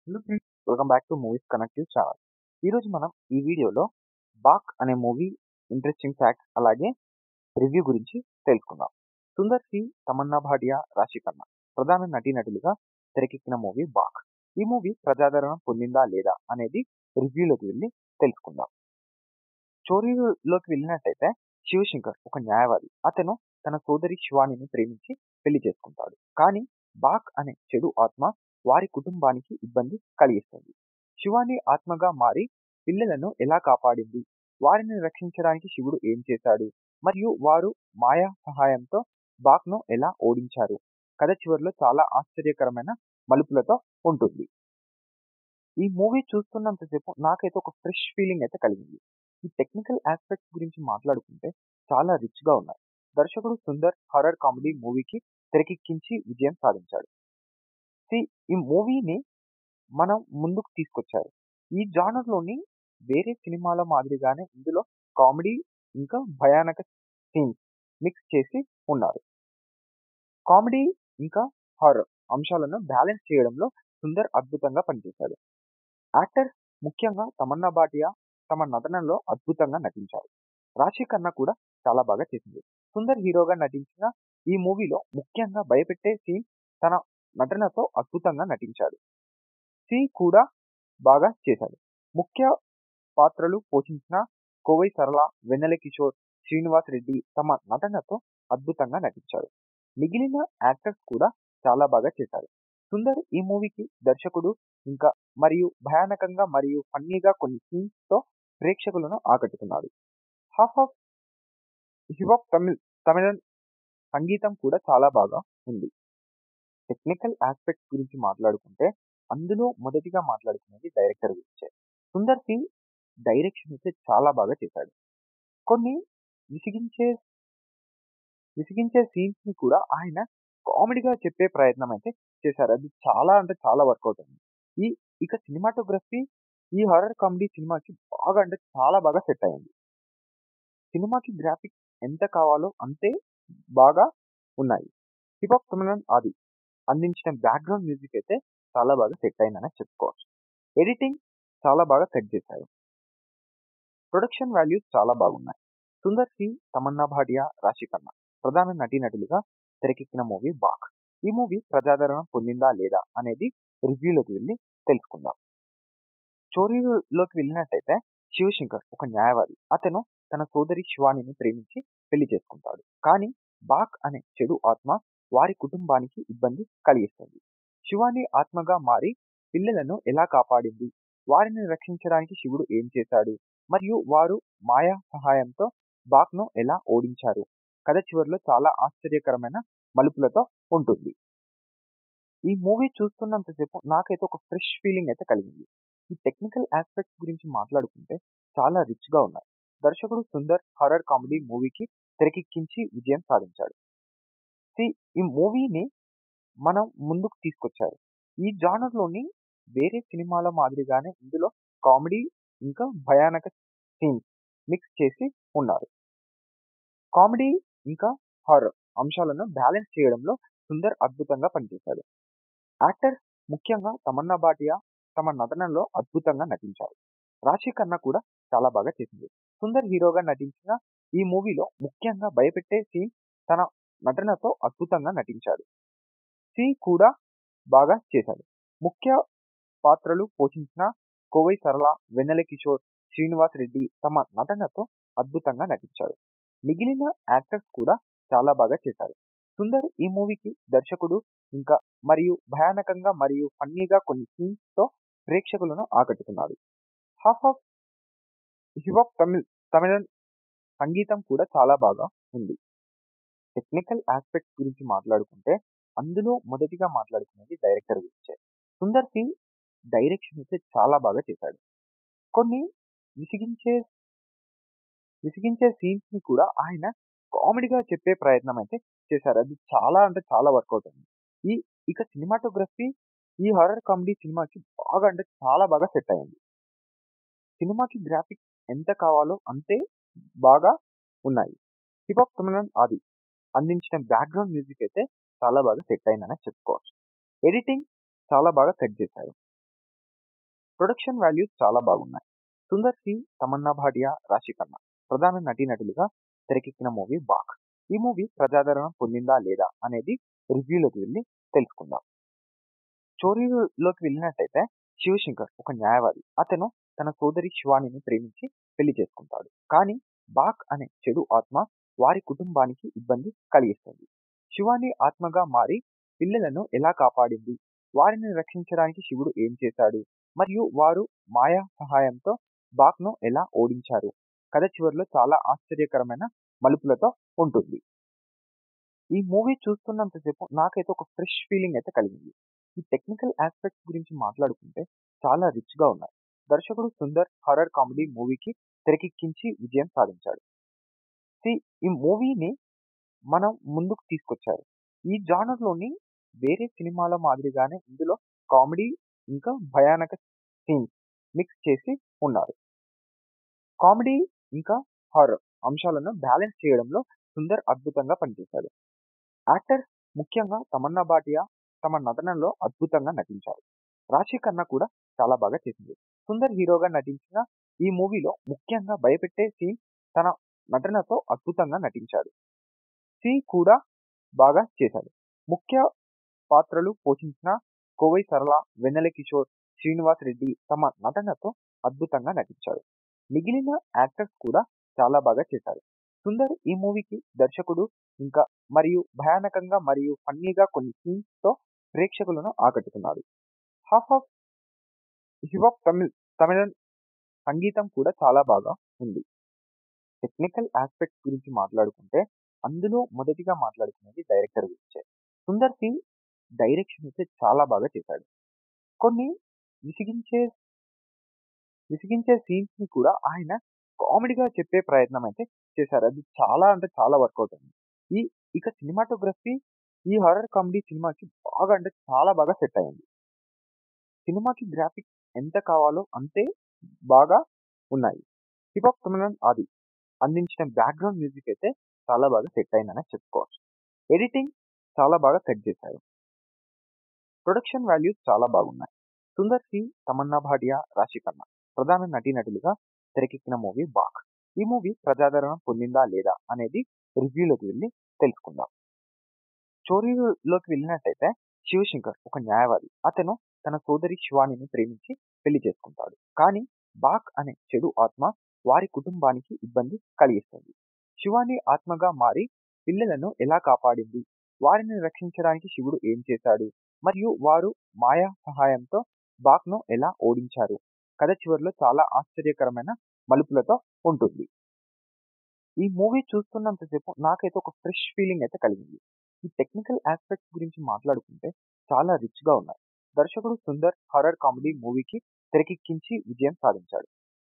Hello friends welcome back to movies connective channel ఈరోజు మనం ఈ వీడియోలో బాక్ అనే మూవీ ఇంట్రెస్టింగ్ ఫ్యాక్ట్స్ అలాగే రివ్యూ గురించి తెలుసుకుందాం సుందర్ సి తమన్నా భాటియా రాశి ఖన్నా ప్రధాన నటీనటులుగా తెరకెక్కిన మూవీ బాక్ ఈ మూవీ ప్రజాదరణ పొందిందా లేదా అనేది రివ్యూలోకి వెళ్ళి తెలుసుకుందాం స్టోరీలోకి వెళ్ళినట్టయితే శివశంకర్ ఒక న్యాయవాది అతను తన సోదరి శివానిని ప్రేమించి పెళ్లి చేసుకుంటాడు కానీ బాక్ అనే చెడు ఆత్మ వారి కుటుంబానికి ఇబ్బంది కలిగిస్తుంది శివాని ఆత్మగా మారి పిల్లలను ఎలా కాపాడింది వారిని రక్షించడానికి శివుడు ఏం చేశాడు మరియు వారు మాయా సహాయంతో బాక్ను ఎలా ఓడించారు కథ చివరిలో చాలా ఆశ్చర్యకరమైన మలుపులతో ఉంటుంది ఈ మూవీ చూస్తున్నంతసేపు నాకైతే ఒక ఫ్రెష్ ఫీలింగ్ అయితే కలిగింది ఈ టెక్నికల్ ఆస్పెక్ట్స్ గురించి మాట్లాడుకుంటే చాలా రిచ్గా ఉన్నాయి దర్శకుడు సుందర్ హర్రర్ కామెడీ మూవీకి తెరకెక్కించి విజయం సాధించాడు సి ఈ మూవీని మనం ముందుకు తీసుకొచ్చారు ఈ జానర్లోని వేరే సినిమాల మాదిరిగానే ఇందులో కామెడీ ఇంకా భయానక సీన్స్ మిక్స్ చేసి ఉన్నారు కామెడీ ఇంకా హారర్ అంశాలను బ్యాలెన్స్ చేయడంలో సుందర్ అద్భుతంగా పనిచేశాడు యాక్టర్స్ ముఖ్యంగా తమన్నా భాటియా తమ నటనలో అద్భుతంగా నటించారు రాశి ఖన్నా కూడా చాలా బాగా చేసింది సుందర్ హీరోగా నటించిన ఈ మూవీలో ముఖ్యంగా భయపెట్టే సీన్ తన నటనతో అద్భుతంగా నటించాడు సి కూడా బాగా చేశాడు ముఖ్య పాత్రలు పోషించిన కోవై సరళ వెన్నెల కిషోర్ శ్రీనివాస్ రెడ్డి తమ నటనతో అద్భుతంగా నటించారు మిగిలిన యాక్టర్స్ కూడా చాలా బాగా చేశారు సుందర్ ఈ మూవీకి దర్శకుడు ఇంకా మరియు భయానకంగా మరియు ఫన్నీగా కొన్ని సీన్స్ తో ప్రేక్షకులను ఆకట్టుకున్నాడు హాఫ్ ఆఫ్ హిప్ తమిళ్ తమిళ సంగీతం కూడా చాలా బాగా ఉంది టెక్నికల్ ఆస్పెక్ట్స్ గురించి మాట్లాడుకుంటే అందులో మొదటిగా మాట్లాడుకునేది డైరెక్టర్ గురించే సుందర్ సి డైరెక్షన్ అయితే చాలా బాగా చేశాడు కొన్ని విసిగించే విసిగించే సీన్స్ ని కూడా ఆయన కామెడీగా చెప్పే ప్రయత్నం అయితే చేశారు అది చాలా అంటే చాలా వర్కౌట్ అయింది ఈ ఇక సినిమాటోగ్రఫీ ఈ హారర్ కామెడీ సినిమాకి బాగా అంటే చాలా బాగా సెట్ అయింది సినిమాకి గ్రాఫిక్స్ ఎంత కావాలో అంతే బాగా ఉన్నాయి హిప్ హాప్ తమిళన్ ఆది అందించిన బ్యాక్గ్రౌండ్ మ్యూజిక్ అయితే చాలా బాగా సెట్ అయిందని చెప్పుకోవచ్చు ఎడిటింగ్ చాలా బాగా సెట్ చేశారు ప్రొడక్షన్ వాల్యూస్ చాలా బాగున్నాయి సుందర్ సి తమన్నా భాటియా రాశి ఖన్నా ప్రధాన నటీనటులుగా తెరకెక్కిన మూవీ బాక్ ఈ మూవీ ప్రజాదరణ పొందిందా లేదా అనేది రివ్యూలోకి వెళ్ళి తెలుసుకుందాం స్టోరీలోకి వెళ్ళినట్టయితే శివశంకర్ ఒక న్యాయవాది అతను తన సోదరి శివానిని ప్రేమించి పెళ్లి చేసుకుంటాడు కానీ బాక్ అనే చెడు ఆత్మ వారి కుటుంబానికి ఇబ్బంది కలిగిస్తుంది శివాని ఆత్మగా మారి పిల్లలను ఎలా కాపాడింది వారిని రక్షించడానికి శివుడు ఏం చేశాడు మరియు వారు మాయా సహాయంతో బాక్ను ఎలా ఓడించారు కథ చివరిలో చాలా ఆశ్చర్యకరమైన మలుపులతో ఉంటుంది ఈ మూవీ చూస్తున్నంతసేపు నాకైతే ఒక ఫ్రెష్ ఫీలింగ్ అయితే కలిగింది ఈ టెక్నికల్ ఆస్పెక్ట్స్ గురించి మాట్లాడుకుంటే చాలా రిచ్గా ఉన్నాయి దర్శకుడు సుందర్ హర్రర్ కామెడీ మూవీకి తెరకెక్కించి విజయం సాధించాడు సి ఈ మూవీని మనం ముందుకు తీసుకొచ్చారు ఈ జానర్లోని వేరే సినిమాల మాదిరిగానే ఇందులో కామెడీ ఇంకా భయానక సీన్స్ మిక్స్ చేసి ఉన్నారు కామెడీ ఇంకా హారర్ అంశాలను బ్యాలెన్స్ చేయడంలో సుందర్ అద్భుతంగా పనిచేశాడు యాక్టర్స్ ముఖ్యంగా తమన్నా భాటియా తమ నటనలో అద్భుతంగా నటించారు రాశి ఖన్నా కూడా చాలా బాగా చేసింది సుందర్ హీరోగా నటించిన ఈ మూవీలో ముఖ్యంగా భయపెట్టే సీన్ తన నటనతో అద్భుతంగా నటించాడు సి కూడా బాగా చేశాడు ముఖ్య పాత్రలు పోషించిన కోవై సరళ వెన్నెల కిషోర్ శ్రీనివాస్ రెడ్డి తమ నటనతో అద్భుతంగా నటించారు మిగిలిన యాక్టర్స్ కూడా చాలా బాగా చేశారు సుందర్ ఈ మూవీకి దర్శకుడు ఇంకా మరియు భయానకంగా మరియు ఫన్నీగా కొన్ని సీన్స్ తో ప్రేక్షకులను ఆకట్టుకున్నాడు హాఫ్ ఆఫ్ హిప్ తమిళ్ తమిళ సంగీతం కూడా చాలా బాగా ఉంది టెక్నికల్ ఆస్పెక్ట్స్ గురించి మాట్లాడుకుంటే అందులో మొదటిగా మాట్లాడుకునేది డైరెక్టర్ గురించే సుందర్ సి డైరెక్షన్ అయితే చాలా బాగా చేశాడు కొన్ని విసిగించే విసిగించే సీన్స్ ని కూడా ఆయన కామెడీగా చెప్పే ప్రయత్నం అయితే చేశారు అది చాలా అంటే చాలా వర్కౌట్ అయింది ఈ ఇక సినిమాటోగ్రఫీ ఈ హారర్ కామెడీ సినిమాకి బాగా అంటే చాలా బాగా సెట్ అయింది సినిమాకి గ్రాఫిక్స్ ఎంత కావాలో అంతే బాగా ఉన్నాయి హిప్ హాప్ తమిళన్ ఆది అందించిన బ్యాక్గ్రౌండ్ మ్యూజిక్ అయితే చాలా బాగా సెట్ అయిందని చెప్పుకోవచ్చు ఎడిటింగ్ చాలా బాగా సెట్ చేశారు ప్రొడక్షన్ వాల్యూస్ చాలా బాగున్నాయి సుందర్ సి తమన్నా భాటియా రాశి ఖన్నా ప్రధాన నటీనటులుగా తెరకెక్కిన మూవీ బాక్ ఈ మూవీ ప్రజాదరణ పొందిందా లేదా అనేది రివ్యూలోకి వెళ్ళి తెలుసుకుందాం స్టోరీలోకి వెళ్ళినట్టయితే శివశంకర్ ఒక న్యాయవాది అతను తన సోదరి శివానిని ప్రేమించి పెళ్లి చేసుకుంటాడు కానీ బాక్ అనే చెడు ఆత్మ వారి కుటుంబానికి ఇబ్బంది కలిగిస్తుంది శివాని ఆత్మగా మారి పిల్లలను ఎలా కాపాడింది వారిని రక్షించడానికి శివుడు ఏం చేశాడు మరియు వారు మాయా సహాయంతో బాక్ను ఎలా ఓడించారు కథ చివరిలో చాలా ఆశ్చర్యకరమైన మలుపులతో ఉంటుంది ఈ మూవీ చూస్తున్నంతసేపు నాకైతే ఒక ఫ్రెష్ ఫీలింగ్ అయితే కలిగింది ఈ టెక్నికల్ ఆస్పెక్ట్స్ గురించి మాట్లాడుకుంటే చాలా రిచ్ గా ఉన్నాయి దర్శకుడు సుందర్ హర్రర్ కామెడీ మూవీకి తెరకెక్కించి విజయం సాధించాడు ఈ మూవీని మనం ముందుకు తీసుకొచ్చారు ఈ జానర్ లోని వేరే సినిమాల మాదిరిగానే ఇందులో కామెడీ ఇంకా భయానక సీన్స్ మిక్స్ చేసి ఉన్నారు కామెడీ ఇంకా హారర్ అంశాలను బ్యాలెన్స్ చేయడంలో సుందర్ అద్భుతంగా పనిచేశాడు యాక్టర్స్ ముఖ్యంగా తమన్నా భాటియా తమ నటనలో అద్భుతంగా నటించారు రాశి ఖన్నా కూడా చాలా బాగా చేసింది సుందర్ హీరోగా నటించిన ఈ మూవీలో ముఖ్యంగా భయపెట్టే సీన్ తన నటనతో అద్భుతంగా నటించాడు సి కూడా బాగా చేశాడు ముఖ్య పాత్రలు పోషించిన కోవై సరళ వెన్నెల కిషోర్ శ్రీనివాస్ రెడ్డి తమ నటనతో అద్భుతంగా నటించారు మిగిలిన యాక్టర్స్ కూడా చాలా బాగా చేశారు సుందర్ ఈ మూవీకి దర్శకుడు ఇంకా మరియు భయానకంగా మరియు ఫన్నీగా కొన్ని సీన్స్ తో ప్రేక్షకులను ఆకట్టుకున్నాడు హాఫ్ ఆఫ్ హిప్ తమిళ్ తమిళ సంగీతం కూడా చాలా బాగా ఉంది టెక్నికల్ ఆస్పెక్ట్స్ గురించి మాట్లాడుకుంటే అందులో మొదటిగా మాట్లాడుకునేది డైరెక్టర్ గురించే సుందర్ సి డైరెక్షన్ అయితే చాలా బాగా చేశాడు కొన్ని విసిగించే విసిగించే సీన్స్ ని కూడా ఆయన కామెడీగా చెప్పే ప్రయత్నం అయితే చేశారు అది చాలా అంటే చాలా వర్కౌట్ అయింది ఈ ఇక సినిమాటోగ్రఫీ ఈ హారర్ కామెడీ సినిమాకి బాగా అంటే చాలా బాగా సెట్ అయింది సినిమాకి గ్రాఫిక్స్ ఎంత కావాలో అంతే బాగా ఉన్నాయి హిప్ హాప్ తమిళన్ ఆది అందించిన బ్యాక్గ్రౌండ్ మ్యూజిక్ అయితే చాలా బాగా సెట్ అయిందని చెప్పుకోవచ్చు ఎడిటింగ్ చాలా బాగా సెట్ చేశారు ప్రొడక్షన్ వాల్యూస్ చాలా బాగున్నాయి సుందర్ సి తమన్నా భాటియా రాశి ఖన్నా ప్రధాన నటీనటులుగా తెరకెక్కిన మూవీ బాక్ ఈ మూవీ ప్రజాదరణ పొందిందా లేదా అనేది రివ్యూలోకి వెళ్ళి తెలుసుకుందాం స్టోరీలోకి వెళ్ళినట్టయితే శివశంకర్ ఒక న్యాయవాది అతను తన సోదరి శివానిని ప్రేమించి పెళ్లి చేసుకుంటాడు కానీ బాక్ అనే చెడు ఆత్మ వారి కుటుంబానికి ఇబ్బంది కలిగిస్తుంది శివాని ఆత్మగా మారి పిల్లలను ఎలా కాపాడింది వారిని రక్షించడానికి శివుడు ఏం చేశాడు మరియు వారు మాయా సహాయంతో బాక్ను ఎలా ఓడించారు కథ చివరిలో చాలా ఆశ్చర్యకరమైన మలుపులతో ఉంటుంది ఈ మూవీ చూస్తున్నంతసేపు నాకైతే ఒక ఫ్రెష్ ఫీలింగ్ అయితే కలిగింది ఈ టెక్నికల్ ఆస్పెక్ట్స్ గురించి మాట్లాడుకుంటే చాలా రిచ్ గా ఉన్నాయి దర్శకుడు సుందర్ హర్రర్ కామెడీ మూవీకి తెరకెక్కించి విజయం సాధించాడు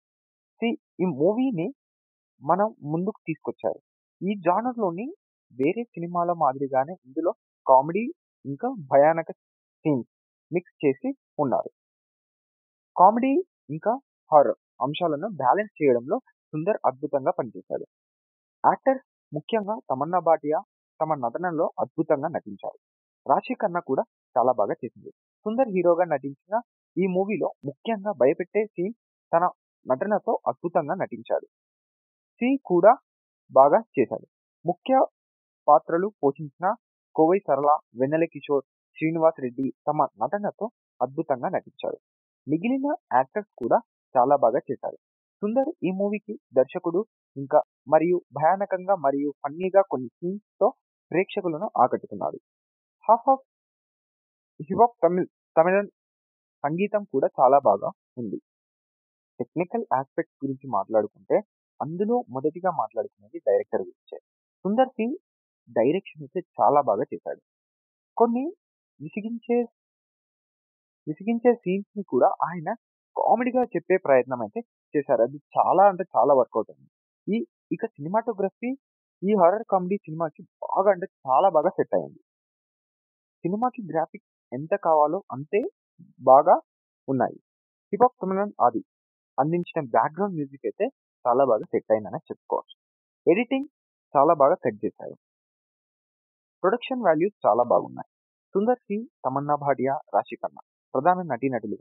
ఈ మూవీని మనం ముందుకు తీసుకొచ్చారు ఈ జానర్ లోని వేరే సినిమాల మాదిరిగానే ఇందులో కామెడీ ఇంకా భయానక సీన్స్ మిక్స్ చేసి ఉన్నారు కామెడీ ఇంకా హారర్ అంశాలను బ్యాలెన్స్ చేయడంలో సుందర్ అద్భుతంగా పనిచేశాడు యాక్టర్స్ ముఖ్యంగా తమన్నా భాటియా తమ నటనలో అద్భుతంగా నటించారు రాశి ఖన్నా కూడా చాలా బాగా చేసింది సుందర్ హీరోగా నటించిన ఈ మూవీలో ముఖ్యంగా భయపెట్టే సీన్ తన నటనతో అద్భుతంగా నటించాడు సి కూడా బాగా చేశాడు ముఖ్య పాత్రలు పోషించిన కోవై సరళ వెన్నెల కిషోర్ శ్రీనివాస్ రెడ్డి తమ నటనతో అద్భుతంగా నటించారు మిగిలిన యాక్టర్స్ కూడా చాలా బాగా చేశారు సుందర్ ఈ మూవీకి దర్శకుడు ఇంకా మరియు భయానకంగా మరియు ఫన్నీగా కొన్ని సీన్స్ తో ప్రేక్షకులను ఆకట్టుకున్నాడు half of hip hop Tamil తమిళ సంగీతం కూడా చాలా బాగా ఉంది టెక్నికల్ ఆస్పెక్ట్స్ గురించి మాట్లాడుకుంటే అందులో మొదటిగా మాట్లాడుకునేది డైరెక్టర్ గురించే సుందర్ సి డైరెక్షన్ అయితే చాలా బాగా చేశాడు కొన్ని విసిగించే విసిగించే సీన్స్ ని కూడా ఆయన కామెడీగా చెప్పే ప్రయత్నం అయితే చేశారు అది చాలా అంటే చాలా వర్కౌట్ అయింది ఈ ఇక సినిమాటోగ్రఫీ ఈ హారర్ కామెడీ సినిమాకి బాగా అంటే చాలా బాగా సెట్ అయింది సినిమాకి గ్రాఫిక్స్ ఎంత కావాలో అంతే బాగా ఉన్నాయి హిప్ హాప్ తమిళన్ ఆది అందించిన బ్యాక్గ్రౌండ్ మ్యూజిక్ అయితే చాలా బాగా సెట్ అయిందని చెప్పుకోవచ్చు ఎడిటింగ్ చాలా బాగా సెట్ చేశారు ప్రొడక్షన్ వాల్యూస్ చాలా బాగున్నాయి సుందర్ సి తమన్నా భాటియా రాశి ఖన్నా ప్రధాన నటీనటులుగా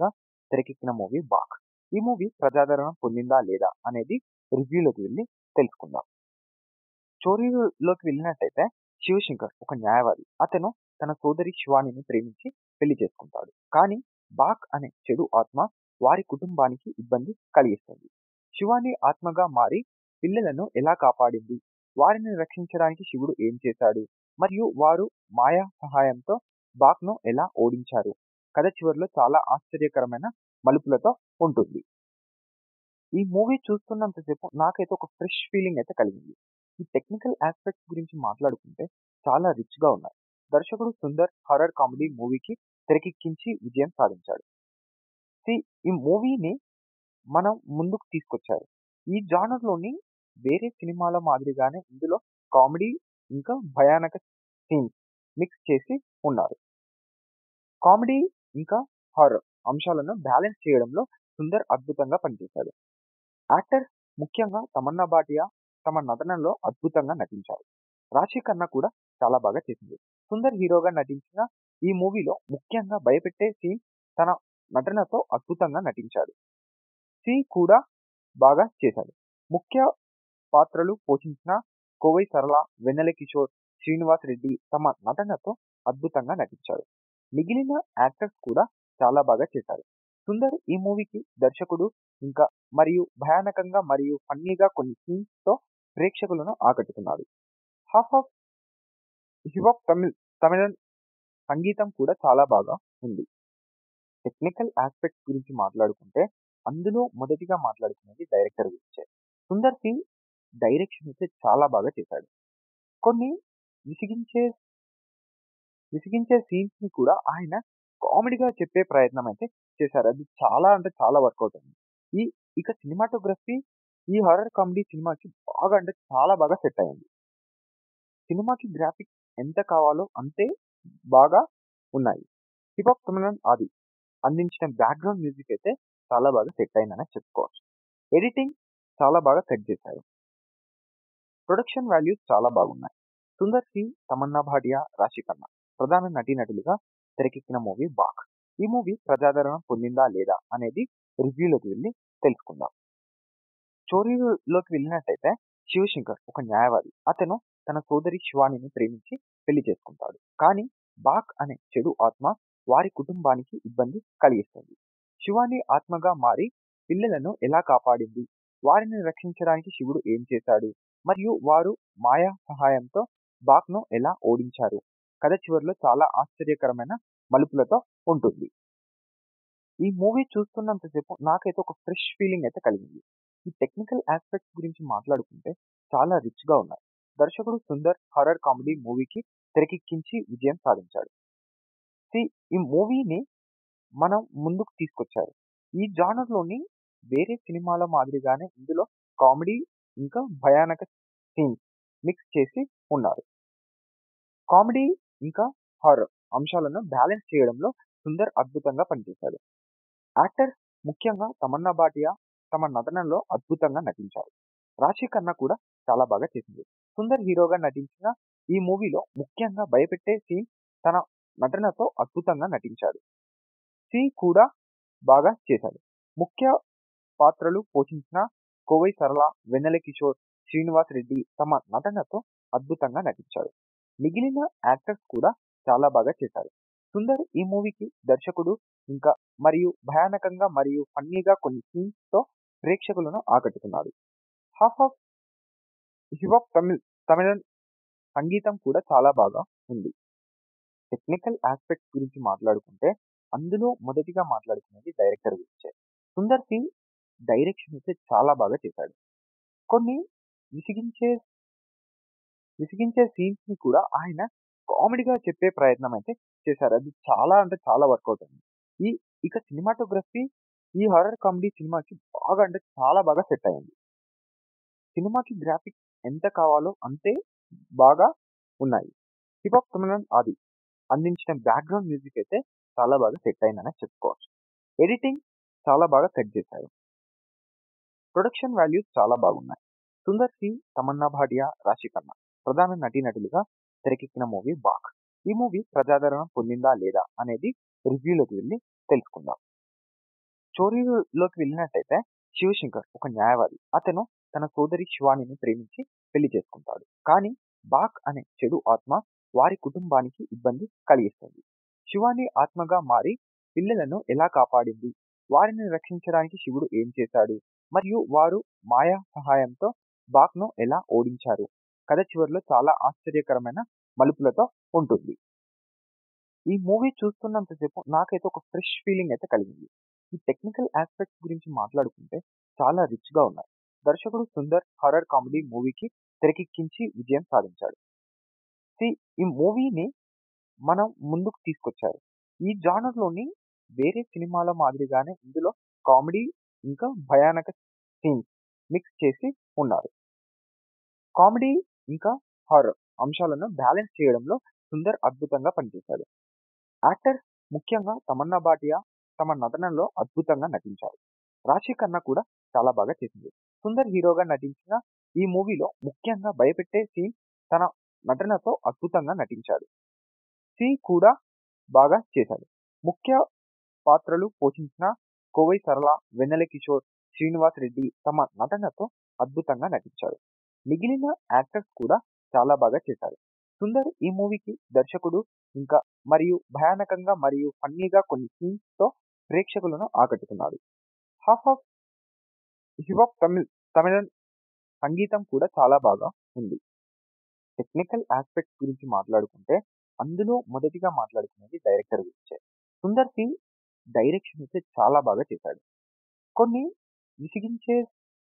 తెరకెక్కిన మూవీ బాక్ ఈ మూవీ ప్రజాదరణ పొందిందా లేదా అనేది రివ్యూలోకి వెళ్ళి తెలుసుకుందాం స్టోరీలోకి వెళ్ళినట్టయితే శివశంకర్ ఒక న్యాయవాది అతను తన సోదరి శివానిని ప్రేమించి పెళ్లి చేసుకుంటాడు కానీ బాక్ అనే చెడు ఆత్మ వారి కుటుంబానికి ఇబ్బంది కలిగిస్తుంది శివాని ఆత్మగా మారి పిల్లలను ఎలా కాపాడింది వారిని రక్షించడానికి శివుడు ఏం చేశాడు మరియు వారు మాయా సహాయంతో బాక్ను ఎలా ఓడించారు కథ చివరిలో చాలా ఆశ్చర్యకరమైన మలుపులతో ఉంటుంది ఈ మూవీ చూస్తున్నంతసేపు నాకైతే ఒక ఫ్రెష్ ఫీలింగ్ అయితే కలిగింది ఈ టెక్నికల్ ఆస్పెక్ట్స్ గురించి మాట్లాడుకుంటే చాలా రిచ్ గా ఉన్నాయి దర్శకుడు సుందర్ హర్రర్ కామెడీ మూవీకి తెరకెక్కించి విజయం సాధించాడు ఈ మూవీని మనం ముందుకు తీసుకొచ్చారు ఈ జానర్లోని వేరే సినిమాల మాదిరిగానే ఇందులో కామెడీ ఇంకా భయానక సీన్స్ మిక్స్ చేసి ఉన్నారు కామెడీ ఇంకా హారర్ అంశాలను బ్యాలెన్స్ చేయడంలో సుందర్ అద్భుతంగా పనిచేశాడు యాక్టర్స్ ముఖ్యంగా తమన్నా భాటియా తమ నటనలో అద్భుతంగా నటించారు రాశి ఖన్నా కూడా చాలా బాగా చేసింది సుందర్ హీరోగా నటించిన ఈ మూవీలో ముఖ్యంగా భయపెట్టే సీన్ తన నటనతో అద్భుతంగా నటించాడు సి కూడా బాగా చేశాడు ముఖ్య పాత్రలు పోషించిన కోవై సరళ వెన్నెల కిషోర్ శ్రీనివాస్ రెడ్డి తమ నటనతో అద్భుతంగా నటించారు మిగిలిన యాక్టర్స్ కూడా చాలా బాగా చేశారు సుందర్ ఈ మూవీకి దర్శకుడు ఇంకా మరియు భయానకంగా మరియు ఫన్నీగా కొన్ని సీన్స్ తో ప్రేక్షకులను ఆకట్టుకున్నాడు హాఫ్ ఆఫ్ హిప్ తమిళ్ తమిళ సంగీతం కూడా చాలా బాగా ఉంది టెక్నికల్ ఆస్పెక్ట్ గురించి మాట్లాడుకుంటే అందులో మొదటిగా మాట్లాడుకునేది డైరెక్టర్ గురించే సుందర్ సి డైరెక్షన్ అయితే చాలా బాగా చేశాడు కొన్ని విసిగించే విసిగించే సీన్స్ ని కూడా ఆయన కామెడీగా చెప్పే ప్రయత్నం అయితే చేశారు అది చాలా అంటే చాలా వర్కౌట్ అయింది ఈ ఇక సినిమాటోగ్రఫీ ఈ హారర్ కామెడీ సినిమాకి బాగా అంటే చాలా బాగా సెట్ అయింది సినిమాకి గ్రాఫిక్స్ ఎంత కావాలో అంతే బాగా ఉన్నాయి హిప్ హాప్ తమిళన్ ఆది అందించిన బ్యాక్గ్రౌండ్ మ్యూజిక్ అయితే చాలా బాగా సెట్ అయిందని చెప్పుకోవచ్చు ఎడిటింగ్ చాలా బాగా సెట్ చేశారు ప్రొడక్షన్ వాల్యూస్ చాలా బాగున్నాయి సుందర్ సి తమన్నా భాటియా రాశి ఖన్నా ప్రధాన నటీనటులుగా తెరకెక్కిన మూవీ బాక్ ఈ మూవీ ప్రజాదరణ పొందిందా లేదా అనేది రివ్యూలోకి వెళ్ళి తెలుసుకుందాం స్టోరీలోకి వెళ్ళినట్టయితే శివశంకర్ ఒక న్యాయవాది అతను తన సోదరి శివానిని ప్రేమించి పెళ్లి చేసుకుంటాడు కానీ బాక్ అనే చెడు ఆత్మ వారి కుటుంబానికి ఇబ్బంది కలిగిస్తుంది శివాని ఆత్మగా మారి పిల్లలను ఎలా కాపాడింది వారిని రక్షించడానికి శివుడు ఏం చేశాడు మరియు వారు మాయా సహాయంతో బాక్ను ఎలా ఓడించారు కథ చివరిలో చాలా ఆశ్చర్యకరమైన మలుపులతో ఉంటుంది ఈ మూవీ చూస్తున్నంతసేపు నాకైతే ఒక ఫ్రెష్ ఫీలింగ్ అయితే కలిగింది ఈ టెక్నికల్ ఆస్పెక్ట్స్ గురించి మాట్లాడుకుంటే చాలా రిచ్ గా ఉన్నాయి దర్శకుడు సుందర్ హర్రర్ కామెడీ మూవీకి తెరకెక్కించి విజయం సాధించాడు ఈ మూవీని మనం ముందుకు తీసుకొచ్చారు ఈ జానర్లోని వేరే సినిమాల మాదిరిగానే ఇందులో కామెడీ ఇంకా భయానక సీన్స్ మిక్స్ చేసి ఉన్నారు కామెడీ ఇంకా హారర్ అంశాలను బ్యాలెన్స్ చేయడంలో సుందర్ అద్భుతంగా పనిచేశాడు యాక్టర్స్ ముఖ్యంగా తమన్నా భాటియా తమ నటనలో అద్భుతంగా నటించారు రాశి ఖన్నా కూడా చాలా బాగా చేసింది సుందర్ హీరోగా నటించిన ఈ మూవీలో ముఖ్యంగా భయపెట్టే సీన్ తన నటనతో అద్భుతంగా నటించాడు సి కూడా బాగా చేశాడు ముఖ్య పాత్రలు పోషించిన కోవై సరళ వెన్నెల కిషోర్ శ్రీనివాస్ రెడ్డి తమ నటనతో అద్భుతంగా నటించాడు మిగిలిన యాక్టర్స్ కూడా చాలా బాగా చేశారు సుందర్ ఈ మూవీకి దర్శకుడు ఇంకా మరియు భయానకంగా మరియు ఫన్నీగా కొన్ని సీన్స్ తో ప్రేక్షకులను ఆకట్టుకున్నాడు హాఫ్ ఆఫ్ హిప్ తమిళ్ తమిళ సంగీతం కూడా చాలా బాగా ఉంది టెక్నికల్ ఆస్పెక్ట్స్ గురించి మాట్లాడుకుంటే అందులో మొదటిగా మాట్లాడుకునేది డైరెక్టర్ గురించే సుందర్ సి డైరెక్షన్ అయితే చాలా బాగా చేశాడు కొన్ని విసిగించే విసిగించే సీన్స్ ని కూడా ఆయన కామెడీగా చెప్పే ప్రయత్నం అయితే చేశారు అది చాలా అంటే చాలా వర్కౌట్ అయింది ఈ ఇక సినిమాటోగ్రఫీ ఈ హారర్ కామెడీ సినిమాకి బాగా అంటే చాలా బాగా సెట్ అయింది సినిమాకి గ్రాఫిక్స్ ఎంత కావాలో అంతే బాగా ఉన్నాయి హిప్ హాప్ తమిళన్ ఆది అందించిన బ్యాక్గ్రౌండ్ మ్యూజిక్ అయితే చాలా బాగా సెట్ అయిందని చెప్పుకోవచ్చు ఎడిటింగ్ చాలా బాగా సెట్ చేశారు ప్రొడక్షన్ వాల్యూస్ చాలా బాగున్నాయి సుందర్ సి తమన్నా భాటియా రాశి ఖన్నా ప్రధాన నటీనటులుగా తెరకెక్కిన మూవీ బాక్ ఈ మూవీ ప్రజాదరణ పొందిందా లేదా అనేది రివ్యూలోకి వెళ్ళి తెలుసుకుందాం స్టోరీలోకి వెళ్ళినట్టయితే శివశంకర్ ఒక న్యాయవాది అతను తన సోదరి శివానిని ప్రేమించి పెళ్లి చేసుకుంటాడు కానీ బాక్ అనే చెడు ఆత్మ వారి కుటుంబానికి ఇబ్బంది కలిగిస్తుంది శివాని ఆత్మగా మారి పిల్లలను ఎలా కాపాడింది వారిని రక్షించడానికి శివుడు ఏం చేశాడు మరియు వారు మాయా సహాయంతో బాక్ను ఎలా ఓడించారు కథ చివరిలో చాలా ఆశ్చర్యకరమైన మలుపులతో ఉంటుంది ఈ మూవీ చూస్తున్నంతసేపు నాకైతే ఒక ఫ్రెష్ ఫీలింగ్ అయితే కలిగింది ఈ టెక్నికల్ ఆస్పెక్ట్స్ గురించి మాట్లాడుకుంటే చాలా రిచ్ గా ఉన్నాయి దర్శకుడు సుందర్ హర్రర్ కామెడీ మూవీకి తెరకెక్కించి విజయం సాధించాడు సి ఈ మూవీని మనం ముందుకు తీసుకొచ్చారు ఈ జానర్ లోని వేరే సినిమాల మాదిరిగానే ఇందులో కామెడీ ఇంకా భయానక సీన్స్ మిక్స్ చేసి ఉన్నారు కామెడీ ఇంకా హారర్ అంశాలను బ్యాలెన్స్ చేయడంలో సుందర్ అద్భుతంగా పనిచేశాడు యాక్టర్స్ ముఖ్యంగా తమన్నా భాటియా తమ నటనలో అద్భుతంగా నటించారు రాశి ఖన్నా కూడా చాలా బాగా చేసింది సుందర్ హీరోగా నటించిన ఈ మూవీలో ముఖ్యంగా భయపెట్టే సీన్ తన నటనతో అద్భుతంగా నటించాడు సి కూడా బాగా చేశాడు ముఖ్య పాత్రలు పోషించిన కోవై సరళ వెన్నెల కిషోర్ శ్రీనివాస్ రెడ్డి తమ నటనతో అద్భుతంగా నటించారు మిగిలిన యాక్టర్స్ కూడా చాలా బాగా చేశారు సుందర్ ఈ మూవీకి దర్శకుడు ఇంకా మరియు భయానకంగా మరియు ఫన్నీగా కొన్ని సీన్స్ తో ప్రేక్షకులను ఆకట్టుకున్నాడు హాఫ్ ఆఫ్ హిప్ తమిళ్ తమిళ సంగీతం కూడా చాలా బాగా ఉంది టెక్నికల్ ఆస్పెక్ట్స్ గురించి మాట్లాడుకుంటే అందులో మొదటిగా మాట్లాడుకునేది డైరెక్టర్ గురించే సుందర్ సి డైరెక్షన్ అయితే చాలా బాగా చేశాడు కొన్ని విసిగించే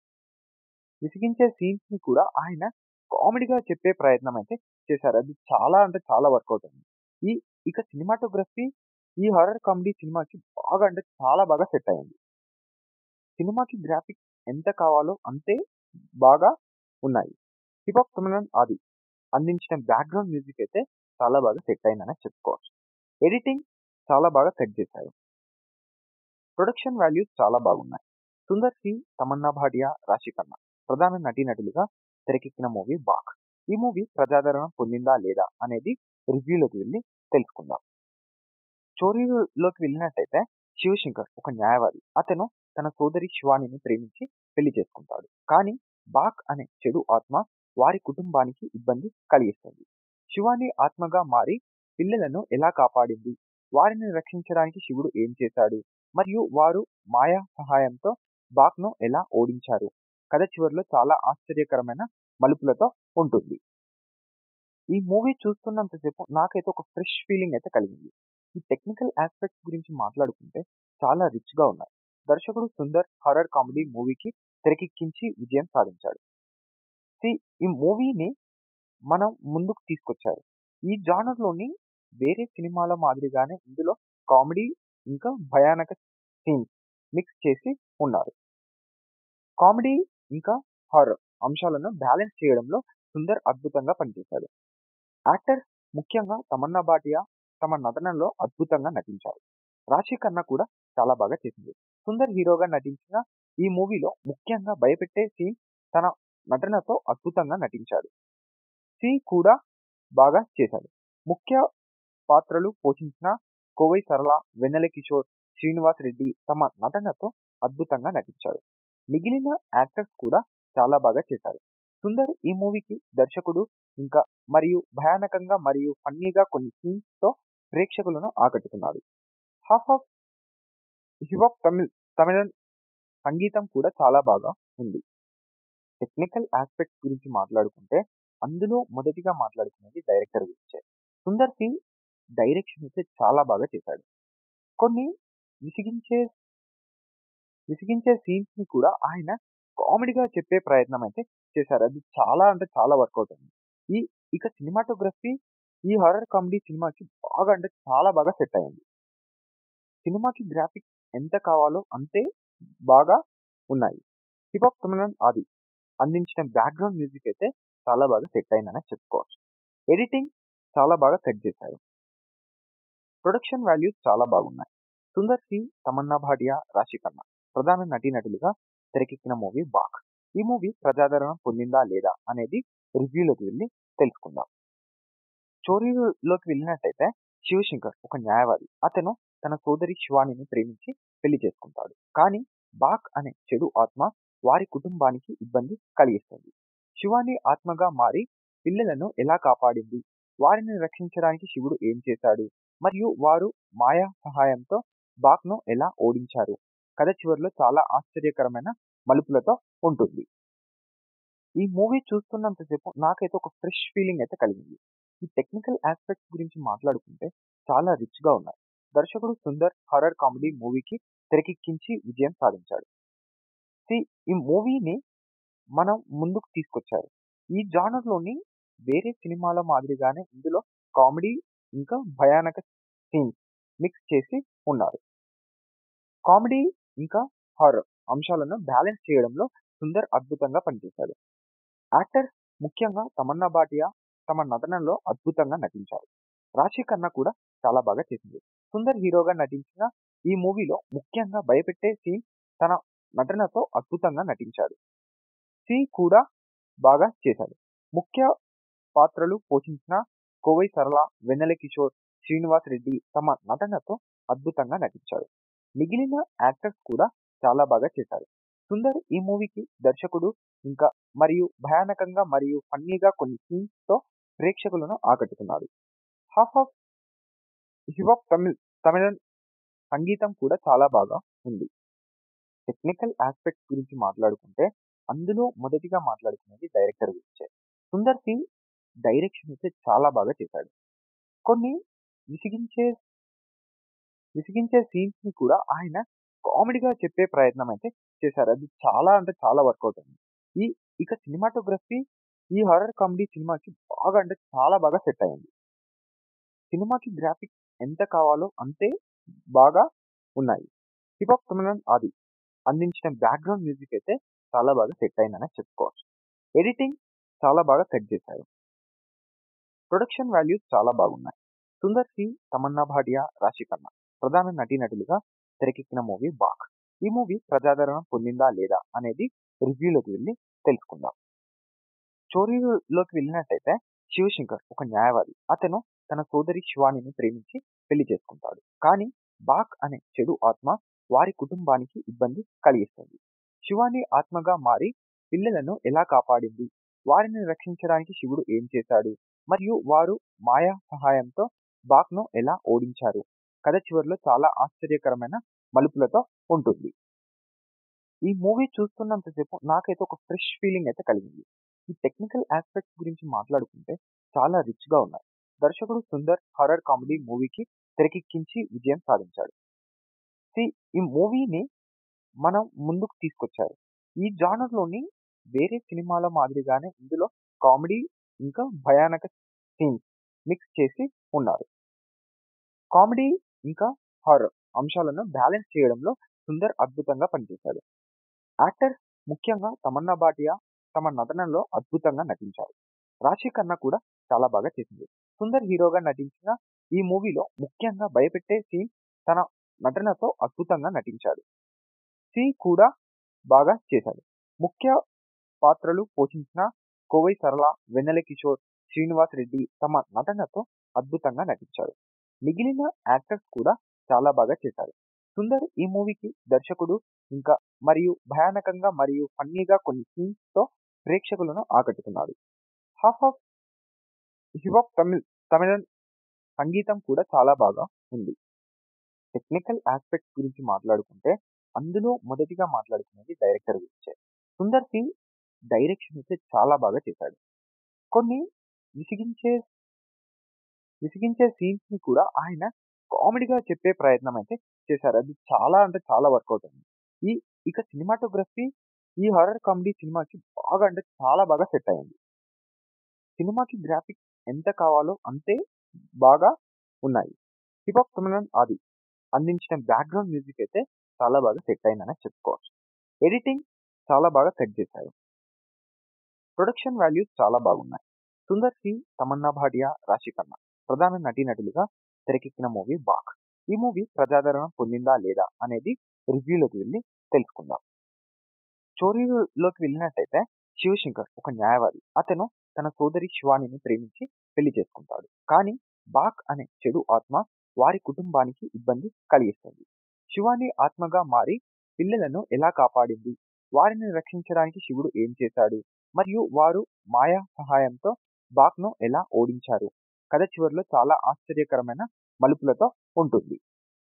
విసిగించే సీన్స్ ని కూడా ఆయన కామెడీగా చెప్పే ప్రయత్నం అయితే చేశారు అది చాలా అంటే చాలా వర్కౌట్ అయింది ఈ ఇక సినిమాటోగ్రఫీ ఈ హారర్ కామెడీ సినిమాకి బాగా అంటే చాలా బాగా సెట్ అయింది సినిమాకి గ్రాఫిక్స్ ఎంత కావాలో అంతే బాగా ఉన్నాయి హిప్ హాప్ తమిళన్ ఆది అందించిన బ్యాక్గ్రౌండ్ మ్యూజిక్ అయితే చాలా బాగా సెట్ అయిందని చెప్పుకోవచ్చు ఎడిటింగ్ చాలా బాగా సెట్ చేశారు ప్రొడక్షన్ వాల్యూస్ చాలా బాగున్నాయి సుందర్ సి తమన్నా భాటియా రాశి ఖన్నా ప్రధాన నటీనటులుగా తెరకెక్కిన మూవీ బాక్ ఈ మూవీ ప్రజాదరణ పొందిందా లేదా అనేది రివ్యూలోకి వెళ్ళి తెలుసుకుందాం స్టోరీలోకి వెళ్ళినట్టయితే శివశంకర్ ఒక న్యాయవాది అతను తన సోదరి శివానిని ప్రేమించి పెళ్లి చేసుకుంటాడు కానీ బాక్ అనే చెడు ఆత్మ వారి కుటుంబానికి ఇబ్బంది కలిగిస్తుంది శివాని ఆత్మగా మారి పిల్లలను ఎలా కాపాడింది వారిని రక్షించడానికి శివుడు ఏం చేశాడు మరియు వారు మాయా సహాయంతో బాక్ను ఎలా ఓడించారు కథ చివరిలో చాలా ఆశ్చర్యకరమైన మలుపులతో ఉంటుంది ఈ మూవీ చూస్తున్నంతసేపు నాకైతే ఒక ఫ్రెష్ ఫీలింగ్ అయితే కలిగింది ఈ టెక్నికల్ ఆస్పెక్ట్స్ గురించి మాట్లాడుకుంటే చాలా రిచ్ గా ఉన్నాయి దర్శకుడు సుందర్ హర్రర్ కామెడీ మూవీకి తెరకెక్కించి విజయం సాధించాడు సి ఈ మూవీని మనం ముందుకు తీసుకొచ్చారు ఈ జానర్ లోని వేరే సినిమాల మాదిరిగానే ఇందులో కామెడీ ఇంకా భయానక సీన్స్ మిక్స్ చేసి ఉన్నారు కామెడీ ఇంకా హారర్ అంశాలను బ్యాలెన్స్ చేయడంలో సుందర్ అద్భుతంగా పనిచేశాడు యాక్టర్స్ ముఖ్యంగా తమన్నా భాటియా తమ నటనలో అద్భుతంగా నటించారు రాశి ఖన్నా కూడా చాలా బాగా చేసింది సుందర్ హీరోగా నటించిన ఈ మూవీలో ముఖ్యంగా భయపెట్టే సీన్ తన నటనతో అద్భుతంగా నటించాడు సి కూడా బాగా చేశాడు ముఖ్య పాత్రలు పోషించిన కోవై సరళ వెన్నెల కిషోర్ శ్రీనివాస్ రెడ్డి తమ నటనతో అద్భుతంగా నటించారు మిగిలిన యాక్టర్స్ కూడా చాలా బాగా చేశారు సుందర్ ఈ మూవీకి దర్శకుడు ఇంకా మరియు భయానకంగా మరియు ఫన్నీగా కొన్ని సీన్స్ తో ప్రేక్షకులను ఆకట్టుకున్నాడు half of hip hop Tamil తమిళ సంగీతం కూడా చాలా బాగా ఉంది టెక్నికల్ ఆస్పెక్ట్స్ గురించి మాట్లాడుకుంటే అందులో మొదటిగా మాట్లాడుకునేది డైరెక్టర్ గురించే సుందర్ సి డైరెక్షన్ అయితే చాలా బాగా చేశాడు కొన్ని విసిగించే విసిగించే సీన్స్ ని కూడా ఆయన కామెడీగా చెప్పే ప్రయత్నం అయితే చేశారు అది చాలా అంటే చాలా వర్కౌట్ అయింది ఈ ఇక సినిమాటోగ్రఫీ ఈ హారర్ కామెడీ సినిమాకి బాగా అంటే చాలా బాగా సెట్ అయింది సినిమాకి గ్రాఫిక్స్ ఎంత కావాలో అంతే బాగా ఉన్నాయి హిప్ హాప్ తమిళన్ ఆది అందించిన బ్యాక్గ్రౌండ్ మ్యూజిక్ అయితే చాలా బాగా సెట్ అయిందని చెప్పుకోవచ్చు ఎడిటింగ్ చాలా బాగా సెట్ చేశారు ప్రొడక్షన్ వాల్యూస్ చాలా బాగున్నాయి సుందర్ సి తమన్నా భాటియా రాశి ఖన్నా ప్రధాన నటీనటులుగా తెరకెక్కిన మూవీ బాక్ ఈ మూవీ ప్రజాదరణ పొందిందా లేదా అనేది రివ్యూలోకి వెళ్ళి తెలుసుకుందాం స్టోరీలోకి వెళ్ళినట్టయితే శివశంకర్ ఒక న్యాయవాది అతను తన సోదరి శివానిని ప్రేమించి పెళ్లి చేసుకుంటాడు కానీ బాక్ అనే చెడు ఆత్మ వారి కుటుంబానికి ఇబ్బంది కలిగిస్తుంది శివాని ఆత్మగా మారి పిల్లలను ఎలా కాపాడింది వారిని రక్షించడానికి శివుడు ఏం చేశాడు మరియు వారు మాయా సహాయంతో బాక్ను ఎలా ఓడించారు కథ చివరిలో చాలా ఆశ్చర్యకరమైన మలుపులతో ఉంటుంది ఈ మూవీ చూస్తున్నంతసేపు నాకైతే ఒక ఫ్రెష్ ఫీలింగ్ అయితే కలిగింది ఈ టెక్నికల్ ఆస్పెక్ట్స్ గురించి మాట్లాడుకుంటే చాలా రిచ్ గా ఉన్నాయి దర్శకుడు సుందర్ హర్రర్ కామెడీ మూవీకి తెరకెక్కించి విజయం సాధించాడు ఈ మూవీని మనం ముందుకు తీసుకొచ్చారు ఈ జానర్ లోని వేరే సినిమాల మాదిరిగానే ఇందులో కామెడీ ఇంకా భయానక సీన్స్ మిక్స్ చేసి ఉన్నారు కామెడీ ఇంకా హారర్ అంశాలను బ్యాలెన్స్ చేయడంలో సుందర్ అద్భుతంగా పనిచేశాడు యాక్టర్స్ ముఖ్యంగా తమన్నా భాటియా తమ నటనలో అద్భుతంగా నటించారు రాశి ఖన్నా కూడా చాలా బాగా చేసింది సుందర్ హీరోగా నటించిన ఈ మూవీలో ముఖ్యంగా భయపెట్టే సీన్ తన నటనతో అద్భుతంగా నటించాడు సి కూడా బాగా చేశాడు ముఖ్య పాత్రలు పోషించిన కోవై సరళ వెన్నెల కిషోర్ శ్రీనివాస్ రెడ్డి తమ నటనతో అద్భుతంగా నటించారు మిగిలిన యాక్టర్స్ కూడా చాలా బాగా చేశారు సుందర్ ఈ మూవీకి దర్శకుడు ఇంకా మరియు భయానకంగా మరియు ఫన్నీగా కొన్ని సీన్స్ తో ప్రేక్షకులను ఆకట్టుకున్నాడు హాఫ్ ఆఫ్ హిప్ తమిళ్ తమిళ సంగీతం కూడా చాలా బాగా ఉంది టెక్నికల్ ఆస్పెక్ట్స్ గురించి మాట్లాడుకుంటే అందులో మొదటిగా మాట్లాడుకునేది డైరెక్టర్ గురించే సుందర్ సి డైరెక్షన్ అయితే చాలా బాగా చేశాడు కొన్ని విసిగించే విసిగించే సీన్స్ ని కూడా ఆయన కామెడీగా చెప్పే ప్రయత్నం అయితే చేశారు అది చాలా అంటే చాలా వర్కౌట్ అయింది ఈ ఇక సినిమాటోగ్రఫీ ఈ హారర్ కామెడీ సినిమాకి బాగా అంటే చాలా బాగా సెట్ అయింది సినిమాకి గ్రాఫిక్స్ ఎంత కావాలో అంతే బాగా ఉన్నాయి హిప్ హాప్ తమిళన్ ఆది అందించిన బ్యాక్గ్రౌండ్ మ్యూజిక్ అయితే చాలా బాగా సెట్ అయిందని చెప్పుకోవచ్చు ఎడిటింగ్ చాలా బాగా సెట్ చేశారు ప్రొడక్షన్ వాల్యూస్ చాలా బాగున్నాయి సుందర్ సి తమన్నా భాటియా రాశి ఖన్నా ప్రధాన నటీనటులుగా తెరకెక్కిన మూవీ బాక్ ఈ మూవీ ప్రజాదరణ పొందిందా లేదా అనేది రివ్యూలోకి వెళ్ళి తెలుసుకుందాం స్టోరీలోకి వెళ్ళినట్టయితే శివశంకర్ ఒక న్యాయవాది అతను తన సోదరి శివానిని ప్రేమించి పెళ్లి చేసుకుంటాడు కానీ బాక్ అనే చెడు ఆత్మ వారి కుటుంబానికి ఇబ్బంది కలిగిస్తుంది శివాని ఆత్మగా మారి పిల్లలను ఎలా కాపాడింది వారిని రక్షించడానికి శివుడు ఏం చేశాడు మరియు వారు మాయా సహాయంతో బాక్ను ఎలా ఓడించారు కథ చివరిలో చాలా ఆశ్చర్యకరమైన మలుపులతో ఉంటుంది ఈ మూవీ చూస్తున్నంతసేపు నాకైతే ఒక ఫ్రెష్ ఫీలింగ్ అయితే కలిగింది ఈ టెక్నికల్ ఆస్పెక్ట్స్ గురించి మాట్లాడుకుంటే చాలా రిచ్ గా ఉన్నాయి దర్శకుడు సుందర్ హర్రర్ కామెడీ మూవీకి తెరకెక్కించి విజయం సాధించాడు ఈ మూవీని మనం ముందుకు తీసుకొచ్చారు ఈ జానర్ లోని వేరే సినిమాల మాదిరిగానే ఇందులో కామెడీ ఇంకా భయానక సీన్స్ మిక్స్ చేసి ఉన్నారు కామెడీ ఇంకా హారర్ అంశాలను బ్యాలెన్స్ చేయడంలో సుందర్ అద్భుతంగా పనిచేశాడు యాక్టర్స్ ముఖ్యంగా తమన్నా భాటియా తమ నటనలో అద్భుతంగా నటించారు రాశి ఖన్నా కూడా చాలా బాగా చేసింది సుందర్ హీరోగా నటించిన ఈ మూవీలో ముఖ్యంగా భయపెట్టే సీన్ తన నటనతో అద్భుతంగా నటించాడు సి కూడా బాగా చేశాడు ముఖ్య పాత్రలు పోషించిన కోవై సరళ వెన్నెల కిషోర్ శ్రీనివాస్ రెడ్డి తమ నటనతో అద్భుతంగా నటించారు మిగిలిన యాక్టర్స్ కూడా చాలా బాగా చేశారు సుందర్ ఈ మూవీకి దర్శకుడు ఇంకా మరియు భయానకంగా మరియు ఫన్నీగా కొన్ని సీన్స్ తో ప్రేక్షకులను ఆకట్టుకున్నాడు half of hip hop Tamil తమిళ సంగీతం కూడా చాలా బాగా ఉంది టెక్నికల్ ఆస్పెక్ట్స్ గురించి మాట్లాడుకుంటే అందులో మొదటిగా మాట్లాడుకునేది డైరెక్టర్ గురించే సుందర్ సి డైరెక్షన్ అయితే చాలా బాగా చేశాడు కొన్ని విసిగించే విసిగించే సీన్స్ ని కూడా ఆయన కామెడీగా చెప్పే ప్రయత్నం అయితే చేశారు అది చాలా అంటే చాలా వర్కౌట్ అయింది ఈ ఇక సినిమాటోగ్రఫీ ఈ హారర్ కామెడీ సినిమాకి బాగా అంటే చాలా బాగా సెట్ అయింది సినిమాకి గ్రాఫిక్స్ ఎంత కావాలో అంతే బాగా ఉన్నాయి హిప్ హాప్ తమిళన్ ఆది అందించిన బ్యాక్గ్రౌండ్ మ్యూజిక్ అయితే చాలా బాగా సెట్ అయిందని చెప్పుకోవచ్చు ఎడిటింగ్ చాలా బాగా సెట్ చేశారు ప్రొడక్షన్ వాల్యూస్ చాలా బాగున్నాయి సుందర్ సి తమన్నా భాటియా రాశి ఖన్నా ప్రధాన నటీనటులుగా తెరకెక్కిన మూవీ బాక్ ఈ మూవీ ప్రజాదరణ పొందిందా లేదా అనేది రివ్యూలోకి వెళ్ళి తెలుసుకుందాం స్టోరీలోకి వెళ్ళినట్టయితే శివశంకర్ ఒక న్యాయవాది అతను తన సోదరి శివానిని ప్రేమించి పెళ్లి చేసుకుంటాడు కానీ బాక్ అనే చెడు ఆత్మ వారి కుటుంబానికి ఇబ్బంది కలిగిస్తుంది శివాని ఆత్మగా మారి పిల్లలను ఎలా కాపాడింది వారిని రక్షించడానికి శివుడు ఏం చేశాడు మరియు వారు మాయా సహాయంతో బాక్ను ఎలా ఓడించారు కథ చివరిలో చాలా ఆశ్చర్యకరమైన మలుపులతో ఉంటుంది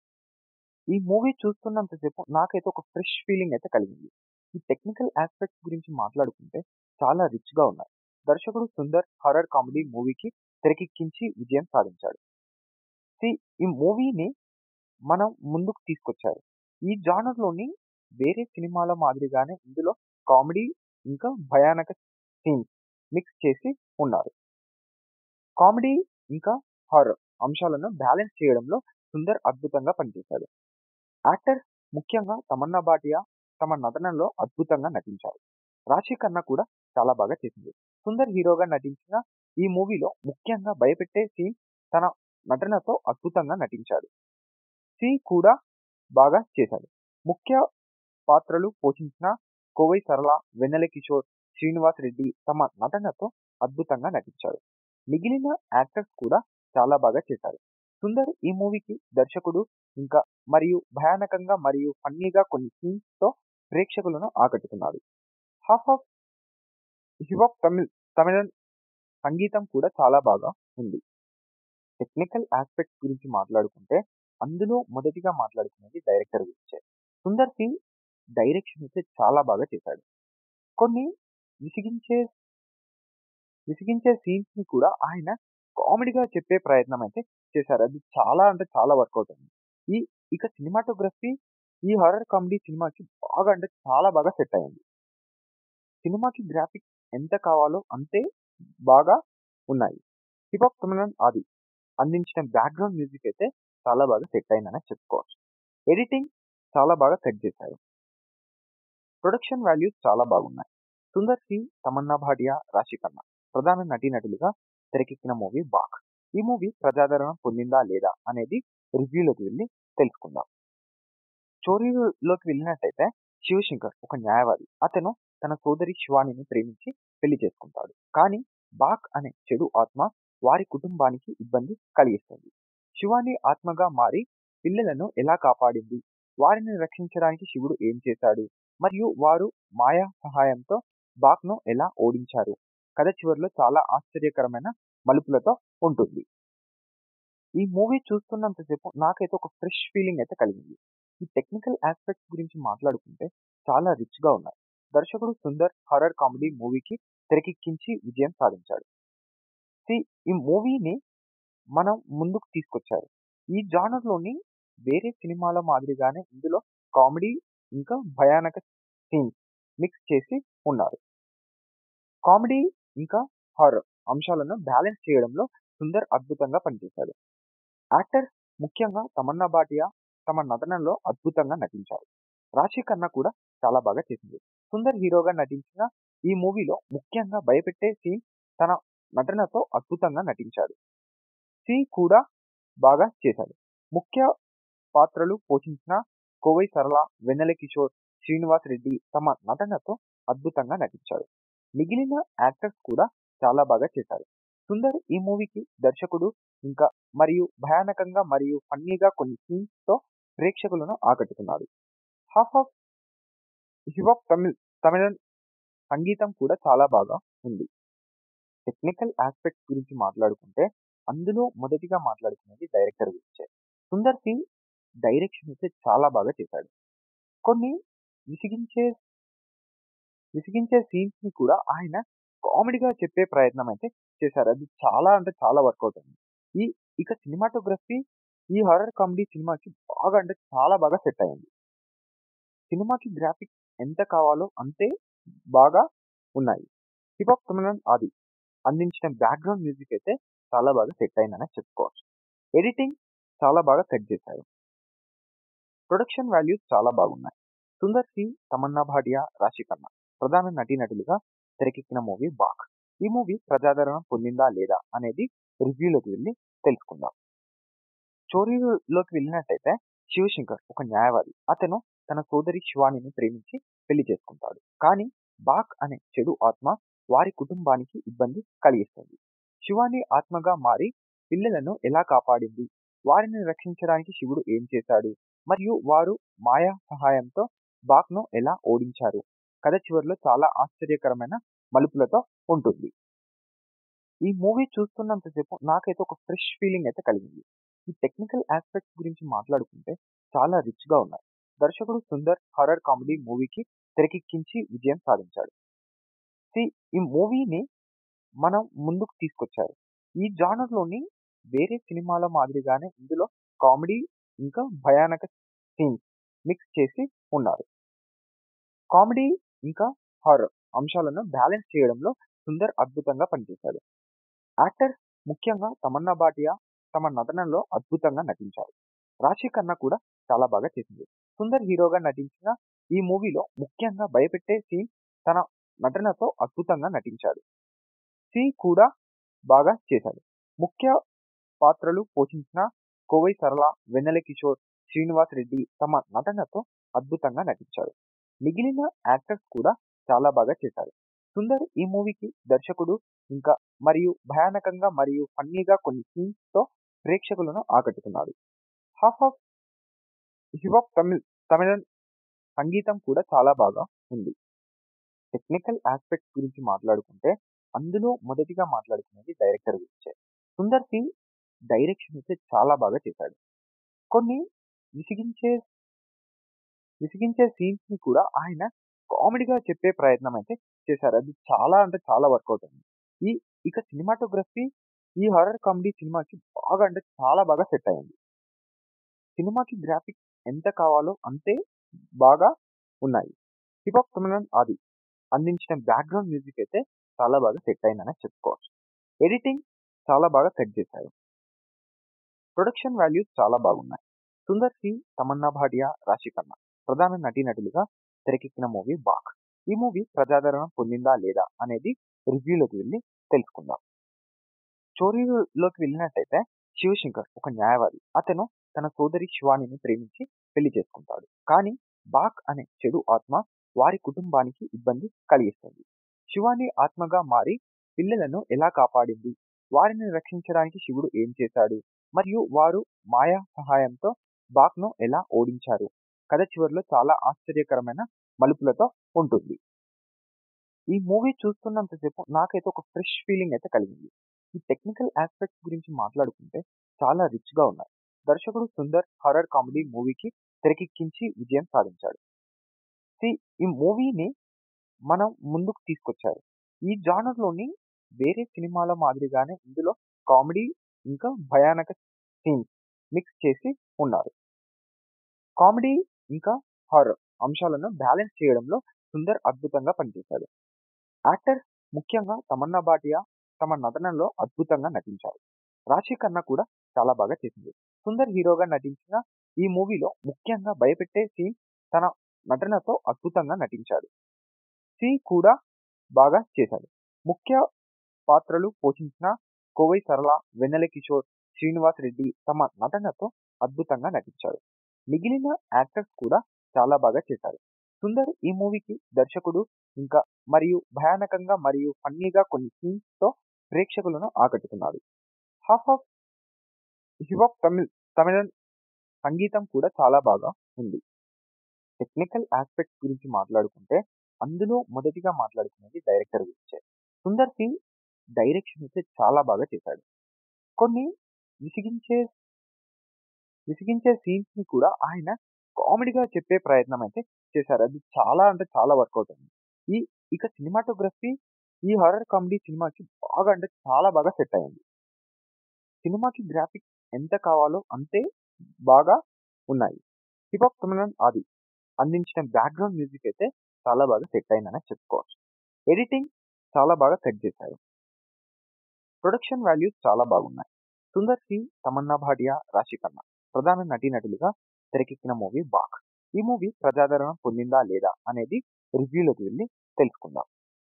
ఈ మూవీ చూస్తున్నంతసేపు నాకైతే ఒక ఫ్రెష్ ఫీలింగ్ అయితే కలిగింది ఈ టెక్నికల్ ఆస్పెక్ట్స్ గురించి మాట్లాడుకుంటే చాలా రిచ్గా ఉన్నాయి దర్శకుడు సుందర్ హర్రర్ కామెడీ మూవీకి తెరకెక్కించి విజయం సాధించాడు సి ఈ మూవీని మనం ముందుకు తీసుకొచ్చారు ఈ జానర్లోని వేరే సినిమాల మాదిరిగానే ఇందులో కామెడీ ఇంకా భయానక సీన్స్ మిక్స్ చేసి ఉన్నారు కామెడీ ఇంకా హారర్ అంశాలను బ్యాలెన్స్ చేయడంలో సుందర్ అద్భుతంగా పనిచేశాడు యాక్టర్స్ ముఖ్యంగా తమన్నా భాటియా తమ నటనలో అద్భుతంగా నటించారు రాశి ఖన్నా కూడా చాలా బాగా చేసింది సుందర్ హీరోగా నటించిన ఈ మూవీలో ముఖ్యంగా భయపెట్టే సీన్ తన నటనతో అద్భుతంగా నటించాడు సి కూడా బాగా చేశాడు ముఖ్య పాత్రలు పోషించిన కోవై సరళ వెన్నెల కిషోర్ శ్రీనివాస్ రెడ్డి తమ నటనతో అద్భుతంగా నటించారు మిగిలిన యాక్టర్స్ కూడా చాలా బాగా చేశారు సుందర్ ఈ మూవీకి దర్శకుడు ఇంకా మరియు భయానకంగా మరియు ఫన్నీగా కొన్ని సీన్స్ తో ప్రేక్షకులను ఆకట్టుకున్నాడు హాఫ్ ఆఫ్ హిప్ తమిళ్ తమిళ సంగీతం కూడా చాలా బాగా ఉంది టెక్నికల్ ఆస్పెక్ట్ గురించి మాట్లాడుకుంటే అందులో మొదటిగా మాట్లాడుకునేది డైరెక్టర్ గురించే సుందర్ సి డైరెక్షన్ అయితే చాలా బాగా చేశాడు కొన్ని విసిగించే విసిగించే సీన్స్ ని కూడా ఆయన కామెడీగా చెప్పే ప్రయత్నం అయితే చేశారు అది చాలా అంటే చాలా వర్కౌట్ అయింది ఈ ఇక సినిమాటోగ్రఫీ ఈ హారర్ కామెడీ సినిమాకి బాగా అంటే చాలా బాగా సెట్ అయింది సినిమాకి గ్రాఫిక్స్ ఎంత కావాలో అంతే బాగా ఉన్నాయి హిప్ హాప్ తమిళన్ ఆది అందించిన బ్యాక్గ్రౌండ్ మ్యూజిక్ అయితే చాలా బాగా సెట్ అయిందని చెప్పుకోవచ్చు ఎడిటింగ్ చాలా బాగా సెట్ చేశారు ప్రొడక్షన్ వాల్యూస్ చాలా బాగున్నాయి సుందర్ సి తమన్నా భాటియా రాశి ఖన్నా ప్రధాన నటీనటులుగా తెరకెక్కిన మూవీ బాక్ ఈ మూవీ ప్రజాదరణ పొందిందా లేదా అనేది రివ్యూలోకి వెళ్ళి తెలుసుకుందాం స్టోరీలోకి వెళ్ళినట్టయితే శివశంకర్ ఒక న్యాయవాది అతను తన సోదరి శివానిని ప్రేమించి పెళ్లి చేసుకుంటాడు కానీ బాక్ అనే చెడు ఆత్మ వారి కుటుంబానికి ఇబ్బంది కలిగిస్తుంది శివాని ఆత్మగా మారి పిల్లలను ఎలా కాపాడింది వారిని రక్షించడానికి శివుడు ఏం చేశాడు మరియు వారు మాయా సహాయంతో బాక్ను ఎలా ఓడించారు కథ చివరిలో చాలా ఆశ్చర్యకరమైన మలుపులతో ఉంటుంది ఈ మూవీ చూస్తున్నంతసేపు నాకైతే ఒక ఫ్రెష్ ఫీలింగ్ అయితే కలిగింది ఈ టెక్నికల్ ఆస్పెక్ట్స్ గురించి మాట్లాడుకుంటే చాలా రిచ్గా ఉన్నాయి దర్శకుడు సుందర్ హర్రర్ కామెడీ మూవీకి తెరకెక్కించి విజయం సాధించాడు సి ఈ మూవీని మనం ముందుకు తీసుకొచ్చారు ఈ జానర్లోని వేరే సినిమాల మాదిరిగానే ఇందులో కామెడీ ఇంకా భయానక సీన్స్ మిక్స్ చేసి ఉన్నారు కామెడీ ఇంకా హారర్ అంశాలను బ్యాలెన్స్ చేయడంలో సుందర్ అద్భుతంగా పనిచేశాడు యాక్టర్స్ ముఖ్యంగా తమన్నా భాటియా తమ నటనలో అద్భుతంగా నటించారు రాశి ఖన్నా కూడా చాలా బాగా చేసింది సుందర్ హీరోగా నటించిన ఈ మూవీలో ముఖ్యంగా భయపెట్టే సీన్ తన నటనతో అద్భుతంగా నటించాడు సి కూడా బాగా చేశాడు ముఖ్య పాత్రలు పోషించిన కోవై సరళ వెన్నెల కిషోర్ శ్రీనివాస్ రెడ్డి తమ నటనతో అద్భుతంగా నటించాడు మిగిలిన యాక్టర్స్ కూడా చాలా బాగా చేశారు సుందర్ ఈ మూవీకి దర్శకుడు ఇంకా మరియు భయానకంగా మరియు ఫన్నీగా కొన్ని సీన్స్ తో ప్రేక్షకులను ఆకట్టుకున్నాడు half of hip hop Tamil తమిళ సంగీతం కూడా చాలా బాగా ఉంది టెక్నికల్ ఆస్పెక్ట్స్ గురించి మాట్లాడుకుంటే అందులో మొదటిగా మాట్లాడుకునేది డైరెక్టర్ గురించే సుందర్ సి డైరెక్షన్ అయితే చాలా బాగా చేశాడు కొన్ని విసిగించే విసిగించే సీన్స్ ని కూడా ఆయన కామెడీగా చెప్పే ప్రయత్నం అయితే చేశారు అది చాలా అంటే చాలా వర్కౌట్ అయింది ఈ ఇక సినిమాటోగ్రఫీ ఈ హారర్ కామెడీ సినిమాకి బాగా అంటే చాలా బాగా సెట్ అయింది సినిమాకి గ్రాఫిక్స్ ఎంత కావాలో అంతే బాగా ఉన్నాయి హిప్ హాప్ తమిళన్ ఆది అందించిన బ్యాక్గ్రౌండ్ మ్యూజిక్ అయితే చాలా బాగా సెట్ అయిందని చెప్పుకోవచ్చు ఎడిటింగ్ చాలా బాగా సెట్ చేశారు ప్రొడక్షన్ వాల్యూస్ చాలా బాగున్నాయి సుందర్ సి తమన్నా భాటియా రాశి ఖన్నా ప్రధాన నటీనటులుగా తెరకెక్కిన మూవీ బాక్ ఈ మూవీ ప్రజాదరణ పొందిందా లేదా అనేది రివ్యూలోకి వెళ్ళి తెలుసుకుందాం స్టోరీలోకి వెళ్ళినట్టయితే శివశంకర్ ఒక న్యాయవాది అతను తన సోదరి శివానిని ప్రేమించి పెళ్లి చేసుకుంటాడు కానీ బాక్ అనే చెడు ఆత్మ వారి కుటుంబానికి ఇబ్బంది కలిగిస్తుంది శివాని ఆత్మగా మారి పిల్లలను ఎలా కాపాడింది వారిని రక్షించడానికి శివుడు ఏం చేశాడు మరియు వారు మాయా సహాయంతో బాక్ను ఎలా ఓడించారు కథ చివరిలో చాలా ఆశ్చర్యకరమైన మలుపులతో ఉంటుంది ఈ మూవీ చూస్తున్నంతసేపు నాకైతే ఒక ఫ్రెష్ ఫీలింగ్ అయితే కలిగింది ఈ టెక్నికల్ ఆస్పెక్ట్స్ గురించి మాట్లాడుకుంటే చాలా రిచ్గా ఉన్నాయి దర్శకుడు సుందర్ హర్రర్ కామెడీ మూవీకి తెరకెక్కించి విజయం సాధించాడు సి ఈ మూవీని మనం ముందుకు తీసుకొచ్చారు ఈ జానర్లోని వేరే సినిమాల మాదిరిగానే ఇందులో కామెడీ ఇంకా భయానక సీన్స్ మిక్స్ చేసి ఉన్నారు కామెడీ ఇంకా హారర్ అంశాలను బ్యాలెన్స్ చేయడంలో సుందర్ అద్భుతంగా పనిచేశాడు యాక్టర్స్ ముఖ్యంగా తమన్నా భాటియా తమ నటనలో అద్భుతంగా నటించారు రాశి ఖన్నా కూడా చాలా బాగా చేసింది సుందర్ హీరోగా నటించిన ఈ మూవీలో ముఖ్యంగా భయపెట్టే సీన్ తన నటనతో అద్భుతంగా నటించాడు సి కూడా బాగా చేశాడు ముఖ్య పాత్రలు పోషించిన కోవై సరళ వెన్నెల కిషోర్ శ్రీనివాస్ రెడ్డి తమ నటనతో అద్భుతంగా నటించారు మిగిలిన యాక్టర్స్ కూడా చాలా బాగా చేశారు సుందర్ ఈ మూవీకి దర్శకుడు ఇంకా మరియు భయానకంగా మరియు ఫన్నీగా కొన్ని సీన్స్ తో ప్రేక్షకులను ఆకట్టుకున్నాడు హాఫ్ ఆఫ్ హిప్ తమిళ్ తమిళ సంగీతం కూడా చాలా బాగా ఉంది టెక్నికల్ ఆస్పెక్ట్స్ గురించి మాట్లాడుకుంటే అందులో మొదటిగా మాట్లాడుకునేది డైరెక్టర్ గురించే సుందర్ సి డైరెక్షన్ అయితే చాలా బాగా చేశాడు కొన్ని విసిగించే విసిగించే సీన్స్ ని కూడా ఆయన కామెడీగా చెప్పే ప్రయత్నం అయితే చేశారు అది చాలా అంటే చాలా వర్కౌట్ అయింది ఈ ఇక సినిమాటోగ్రఫీ ఈ హారర్ కామెడీ సినిమాకి బాగా అంటే చాలా బాగా సెట్ అయింది సినిమాకి గ్రాఫిక్స్ ఎంత కావాలో అంతే బాగా ఉన్నాయి హిప్ హాప్ తమిళన్ ఆది అందించిన బ్యాక్గ్రౌండ్ మ్యూజిక్ అయితే చాలా బాగా సెట్ అయిందని చెప్పుకోవచ్చు ఎడిటింగ్ చాలా బాగా సెట్ చేశారు ప్రొడక్షన్ వాల్యూస్ చాలా బాగున్నాయి సుందర్ సి తమన్నా భాటియా రాశి ఖన్నా ప్రధాన నటీనటులుగా తెరకెక్కిన మూవీ బాక్ ఈ మూవీ ప్రజాదరణ పొందిందా లేదా అనేది రివ్యూలోకి వెళ్ళి తెలుసుకుందాం స్టోరీలోకి వెళ్ళినట్టయితే శివశంకర్ ఒక న్యాయవాది అతను తన సోదరి శివానిని ప్రేమించి పెళ్లి చేసుకుంటాడు కానీ బాక్ అనే చెడు ఆత్మ వారి కుటుంబానికి ఇబ్బంది కలిగిస్తుంది శివాని ఆత్మగా మారి పిల్లలను ఎలా కాపాడింది వారిని రక్షించడానికి శివుడు ఏం చేశాడు మరియు వారు మాయా సహాయంతో బాక్ను ఎలా ఓడించారు కథ చివరిలో చాలా ఆశ్చర్యకరమైన మలుపులతో ఉంటుంది ఈ మూవీ చూస్తున్నంతసేపు నాకైతే ఒక ఫ్రెష్ ఫీలింగ్ అయితే కలిగింది ఈ టెక్నికల్ ఆస్పెక్ట్స్ గురించి మాట్లాడుకుంటే చాలా రిచ్గా ఉన్నాయి దర్శకుడు సుందర్ హర్రర్ కామెడీ మూవీకి తెరకెక్కించి విజయం సాధించాడు సి ఈ మూవీని మనం ముందుకు తీసుకొచ్చారు ఈ జానర్లోని వేరే సినిమాల మాదిరిగానే ఇందులో కామెడీ ఇంకా భయానక సీన్స్ మిక్స్ చేసి ఉన్నారు కామెడీ ఇంకా హారర్ అంశాలను బ్యాలెన్స్ చేయడంలో సుందర్ అద్భుతంగా పనిచేశాడు యాక్టర్స్ ముఖ్యంగా తమన్నా భాటియా తమ నటనలో అద్భుతంగా నటించారు రాశి ఖన్నా కూడా చాలా బాగా చేసింది సుందర్ హీరోగా నటించిన ఈ మూవీలో ముఖ్యంగా భయపెట్టే సీన్ తన నటనతో అద్భుతంగా నటించాడు సి కూడా బాగా చేశాడు ముఖ్య పాత్రలు పోషించిన కోవై సరళ వెన్నెల కిషోర్ శ్రీనివాస్ రెడ్డి తమ నటనతో అద్భుతంగా నటించారు మిగిలిన యాక్టర్స్ కూడా చాలా బాగా చేశారు సుందర్ ఈ మూవీకి దర్శకుడు ఇంకా మరియు భయానకంగా మరియు ఫన్నీగా కొన్ని సీన్స్ తో ప్రేక్షకులను ఆకట్టుకున్నాడు half of hip hop Tamil తమిళ సంగీతం కూడా చాలా బాగా ఉంది టెక్నికల్ ఆస్పెక్ట్స్ గురించి మాట్లాడుకుంటే అందులో మొదటిగా మాట్లాడుకునేది డైరెక్టర్ గురించే సుందర్ సి డైరెక్షన్ అయితే చాలా బాగా చేశాడు కొన్ని విసిగించే విసిగించే సీన్స్ ని కూడా ఆయన కామెడీగా చెప్పే ప్రయత్నం అయితే చేశారు అది చాలా అంటే చాలా వర్కౌట్ అయింది ఈ ఇక సినిమాటోగ్రఫీ ఈ హారర్ కామెడీ సినిమాకి బాగా అంటే చాలా బాగా సెట్ అయింది సినిమాకి గ్రాఫిక్స్ ఎంత కావాలో అంతే బాగా ఉన్నాయి హిప్ హాప్ తమిళన్ ఆది అందించిన బ్యాక్గ్రౌండ్ మ్యూజిక్ అయితే చాలా బాగా సెట్ అయిందని చెప్పుకోవచ్చు ఎడిటింగ్ చాలా బాగా సెట్ చేశారు ప్రొడక్షన్ వాల్యూస్ చాలా బాగున్నాయి సుందర్ సి తమన్నా భాటియా రాశి ఖన్నా ప్రధాన నటీనటులుగా తెరకెక్కిన మూవీ బాక్ ఈ మూవీ ప్రజాదరణ పొందిందా లేదా అనేది రివ్యూలోకి వెళ్ళి తెలుసుకుందాం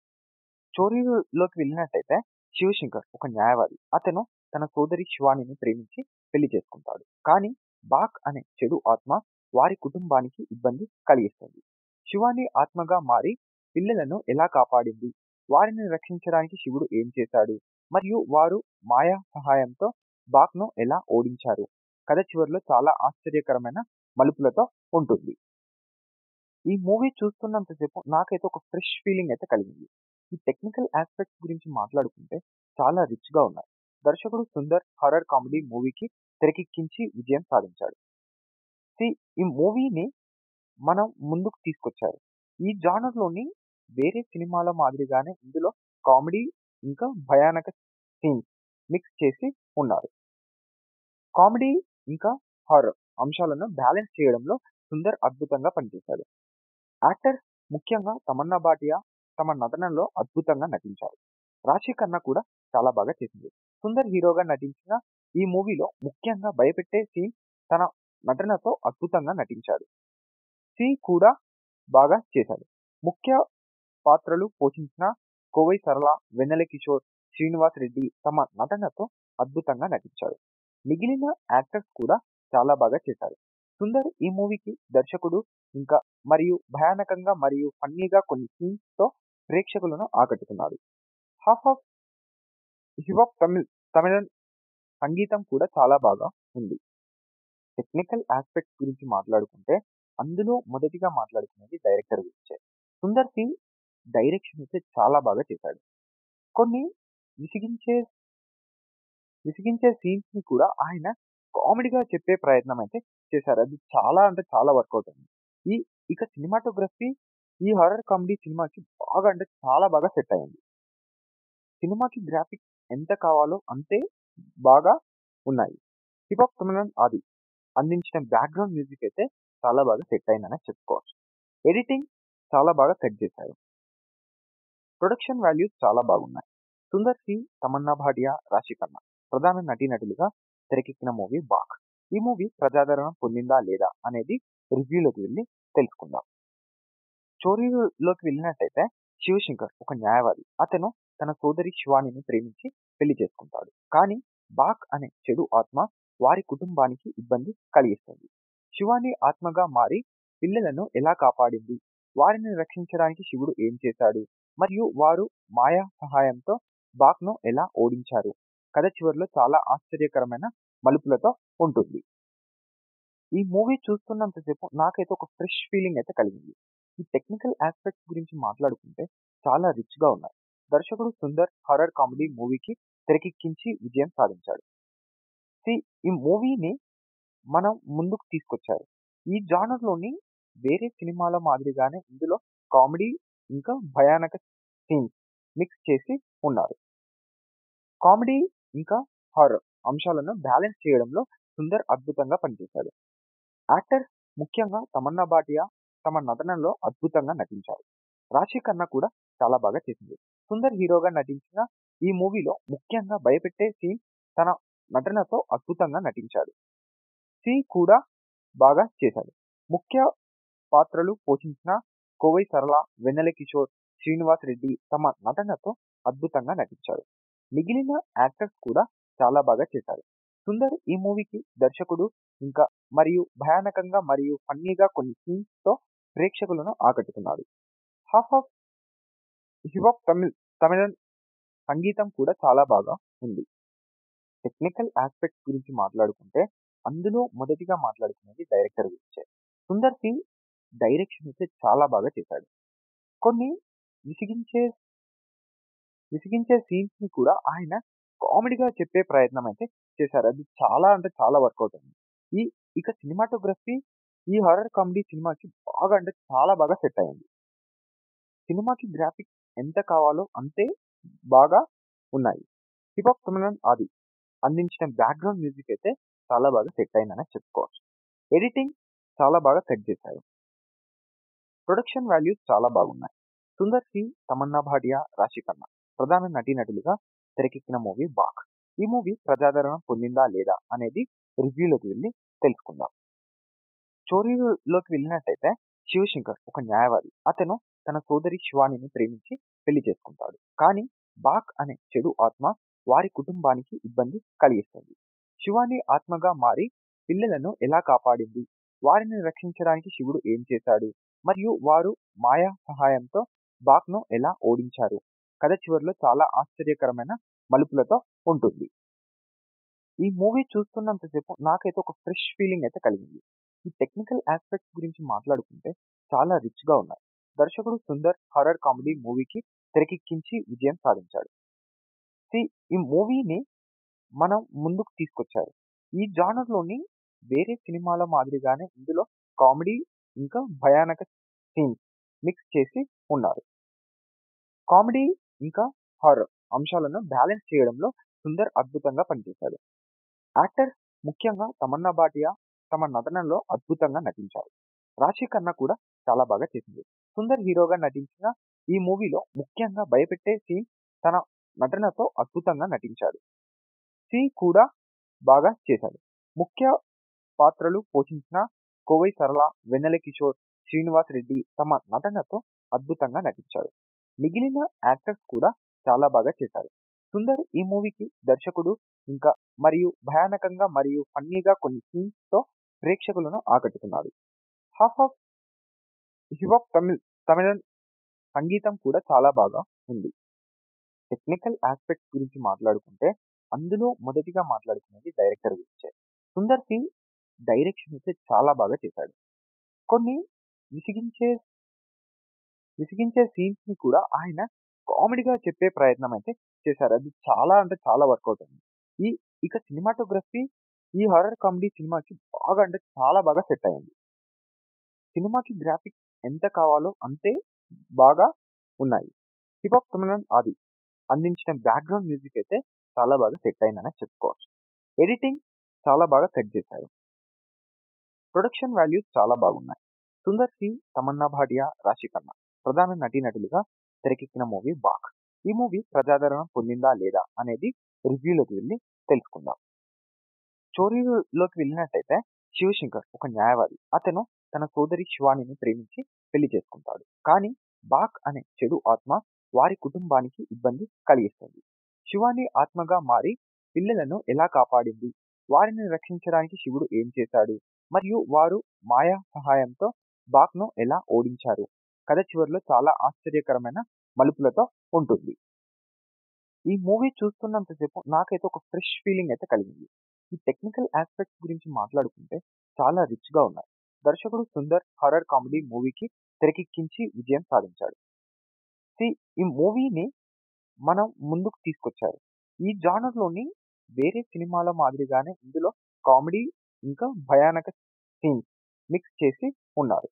స్టోరీలోకి వెళ్ళినట్టయితే శివశంకర్ ఒక న్యాయవాది అతను తన సోదరి శివానిని ప్రేమించి పెళ్లి చేసుకుంటాడు కానీ బాక్ అనే చెడు ఆత్మ వారి కుటుంబానికి ఇబ్బంది కలిగిస్తుంది శివాని ఆత్మగా మారి పిల్లలను ఎలా కాపాడింది వారిని రక్షించడానికి శివుడు ఏం చేశాడు మరియు వారు మాయా సహాయంతో బాక్ను ఎలా ఓడించారు కథ చివరిలో చాలా ఆశ్చర్యకరమైన మలుపులతో ఉంటుంది. ఈ మూవీ చూస్తున్నంత సేపు నాకైతే ఒక ఫ్రెష్ ఫీలింగ్ అయితే కలిగింది. ఈ టెక్నికల్ యాస్పెక్ట్స్ గురించి మాట్లాడుకుంటే చాలా రిచ్‌గా ఉన్నాయి. దర్శకుడు సుందర్ హారర్ కామెడీ మూవీకి తెరకెక్కించి విజయం సాధించాడు. సీ ఈ మూవీని మనం ముందుకు తీసుకొచ్చారు. ఈ జానర్‌లోని వేరే సినిమాల మాదిరిగానే ఇందులో కామెడీ ఇంకా భయానక సీన్స్ మిక్స్ చేసి ఉన్నారు. కామెడీ ఇంకా హారర్ అంశాలను బ్యాలెన్స్ చేయడంలో సుందర్ అద్భుతంగా పనిచేశాడు. యాక్టర్స్ ముఖ్యంగా తమన్నా భాటియా తమ నటనలో అద్భుతంగా నటించారు. రాశి ఖన్నా కూడా చాలా బాగా చేసింది. సుందర్ హీరోగా నటించిన ఈ మూవీలో ముఖ్యంగా భయపెట్టే సీన్ తన నటనతో అద్భుతంగా నటించాడు. సి కూడా బాగా చేశాడు. ముఖ్య పాత్రలు పోషించిన కోవై సరళ, వెన్నెల కిషోర్, శ్రీనివాస్ రెడ్డి తమ నటనతో అద్భుతంగా నటించారు. మిగిలిన యాక్టర్స్ కూడా చాలా బాగా చేశారు. సుందర్ ఈ మూవీకి దర్శకుడు ఇంకా మరియు భయానకంగా మరియు ఫన్నీగా కొన్ని సీన్స్‌తో ప్రేక్షకులను ఆకట్టుకున్నాడు. హాఫ్ ఆఫ్ హిపాప్ తమిళ్ తమిళన్ సంగీతం కూడా చాలా బాగా ఉంది. టెక్నికల్ యాస్పెక్ట్స్ గురించి మాట్లాడుకుంటే అందులో మొదటిగా మాట్లాడుకునేది డైరెక్టర్ గురించే. సుందర్ సి డైరెక్షన్ అయితే చాలా బాగా చేశాడు. కొన్ని విసిగించే విసిగించే సీన్స్‌ని కూడా ఆయన కామెడీగా చెప్పే ప్రయత్నం అయితే చేశారు. అది చాలా అంటే చాలా వర్కౌట్ అయింది. ఈ ఇక సినిమాటోగ్రఫీ ఈ హారర్ కామెడీ సినిమాకి బాగా అంటే చాలా బాగా సెట్ అయింది. సినిమాకి గ్రాఫిక్స్ ఎంత కావాలో అంతే బాగా ఉన్నాయి. హిపాప్ తమిళన్ ఆది అందించిన బ్యాక్‌గ్రౌండ్ మ్యూజిక్ అయితే చాలా బాగా సెట్ అయిందనే చెప్పుకోవచ్చు. ఎడిటింగ్ చాలా బాగా సెట్ చేశారు. ప్రొడక్షన్ వాల్యూస్ చాలా బాగున్నాయి. సుందర్ సి, తమన్నా భాటియా, రాశి ఖన్నా ప్రధాన నటీనటులుగా తెరకెక్కిన మూవీ 'బాక్'. ఈ మూవీ ప్రజాదరణ పొందిందా లేదా అనేది రివ్యూలోకి వెళ్లి తెలుసుకుందాం. స్టోరీలోకి వెళ్ళినట్టయితే శివశంకర్ ఒక న్యాయవాది. అతను తన సోదరి శివానీని ప్రేమించి పెళ్లి చేసుకుంటాడు. కానీ బాక్ అనే చెడు ఆత్మ వారి కుటుంబానికి ఇబ్బంది కలిగిస్తుంది. శివాని ఆత్మగా మారి పిల్లలను ఎలా కాపాడింది? వారిని రక్షించడానికి శివుడు ఏం చేశాడు? మరియు వారు మాయా సహాయంతో బాక్‌ను ఎలా ఓడించారు? కథ చివరిలో చాలా ఆశ్చర్యకరమైన మలుపులతో ఉంటుంది. ఈ మూవీ చూస్తున్నంత సేపు నాకైతే ఒక ఫ్రెష్ ఫీలింగ్ అయితే కలిగింది. ఈ టెక్నికల్ యాస్పెక్ట్స్ గురించి మాట్లాడుకుంటే చాలా రిచ్‌గా ఉన్నాయి. దర్శకుడు సుందర్ హారర్ కామెడీ మూవీకి తెరకెక్కించి విజయం సాధించాడు. సీ ఈ మూవీని మనం ముందుకు తీసుకొచ్చారు. ఈ జానర్‌లోని వేరే సినిమాల మాదిరిగానే ఇందులో కామెడీ ఇంకా భయానక సీన్స్ మిక్స్ చేసి ఉన్నారు. కామెడీ ఇంకా హారర్ అంశాలను బ్యాలెన్స్ చేయడంలో సుందర్ అద్భుతంగా పనిచేశాడు. యాక్టర్స్ ముఖ్యంగా తమన్నా భాటియా తమ నటనలో అద్భుతంగా నటించారు. రాశి ఖన్నా కూడా చాలా బాగా చేసింది. సుందర్ హీరోగా నటించిన ఈ మూవీలో ముఖ్యంగా భయపెట్టే సీన్ తన నటనతో అద్భుతంగా నటించాడు. సి కూడా బాగా చేశాడు. ముఖ్య పాత్రలు పోషించిన కోవై సరళ, వెన్నెల కిషోర్, శ్రీనివాస్ రెడ్డి తమ నటనతో అద్భుతంగా నటించారు. మిగిలిన యాక్టర్స్ కూడా చాలా బాగా చేశారు. సుందర్ ఈ మూవీకి దర్శకుడు ఇంకా మరియు భయానకంగా మరియు ఫన్నీగా కొన్ని సీన్స్‌తో ప్రేక్షకులను ఆకట్టుకున్నాడు. హాఫ్ ఆఫ్ హిపాప్ తమిళ్ తమిళన్ సంగీతం కూడా చాలా బాగా ఉంది. టెక్నికల్ యాస్పెక్ట్స్ గురించి మాట్లాడుకుంటే అందులో మొదటిగా మాట్లాడుకునేది డైరెక్టర్ గురించే. సుందర్ సి డైరెక్షన్ అయితే చాలా బాగా చేశాడు. కొన్ని విసిగించే విసిగించే సీన్స్‌ని కూడా ఆయన కామెడీగా చెప్పే ప్రయత్నం అయితే చేశారు. అది చాలా అంటే చాలా వర్కౌట్ అయింది. ఈ ఇక సినిమాటోగ్రఫీ ఈ హారర్ కామెడీ సినిమాకి బాగా అంటే చాలా బాగా సెట్ అయింది. సినిమాకి గ్రాఫిక్స్ ఎంత కావాలో అంతే బాగా ఉన్నాయి. హిపాప్ తమిళన్ ఆది అందించిన బ్యాక్‌గ్రౌండ్ మ్యూజిక్ అయితే చాలా బాగా సెట్ అయిందనే చెప్పుకోవచ్చు. ఎడిటింగ్ చాలా బాగా సెట్ చేశారు. ప్రొడక్షన్ వాల్యూస్ చాలా బాగున్నాయి. సుందర్ సి, తమన్నా భాటియా, రాశి ఖన్నా ప్రధాన నటీనటులుగా తెరకెక్కిన మూవీ 'బాక్'. ఈ మూవీ ప్రజాదరణ పొందిందా లేదా అనేది రివ్యూలోకి వెళ్లి తెలుసుకుందాం. స్టోరీలోకి వెళ్ళినట్టయితే శివశంకర్ ఒక న్యాయవాది. అతను తన సోదరి శివానీని ప్రేమించి పెళ్లి చేసుకుంటాడు. కానీ బాక్ అనే చెడు ఆత్మ వారి కుటుంబానికి ఇబ్బంది కలిగిస్తుంది. శివాని ఆత్మగా మారి పిల్లలను ఎలా కాపాడింది? వారిని రక్షించడానికి శివుడు ఏం చేశాడు? మరియు వారు మాయా సహాయంతో బాక్‌ను ఎలా ఓడించారు? కథ చివరిలో చాలా ఆశ్చర్యకరమైన మలుపులతో ఉంటుంది. ఈ మూవీ చూస్తున్నంత సేపు నాకైతే ఒక ఫ్రెష్ ఫీలింగ్ అయితే కలిగింది. ఈ టెక్నికల్ యాస్పెక్ట్స్ గురించి మాట్లాడుకుంటే చాలా రిచ్‌గా ఉన్నాయి. దర్శకుడు సుందర్ హారర్ కామెడీ మూవీకి తెరకెక్కించి విజయం సాధించాడు. సీ ఈ మూవీని మనం ముందుకు తీసుకొచ్చారు. ఈ జానర్‌లోని వేరే సినిమాల మాదిరిగానే ఇందులో కామెడీ ఇంకా భయానక సీన్స్ మిక్స్ చేసి ఉన్నారు. కామెడీ ఇంకా హారర్ అంశాలను బ్యాలెన్స్ చేయడంలో సుందర్ అద్భుతంగా పనిచేశాడు. యాక్టర్స్ ముఖ్యంగా తమన్నా భాటియా తమ నటనలో అద్భుతంగా నటించారు. రాశి ఖన్నా కూడా చాలా బాగా చేసింది. సుందర్ హీరోగా నటించిన ఈ మూవీలో ముఖ్యంగా భయపెట్టే సీన్ తన నటనతో అద్భుతంగా నటించాడు. సి కూడా బాగా చేశాడు. ముఖ్య పాత్రలు పోషించిన కోవై సరళ, వెన్నెల కిషోర్, శ్రీనివాస్ రెడ్డి తమ నటనతో అద్భుతంగా నటించారు. మిగిలిన యాక్టర్స్ కూడా చాలా బాగా చేశారు. సుందర్ ఈ మూవీకి దర్శకుడు ఇంకా మరియు భయానకంగా మరియు ఫన్నీగా కొన్ని సీన్స్‌తో ప్రేక్షకులను ఆకట్టుకున్నాడు. హాఫ్ ఆఫ్ హిపాప్ తమిళ్ తమిళన్ సంగీతం కూడా చాలా బాగా ఉంది. టెక్నికల్ యాస్పెక్ట్స్ గురించి మాట్లాడుకుంటే అందులో మొదటిగా మాట్లాడుకునేది డైరెక్టర్ గురించే. సుందర్ సి డైరెక్షన్ అయితే చాలా బాగా చేశాడు. కొన్ని విసిగించే విసిగించే సీన్స్‌ని కూడా ఆయన కామెడీగా చెప్పే ప్రయత్నం అయితే చేశారు. అది చాలా అంటే చాలా వర్కౌట్ అయింది. ఈ ఇక సినిమాటోగ్రఫీ ఈ హారర్ కామెడీ సినిమాకి బాగా అంటే చాలా బాగా సెట్ అయింది. సినిమాకి గ్రాఫిక్స్ ఎంత కావాలో అంతే బాగా ఉన్నాయి. హిపాప్ తమిళన్ ఆది అందించిన బ్యాక్‌గ్రౌండ్ మ్యూజిక్ అయితే చాలా బాగా సెట్ అయిందనే చెప్పుకోవచ్చు. ఎడిటింగ్ చాలా బాగా సెట్ చేశారు. ప్రొడక్షన్ వాల్యూస్ చాలా బాగున్నాయి. సుందర్ సి, తమన్నా భాటియా, రాశి ఖన్నా ప్రధాన నటీనటులుగా తెరకెక్కిన మూవీ 'బాక్'. ఈ మూవీ ప్రజాదరణ పొందిందా లేదా అనేది రివ్యూలోకి వెళ్లి తెలుసుకుందాం. స్టోరీలోకి వెళ్ళినట్టయితే శివశంకర్ ఒక న్యాయవాది. అతను తన సోదరి శివానీని ప్రేమించి పెళ్లి చేసుకుంటాడు. కానీ బాక్ అనే చెడు ఆత్మ వారి కుటుంబానికి ఇబ్బంది కలిగిస్తుంది. శివాని ఆత్మగా మారి పిల్లలను ఎలా కాపాడింది, వారిని రక్షించడానికి శివుడు ఏం చేశాడు మరియు వారు మాయా సహాయంతో బాక్‌ను ఎలా ఓడించారు కథ చివరిలో చాలా ఆశ్చర్యకరమైన మలుపులతో ఉంటుంది. ఈ మూవీ చూస్తున్నంత సేపు నాకైతే ఒక ఫ్రెష్ ఫీలింగ్ అయితే కలిగింది. ఈ టెక్నికల్ యాస్పెక్ట్స్ గురించి మాట్లాడుకుంటే చాలా రిచ్‌గా ఉన్నాయి. దర్శకుడు సుందర్ హారర్ కామెడీ మూవీకి తెరకెక్కించి విజయం సాధించాడు. సీ ఈ మూవీని మనం ముందుకు తీసుకొచ్చారు. ఈ జానర్‌లోని వేరే సినిమాల మాదిరిగానే ఇందులో కామెడీ ఇంకా భయానక సీన్స్ మిక్స్ చేసి ఉన్నారు.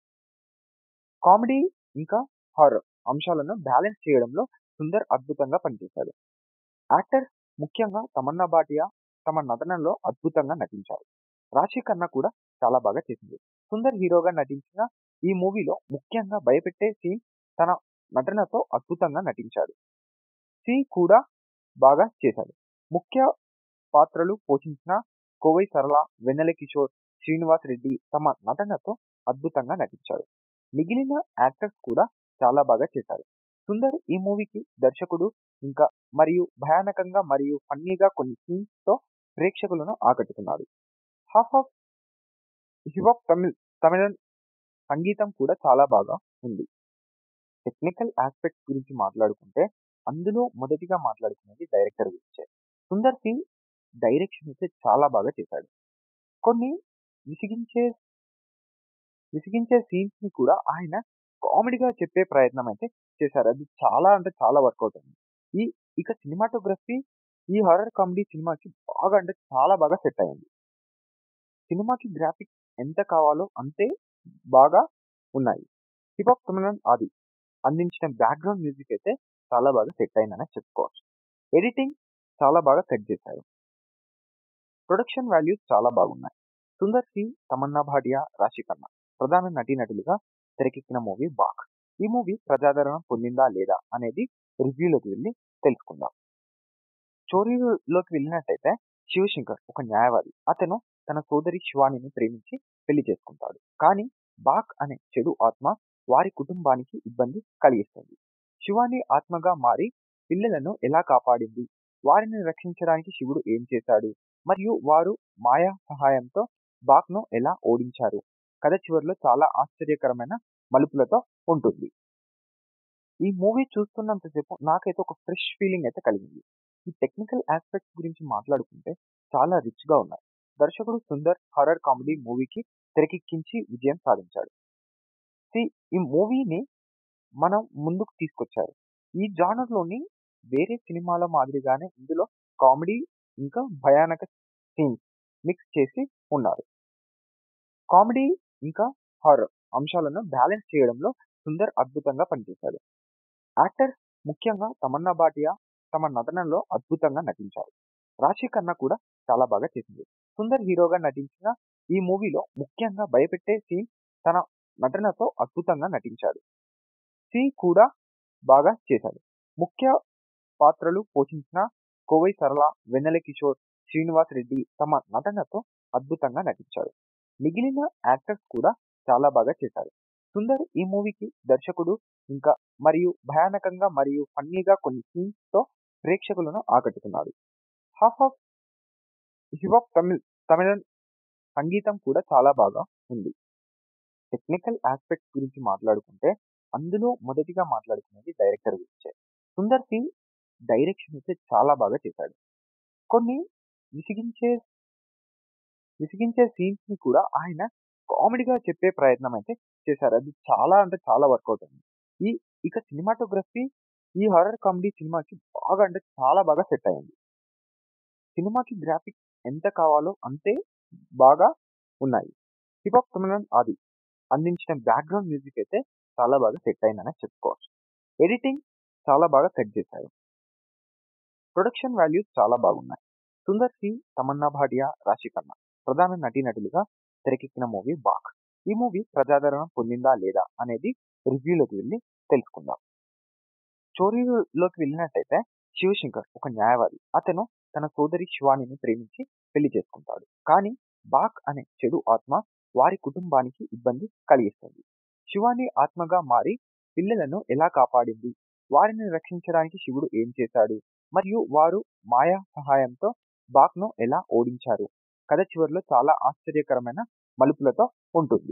కామెడీ ఇంకా హారర్ అంశాలను బ్యాలెన్స్ చేయడంలో సుందర్ అద్భుతంగా పనిచేశాడు. యాక్టర్స్ ముఖ్యంగా తమన్నా భాటియా తమ నటనలో అద్భుతంగా నటించారు. రాశి ఖన్నా కూడా చాలా బాగా చేసింది. సుందర్ హీరోగా నటించిన ఈ మూవీలో ముఖ్యంగా భయపెట్టే సీన్ తన నటనతో అద్భుతంగా నటించాడు. సి కూడా బాగా చేశాడు. ముఖ్య పాత్రలు పోషించిన కోవై సరళ, వెన్నెల కిషోర్, శ్రీనివాస్ రెడ్డి తమ నటనతో అద్భుతంగా నటించారు. మిగిలిన యాక్టర్స్ కూడా చాలా బాగా చేశారు. సుందర్ ఈ మూవీకి దర్శకుడు ఇంకా మరియు భయానకంగా మరియు ఫన్నీగా కొన్ని సీన్స్‌తో ప్రేక్షకులను ఆకట్టుకున్నాడు. హాఫ్ ఆఫ్ హిపాప్ తమిళ్ తమిళన్ సంగీతం కూడా చాలా బాగా ఉంది. టెక్నికల్ యాస్పెక్ట్స్ గురించి మాట్లాడుకుంటే అందులో మొదటిగా మాట్లాడుకునేది డైరెక్టర్ గురించే. సుందర్ సి డైరెక్షన్ అయితే చాలా బాగా చేశాడు. కొన్ని విసిగించే విసిగించే సీన్స్‌ని కూడా ఆయన కామెడీగా చెప్పే ప్రయత్నం అయితే చేశారు. అది చాలా అంటే చాలా వర్కౌట్ అయింది. ఈ ఇక సినిమాటోగ్రఫీ ఈ హారర్ కామెడీ సినిమాకి బాగా అంటే చాలా బాగా సెట్ అయింది. సినిమాకి గ్రాఫిక్స్ ఎంత కావాలో అంతే బాగా ఉన్నాయి. హిపాప్ తమిళన్ ఆది అందించిన బ్యాక్‌గ్రౌండ్ మ్యూజిక్ అయితే చాలా బాగా సెట్ అయిందనే చెప్పుకోవచ్చు. ఎడిటింగ్ చాలా బాగా సెట్ చేశారు. ప్రొడక్షన్ వాల్యూస్ చాలా బాగున్నాయి. సుందర్ సి, తమన్నా భాటియా, రాశి ఖన్నా ప్రధాన నటీనటులుగా తెరకెక్కిన మూవీ 'బాక్'. ఈ మూవీ ప్రజాదరణ పొందిందా లేదా అనేది రివ్యూలోకి వెళ్లి తెలుసుకుందాం. స్టోరీలోకి వెళ్ళినట్టయితే శివశంకర్ ఒక న్యాయవాది. అతను తన సోదరి శివానీని ప్రేమించి పెళ్లి చేసుకుంటాడు. కానీ బాక్ అనే చెడు ఆత్మ వారి కుటుంబానికి ఇబ్బంది కలిగిస్తుంది. శివాని ఆత్మగా మారి పిల్లలను ఎలా కాపాడింది, వారిని రక్షించడానికి శివుడు ఏం చేశాడు మరియు వారు మాయా సహాయంతో బాక్‌ను ఎలా ఓడించారు కథ చివరిలో చాలా ఆశ్చర్యకరమైన మలుపులతో ఉంటుంది. ఈ మూవీ చూస్తున్నంత సేపు నాకైతే ఒక ఫ్రెష్ ఫీలింగ్ అయితే కలిగింది. ఈ టెక్నికల్ యాస్పెక్ట్స్ గురించి మాట్లాడుకుంటే చాలా రిచ్‌గా ఉన్నాయి. దర్శకుడు సుందర్ హారర్ కామెడీ మూవీకి తెరకెక్కించి విజయం సాధించాడు. సి ఈ మూవీని మనం ముందుకు తీసుకొచ్చారు. ఈ జానర్‌లోని వేరే సినిమాల మాదిరిగానే ఇందులో కామెడీ ఇంకా భయానక సీన్స్ మిక్స్ చేసి ఉన్నారు. కామెడీ ఇంకా హారర్ అంశాలను బ్యాలెన్స్ చేయడంలో సుందర్ అద్భుతంగా పనిచేశాడు. యాక్టర్స్ ముఖ్యంగా తమన్నా భాటియా తమ నటనలో అద్భుతంగా నటించారు. రాశి ఖన్నా కూడా చాలా బాగా చేసింది. సుందర్ హీరోగా నటించిన ఈ మూవీలో ముఖ్యంగా భయపెట్టే సీన్ తన నటనతో అద్భుతంగా నటించాడు. సి కూడా బాగా చేశాడు. ముఖ్య పాత్రలు పోషించిన కోవై సరళ, వెన్నెల కిషోర్, శ్రీనివాస్ రెడ్డి తమ నటనతో అద్భుతంగా నటించారు. మిగిలిన యాక్టర్స్ కూడా చాలా బాగా చేశారు. సుందర్ ఈ మూవీకి దర్శకుడు ఇంకా మరియు భయానకంగా మరియు ఫన్నీగా కొన్ని సీన్స్‌తో ప్రేక్షకులను ఆకట్టుకున్నాడు. హాఫ్ ఆఫ్ హిపాప్ తమిళ్ తమిళన్ సంగీతం కూడా చాలా బాగా ఉంది. టెక్నికల్ యాస్పెక్ట్స్ గురించి మాట్లాడుకుంటే అందులో మొదటిగా మాట్లాడుకునేది డైరెక్టర్ గురించే. సుందర్ సి డైరెక్షన్ అయితే చాలా బాగా చేశాడు. కొన్ని విసిగించే విసిగించే సీన్స్‌ని కూడా ఆయన కామెడీగా చెప్పే ప్రయత్నం అయితే చేశారు. అది చాలా అంటే చాలా వర్కౌట్ అయింది. ఈ ఇక సినిమాటోగ్రఫీ ఈ హారర్ కామెడీ సినిమాకి బాగా అంటే చాలా బాగా సెట్ అయింది. సినిమాకి గ్రాఫిక్స్ ఎంత కావాలో అంతే బాగా ఉన్నాయి. హిపాప్ తమిళన్ ఆది అందించిన బ్యాక్‌గ్రౌండ్ మ్యూజిక్ అయితే చాలా బాగా సెట్ అయిందనే చెప్పుకోవచ్చు. ఎడిటింగ్ చాలా బాగా సెట్ చేశారు. ప్రొడక్షన్ వాల్యూస్ చాలా బాగున్నాయి. సుందర్ సి, తమన్నా భాటియా, రాశి ఖన్నా ప్రధాన నటీనటులుగా తెరకెక్కిన మూవీ 'బాక్'. ఈ మూవీ ప్రజాదరణ పొందిందా లేదా అనేది రివ్యూలోకి వెళ్లి తెలుసుకుందాం. స్టోరీలోకి వెళ్ళినట్టయితే శివశంకర్ ఒక న్యాయవాది. అతను తన సోదరి శివానీని ప్రేమించి పెళ్లి చేసుకుంటాడు. కానీ బాక్ అనే చెడు ఆత్మ వారి కుటుంబానికి ఇబ్బంది కలిగిస్తుంది. శివాని ఆత్మగా మారి పిల్లలను ఎలా కాపాడింది? వారిని రక్షించడానికి శివుడు ఏం చేశాడు? మరియు వారు మాయా సహాయంతో బాక్‌ను ఎలా ఓడించారు? కథ చివర్లో చాలా ఆశ్చర్యకరమైన మలుపులతో ఉంటుంది.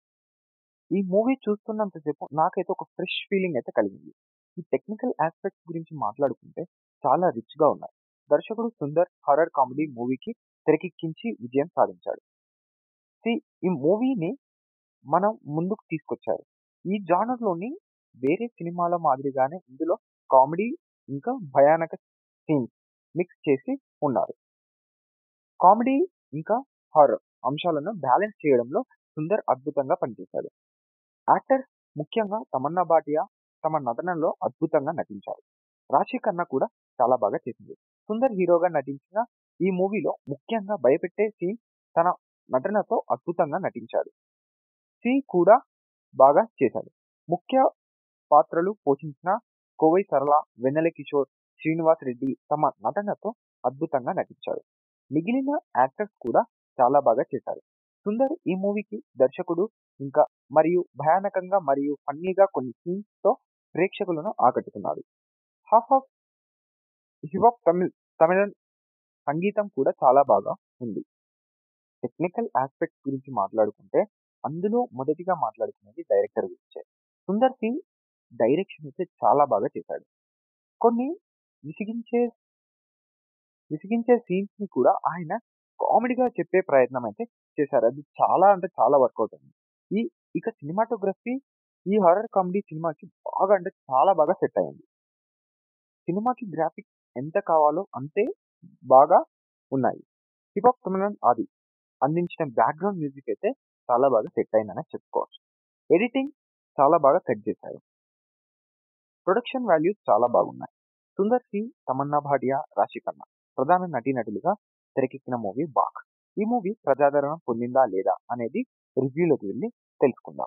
ఈ మూవీ చూస్తున్నంత సేపు నాకైతే ఒక ఫ్రెష్ ఫీలింగ్ అయితే కలిగింది. ఈ టెక్నికల్ యాస్పెక్ట్స్ గురించి మాట్లాడుకుంటే చాలా రిచ్‌గా ఉన్నాయి. దర్శకుడు సుందర్ హారర్ కామెడీ మూవీకి తెరకెక్కించి విజయం సాధించాడు. సి ఈ మూవీని మనం ముందుకు తీసుకొచ్చారు. ఈ జానర్‌లోని వేరే సినిమాల మాదిరిగానే ఇందులో కామెడీ ఇంకా భయానక సీన్స్ మిక్స్ చేసి ఉన్నారు. కామెడీ ఇంకా హారర్ అంశాలను బ్యాలెన్స్ చేయడంలో సుందర్ అద్భుతంగా పనిచేశాడు. యాక్టర్స్ ముఖ్యంగా తమన్నా భాటియా తమ నటనలో అద్భుతంగా నటించారు. రాశి ఖన్నా కూడా చాలా బాగా చేసింది. సుందర్ హీరోగా నటించిన ఈ మూవీలో ముఖ్యంగా భయపెట్టే సీన్ తన నటనతో అద్భుతంగా నటించాడు. సి కూడా బాగా చేశాడు. ముఖ్య పాత్రలు పోషించిన కోవై సరళ, వెన్నెల కిషోర్, శ్రీనివాస్ రెడ్డి తమ నటనతో అద్భుతంగా నటించారు. మిగిలిన యాక్టర్స్ కూడా చాలా బాగా చేశారు. సుందర్ ఈ మూవీకి దర్శకుడు ఇంకా మరియు భయానకంగా మరియు ఫన్నీగా కొన్ని సీన్స్‌తో ప్రేక్షకులను ఆకట్టుకున్నాడు. హాఫ్ ఆఫ్ హిపాప్ తమిళ్ తమిళన్ సంగీతం కూడా చాలా బాగా ఉంది. టెక్నికల్ యాస్పెక్ట్స్ గురించి మాట్లాడుకుంటే అందులో మొదటిగా మాట్లాడుకునేది డైరెక్టర్ గురించే. సుందర్ సి డైరెక్షన్ అయితే చాలా బాగా చేశాడు. కొన్ని విసిగించే విసిగించే సీన్స్‌ని కూడా ఆయన కామెడీగా చెప్పే ప్రయత్నం అయితే చేశారు. అది చాలా అంటే చాలా వర్కౌట్ అయింది. ఈ ఇక సినిమాటోగ్రఫీ ఈ హారర్ కామెడీ సినిమాకి బాగా అంటే చాలా బాగా సెట్ అయింది. సినిమాకి గ్రాఫిక్స్ ఎంత కావాలో అంతే బాగా ఉన్నాయి. హిపాప్ తమిళన్ ఆది అందించిన బ్యాక్‌గ్రౌండ్ మ్యూజిక్ అయితే చాలా బాగా సెట్ అయిందనే చెప్పుకోవచ్చు. ఎడిటింగ్ చాలా బాగా సెట్ చేశారు. ప్రొడక్షన్ వాల్యూస్ చాలా బాగున్నాయి. సుందర్ సి, తమన్నా భాటియా, రాశి ఖన్నా ప్రధాన నటీనటులుగా తెరకెక్కిన మూవీ 'బాక్'. ఈ మూవీ ప్రజాదరణ పొందిందా లేదా అనేది రివ్యూలోకి వెళ్లి తెలుసుకుందాం.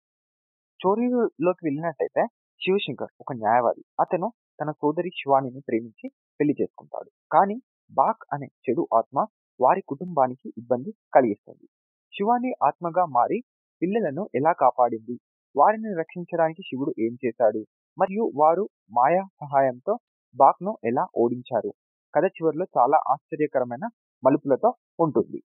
స్టోరీలోకి వెళ్ళినట్టయితే శివశంకర్ ఒక న్యాయవాది. అతను తన సోదరి శివానీని ప్రేమించి పెళ్లి చేసుకుంటాడు. కానీ బాక్ అనే చెడు ఆత్మ వారి కుటుంబానికి ఇబ్బంది కలిగిస్తుంది. శివాని ఆత్మగా మారి పిల్లలను ఎలా కాపాడింది? వారిని రక్షించడానికి శివుడు ఏం చేశాడు? మరియు వారు మాయా సహాయంతో బాక్‌ను ఎలా ఓడించారు? కథ చివర్లో చాలా ఆశ్చర్యకరమైన మలుపులతో ఉంటుంది.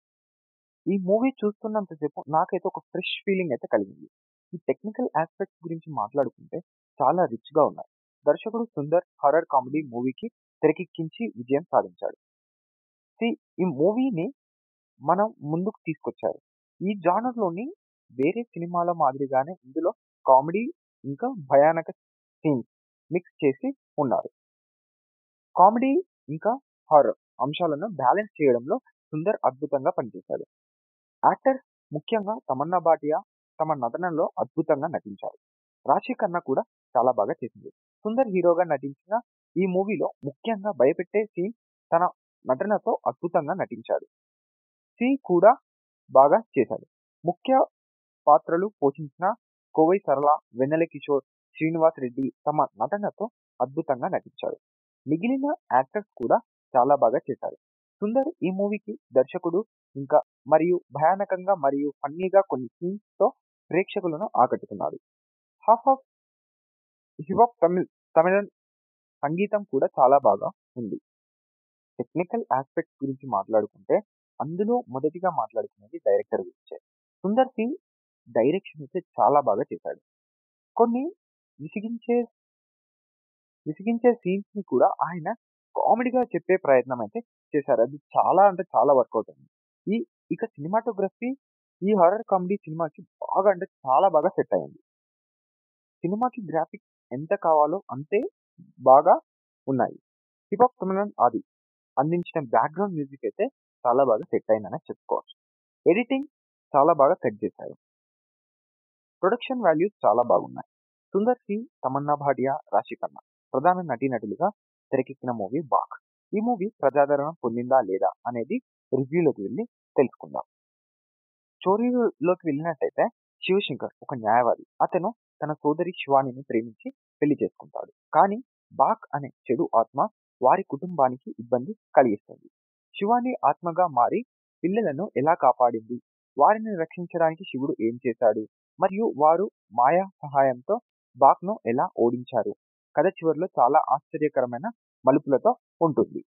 ఈ మూవీ చూస్తున్నంత సేపు నాకైతే ఒక ఫ్రెష్ ఫీలింగ్ అయితే కలిగింది. ఈ టెక్నికల్ యాస్పెక్ట్స్ గురించి మాట్లాడుకుంటే చాలా రిచ్‌గా ఉన్నాయి. దర్శకుడు సుందర్ హారర్ కామెడీ మూవీకి తెరకెక్కించి విజయం సాధించాడు. సి ఈ మూవీని మనం ముందుకు తీసుకొచ్చారు. ఈ జానర్‌లోని వేరే సినిమాల మాదిరిగానే ఇందులో కామెడీ ఇంకా భయానక సీన్స్ మిక్స్ చేసి ఉన్నారు. కామెడీ ఇంకా హారర్ అంశాలను బ్యాలెన్స్ చేయడంలో సుందర్ అద్భుతంగా పనిచేశాడు. యాక్టర్స్ ముఖ్యంగా తమన్నా భాటియా తమ నటనలో అద్భుతంగా నటించారు. రాశి ఖన్నా కూడా చాలా బాగా చేసింది. సుందర్ హీరోగా నటించిన ఈ మూవీలో ముఖ్యంగా భయపెట్టే సీన్ తన నటనతో అద్భుతంగా నటించాడు. సి కూడా బాగా చేశాడు. ముఖ్య పాత్రలు పోషించిన కోవై సరళ, వెన్నెల కిషోర్, శ్రీనివాస్ రెడ్డి తమ నటనతో అద్భుతంగా నటించారు. మిగిలిన యాక్టర్స్ కూడా చాలా బాగా చేశారు. సుందర్ ఈ మూవీకి దర్శకుడు ఇంకా మరియు భయానకంగా మరియు ఫన్నీగా కొన్ని సీన్స్‌తో ప్రేక్షకులను ఆకట్టుకున్నాడు. హాఫ్ ఆఫ్ హిపాప్ తమిళ్ తమిళన్ సంగీతం కూడా చాలా బాగా ఉంది. టెక్నికల్ యాస్పెక్ట్స్ గురించి మాట్లాడుకుంటే అందులో మొదటిగా మాట్లాడుకునేది డైరెక్టర్ గురించే. సుందర్ సి డైరెక్షన్ అయితే చాలా బాగా చేశాడు. కొన్ని విసిగించే విసిగించే సీన్స్‌ని కూడా ఆయన కామెడీగా చెప్పే ప్రయత్నం అయితే చేశారు. అది చాలా అంటే చాలా వర్కౌట్ అయింది. ఈ ఇక సినిమాటోగ్రఫీ ఈ హారర్ కామెడీ సినిమాకి బాగా అంటే చాలా బాగా సెట్ అయింది. సినిమాకి గ్రాఫిక్స్ ఎంత కావాలో అంతే బాగా ఉన్నాయి. హిపాప్ తమిళన్ ఆది అందించిన బ్యాక్‌గ్రౌండ్ మ్యూజిక్ అయితే చాలా బాగా సెట్ అయిందనే చెప్పుకోవచ్చు. ఎడిటింగ్ చాలా బాగా సెట్ చేశారు. ప్రొడక్షన్ వాల్యూస్ చాలా బాగున్నాయి. సుందర్ సి, తమన్నా భాటియా, రాశి ఖన్నా ప్రధాన నటీనటులుగా తెరకెక్కిన మూవీ 'బాక్'. ఈ మూవీ ప్రజాదరణ పొందిందా లేదా అనేది రివ్యూలోకి వెళ్లి తెలుసుకుందాం. స్టోరీలోకి వెళ్ళినట్టయితే శివశంకర్ ఒక న్యాయవాది. అతను తన సోదరి శివానీని ప్రేమించి పెళ్లి చేసుకుంటాడు. కానీ బాక్ అనే చెడు ఆత్మ వారి కుటుంబానికి ఇబ్బంది కలిగిస్తుంది. శివాని ఆత్మగా మారి పిల్లలను ఎలా కాపాడింది? వారిని రక్షించడానికి శివుడు ఏం చేశాడు? మరియు వారు మాయా సహాయంతో బాక్‌ను ఎలా ఓడించారు? కథ చివరిలో చాలా ఆశ్చర్యకరమైన మలుపులతో ఉంటుంది.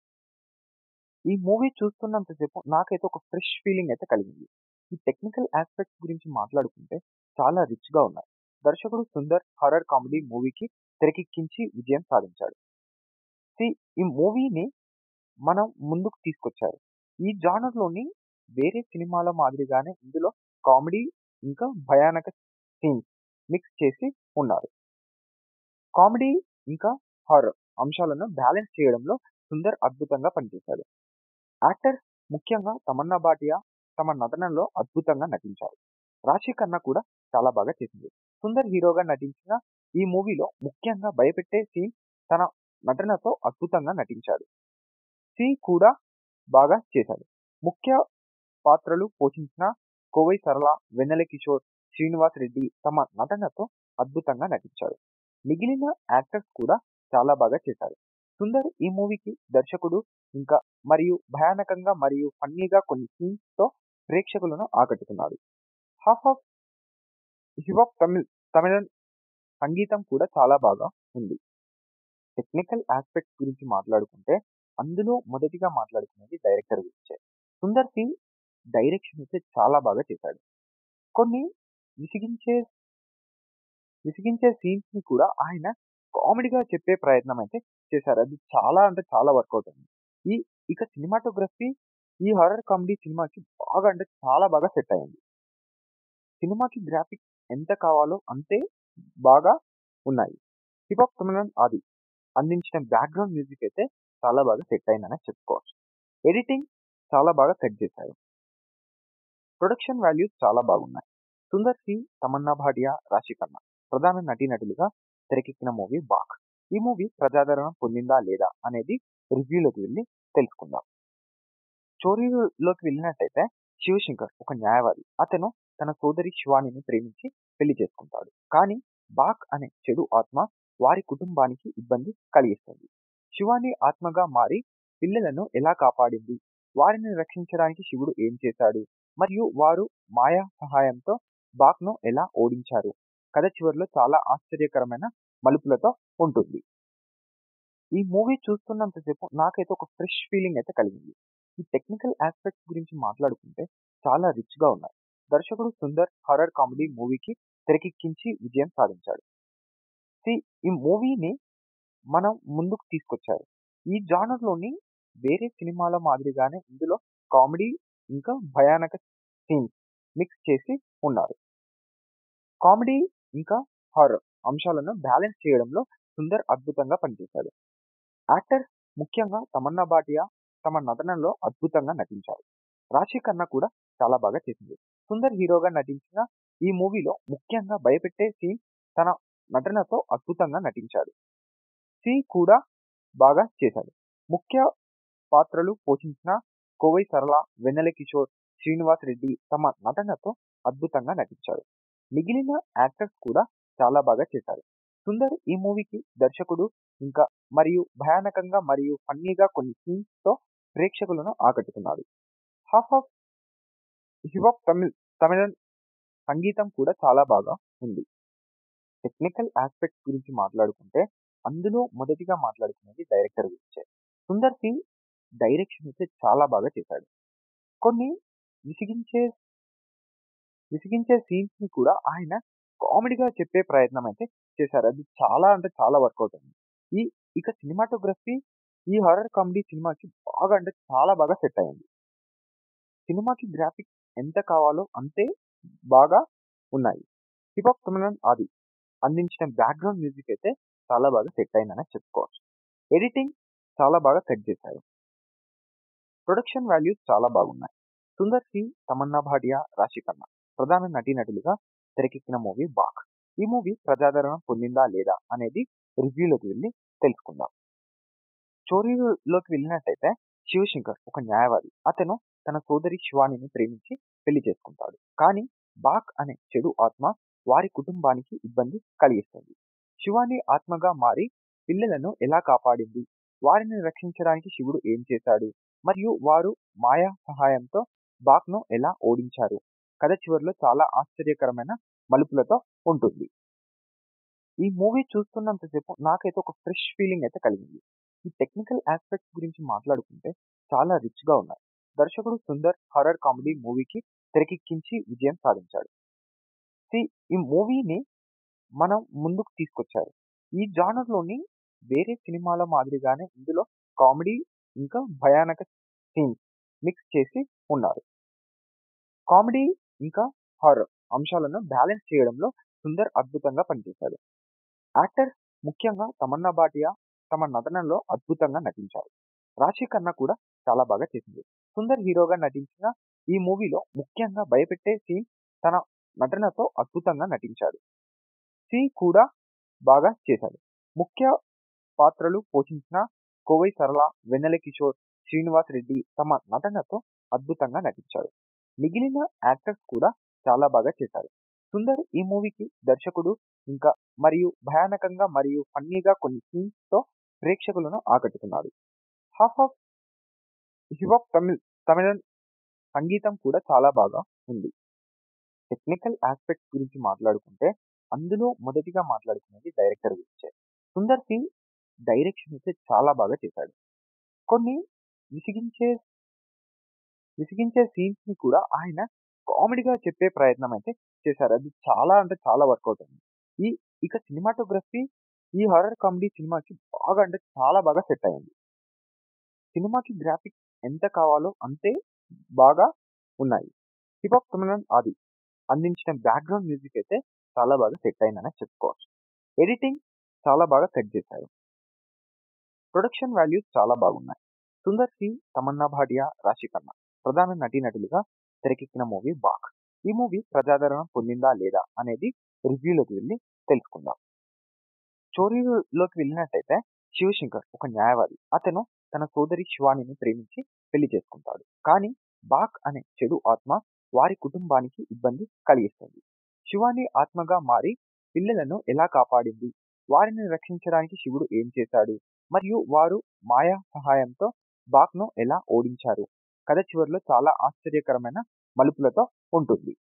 ఈ మూవీ చూస్తున్నంత సేపు నాకైతే ఒక ఫ్రెష్ ఫీలింగ్ అయితే కలిగింది. ఈ టెక్నికల్ యాస్పెక్ట్స్ గురించి మాట్లాడుకుంటే చాలా రిచ్‌గా ఉన్నాయి. దర్శకుడు సుందర్ హారర్ కామెడీ మూవీకి తెరకెక్కించి విజయం సాధించాడు. సి ఈ మూవీని మనం ముందుకు తీసుకొచ్చారు. ఈ జానర్‌లోని వేరే సినిమాల మాదిరిగానే ఇందులో కామెడీ ఇంకా భయానక సీన్స్ మిక్స్ చేసి ఉన్నారు. కామెడీ ఇంకా హారర్ అంశాలను బ్యాలెన్స్ చేయడంలో సుందర్ అద్భుతంగా పనిచేశాడు. యాక్టర్స్ ముఖ్యంగా తమన్నా భాటియా తమ నటనలో అద్భుతంగా నటించారు. రాశి ఖన్నా కూడా చాలా బాగా చేసింది. సుందర్ హీరోగా నటించిన ఈ మూవీలో ముఖ్యంగా భయపెట్టే సీన్ తన నటనతో అద్భుతంగా నటించాడు. సి కూడా బాగా చేశాడు. ముఖ్య పాత్రలు పోషించిన కోవై సరళ, వెన్నెల కిషోర్, శ్రీనివాస్ రెడ్డి తమ నటనతో అద్భుతంగా నటించారు. మిగిలిన యాక్టర్స్ కూడా చాలా బాగా చేశారు. సుందర్ ఈ మూవీకి దర్శకుడు ఇంకా మరియు భయానకంగా మరియు ఫన్నీగా కొన్ని సీన్స్‌తో ప్రేక్షకులను ఆకట్టుకున్నాడు. హాఫ్ ఆఫ్ హిపాప్ తమిళ్ తమిళన్ సంగీతం కూడా చాలా బాగా ఉంది. టెక్నికల్ యాస్పెక్ట్స్ గురించి మాట్లాడుకుంటే అందులో మొదటిగా మాట్లాడుకునేది డైరెక్టర్ గురించే. సుందర్ సి డైరెక్షన్ అయితే చాలా బాగా చేశాడు. కొన్ని విసిగించే విసిగించే సీన్స్‌ని కూడా ఆయన కామెడీగా చెప్పే ప్రయత్నం అయితే చేశారు. అది చాలా అంటే చాలా వర్కౌట్ అయింది. ఈ ఇక సినిమాటోగ్రఫీ ఈ హారర్ కామెడీ సినిమాకి బాగా అంటే చాలా బాగా సెట్ అయింది. సినిమాకి గ్రాఫిక్స్ ఎంత కావాలో అంతే బాగా ఉన్నాయి. హిపాప్ తమిళన్ ఆది అందించిన బ్యాక్‌గ్రౌండ్ మ్యూజిక్ అయితే చాలా బాగా సెట్ అయిందనే చెప్పుకోవచ్చు. ఎడిటింగ్ చాలా బాగా సెట్ చేశారు. ప్రొడక్షన్ వాల్యూస్ చాలా బాగున్నాయి. సుందర్ సి, తమన్నా భాటియా, రాశి ఖన్నా ప్రధాన నటీనటులుగా తెరకెక్కిన మూవీ 'బాక్'. ఈ మూవీ ప్రజాదరణ పొందిందా లేదా అనేది రివ్యూలోకి వెళ్లి తెలుసుకుందాం. స్టోరీలోకి వెళ్ళినట్టయితే శివశంకర్ ఒక న్యాయవాది. అతను తన సోదరి శివానీని ప్రేమించి పెళ్లి చేసుకుంటాడు. కానీ బాక్ అనే చెడు ఆత్మ వారి కుటుంబానికి ఇబ్బంది కలిగిస్తుంది. శివాని ఆత్మగా మారి పిల్లలను ఎలా కాపాడింది? వారిని రక్షించడానికి శివుడు ఏం చేశాడు? మరియు వారు మాయా సహాయంతో బాక్‌ను ఎలా ఓడించారు? కథ చివరిలో చాలా ఆశ్చర్యకరమైన మలుపులతో ఉంటుంది. ఈ మూవీ చూస్తున్నంత సేపు నాకైతే ఒక ఫ్రెష్ ఫీలింగ్ అయితే కలిగింది. ఈ టెక్నికల్ యాస్పెక్ట్స్ గురించి మాట్లాడుకుంటే చాలా రిచ్‌గా ఉన్నాయి. దర్శకుడు సుందర్ హారర్ కామెడీ మూవీకి తెరకెక్కించి విజయం సాధించాడు. సి ఈ మూవీని మనం ముందుకు తీసుకొచ్చారు. ఈ జానర్‌లోని వేరే సినిమాల మాదిరిగానే ఇందులో కామెడీ ఇంకా భయానక సీన్స్ మిక్స్ చేసి ఉన్నారు. కామెడీ ఇంకా హారర్ అంశాలను బ్యాలెన్స్ చేయడంలో సుందర్ అద్భుతంగా పనిచేశాడు. యాక్టర్స్ ముఖ్యంగా తమన్నా భాటియా తమ నటనలో అద్భుతంగా నటించారు. రాశి ఖన్నా కూడా చాలా బాగా చేసింది. సుందర్ హీరోగా నటించిన ఈ మూవీలో ముఖ్యంగా భయపెట్టే సీన్ తన నటనతో అద్భుతంగా నటించాడు. సి కూడా బాగా చేశాడు. ముఖ్య పాత్రలు పోషించిన కోవై సరళ, వెన్నెల కిషోర్, శ్రీనివాస్ రెడ్డి తమ నటనతో అద్భుతంగా నటించారు. మిగిలిన యాక్టర్స్ కూడా చాలా బాగా చేశారు. సుందర్ ఈ మూవీకి దర్శకుడు ఇంకా మరియు భయానకంగా మరియు ఫన్నీగా కొన్ని సీన్స్ తో ప్రేక్షకులను ఆకట్టుకున్నాడు. హాఫ్ ఆఫ్ హిపాప్ తమిళ్ తమిళన్ సంగీతం కూడా చాలా బాగా ఉంది. టెక్నికల్ ఆస్పెక్ట్స్ గురించి మాట్లాడుకుంటే అందులో మొదటిగా మాట్లాడుకునేది డైరెక్టర్ గురించే. సుందర్ సి డైరెక్షన్ అయితే చాలా బాగా చేశాడు. కొన్ని విసిగించే విసిగించే సీన్స్ ని కూడా ఆయన కామెడీగా చెప్పే ప్రయత్నం అయితే చేశారు. అది చాలా అంటే చాలా వర్కౌట్ అయింది. ఈ ఇక సినిమాటోగ్రఫీ ఈ హారర్ కామెడీ సినిమాకి బాగా అంటే చాలా బాగా సెట్ అయింది. సినిమాకి గ్రాఫిక్స్ ఎంత కావాలో అంతే బాగా ఉన్నాయి. హిపాప్ తమిళన్ ఆది అందించిన బ్యాక్గ్రౌండ్ మ్యూజిక్ అయితే చాలా బాగా సెట్ అయిందనే చెప్పుకోవచ్చు. ఎడిటింగ్ చాలా బాగా సెట్ చేశారు. ప్రొడక్షన్ వాల్యూస్ చాలా బాగున్నాయి. సుందర్ సి, తమన్నా భాటియా, రాశి ఖన్నా ప్రధాన నటీనటులుగా తెరకెక్కిన మూవీ బాక్. ఈ మూవీ ప్రజాదరణ పొందిందా లేదా అనేది రివ్యూలోకి వెళ్ళి తెలుసుకుందాం. స్టోరీలోకి వెళ్ళినట్టయితే శివశంకర్ ఒక న్యాయవాది. అతను తన సోదరి శివానిని ప్రేమించి పెళ్లి చేసుకుంటాడు. కానీ బాక్ అనే చెడు ఆత్మ వారి కుటుంబానికి ఇబ్బంది కలిగిస్తుంది. శివాని ఆత్మగా మారి పిల్లలను ఎలా కాపాడింది, వారిని రక్షించడానికి శివుడు ఏం చేశాడు మరియు వారు మాయా సహాయంతో బాక్ ను ఎలా ఓడించారు కథ చివరిలో చాలా ఆశ్చర్యకరమైన మలుపులతో ఉంటుంది. ఈ మూవీ చూస్తున్నంతసేపు నాకైతే ఒక ఫ్రెష్ ఫీలింగ్ అయితే కలిగింది. ఈ టెక్నికల్ ఆస్పెక్ట్స్ గురించి మాట్లాడుకుంటే చాలా రిచ్ గా ఉన్నాయి. దర్శకుడు సుందర్ హారర్ కామెడీ మూవీకి తెరకెక్కించి విజయం సాధించాడు. సి ఈ మూవీని మనం ముందుకు తీసుకొచ్చారు. ఈ జానర్ లోని వేరే సినిమాల మాదిరిగానే ఇందులో కామెడీ ఇంకా భయానక సీన్స్ మిక్స్ చేసి ఉన్నారు. కామెడీ ఇంకా హారర్ అంశాలను బ్యాలెన్స్ చేయడంలో సుందర్ అద్భుతంగా పనిచేశాడు. యాక్టర్స్ ముఖ్యంగా తమన్నా భాటియా తమ నటనలో అద్భుతంగా నటించారు. రాశి ఖన్నా కూడా చాలా బాగా చేసింది. సుందర్ హీరోగా నటించిన ఈ మూవీలో ముఖ్యంగా భయపెట్టే సీన్ తన నటనతో అద్భుతంగా నటించాడు. సి కూడా బాగా చేశాడు. ముఖ్య పాత్రలు పోషించిన కోవై సరళ, వెన్నెల కిషోర్, శ్రీనివాస్ రెడ్డి తమ నటనతో అద్భుతంగా నటించారు. మిగిలిన యాక్టర్స్ కూడా చాలా బాగా చేశారు. సుందర్ ఈ మూవీకి దర్శకుడు ఇంకా మరియు భయానకంగా మరియు ఫన్నీగా కొన్ని సీన్స్ తో ప్రేక్షకులను ఆకట్టుకున్నాడు. హాఫ్ ఆఫ్ హిపాప్ తమిళ్ తమిళన్ సంగీతం కూడా చాలా బాగా ఉంది. టెక్నికల్ ఆస్పెక్ట్స్ గురించి మాట్లాడుకుంటే అందులో మొదటిగా మాట్లాడుకునేది డైరెక్టర్ గురించే. సుందర్ సి డైరెక్షన్ అయితే చాలా బాగా చేశాడు. కొన్ని విసిగించే విసిగించే సీన్స్ ని కూడా ఆయన కామెడీగా చెప్పే ప్రయత్నం అయితే చేశారు. అది చాలా అంటే చాలా వర్కౌట్ అయింది. ఈ ఇక సినిమాటోగ్రఫీ ఈ హారర్ కామెడీ సినిమాకి బాగా అంటే చాలా బాగా సెట్ అయింది. సినిమాకి గ్రాఫిక్స్ ఎంత కావాలో అంతే బాగా ఉన్నాయి. హిపాప్ తమిళన్ ఆది అందించిన బ్యాక్గ్రౌండ్ మ్యూజిక్ అయితే చాలా బాగా సెట్ అయిందనే చెప్పుకోవచ్చు. ఎడిటింగ్ చాలా బాగా సెట్ చేశారు. ప్రొడక్షన్ వాల్యూస్ చాలా బాగున్నాయి. సుందర్ సి, తమన్నా భాటియా, రాశి ఖన్నా ప్రధాన నటీనటులుగా తెరకెక్కిన మూవీ బాక్. ఈ మూవీ ప్రజాదరణ పొందిందా లేదా అనేది రివ్యూలోకి వెళ్ళి తెలుసుకుందాం. స్టోరీలోకి వెళ్ళినట్టయితే శివశంకర్ ఒక న్యాయవాది. అతను తన సోదరి శివానిని ప్రేమించి పెళ్లి చేసుకుంటాడు. కానీ బాక్ అనే చెడు ఆత్మ వారి కుటుంబానికి ఇబ్బంది కలిగిస్తుంది. శివాని ఆత్మగా మారి పిల్లలను ఎలా కాపాడింది, వారిని రక్షించడానికి శివుడు ఏం చేశాడు మరియు వారు మాయా సహాయంతో బాక్ ను ఎలా ఓడించారు కథ చివరిలో చాలా ఆశ్చర్యకరమైన మలుపులతో ఉంటుంది.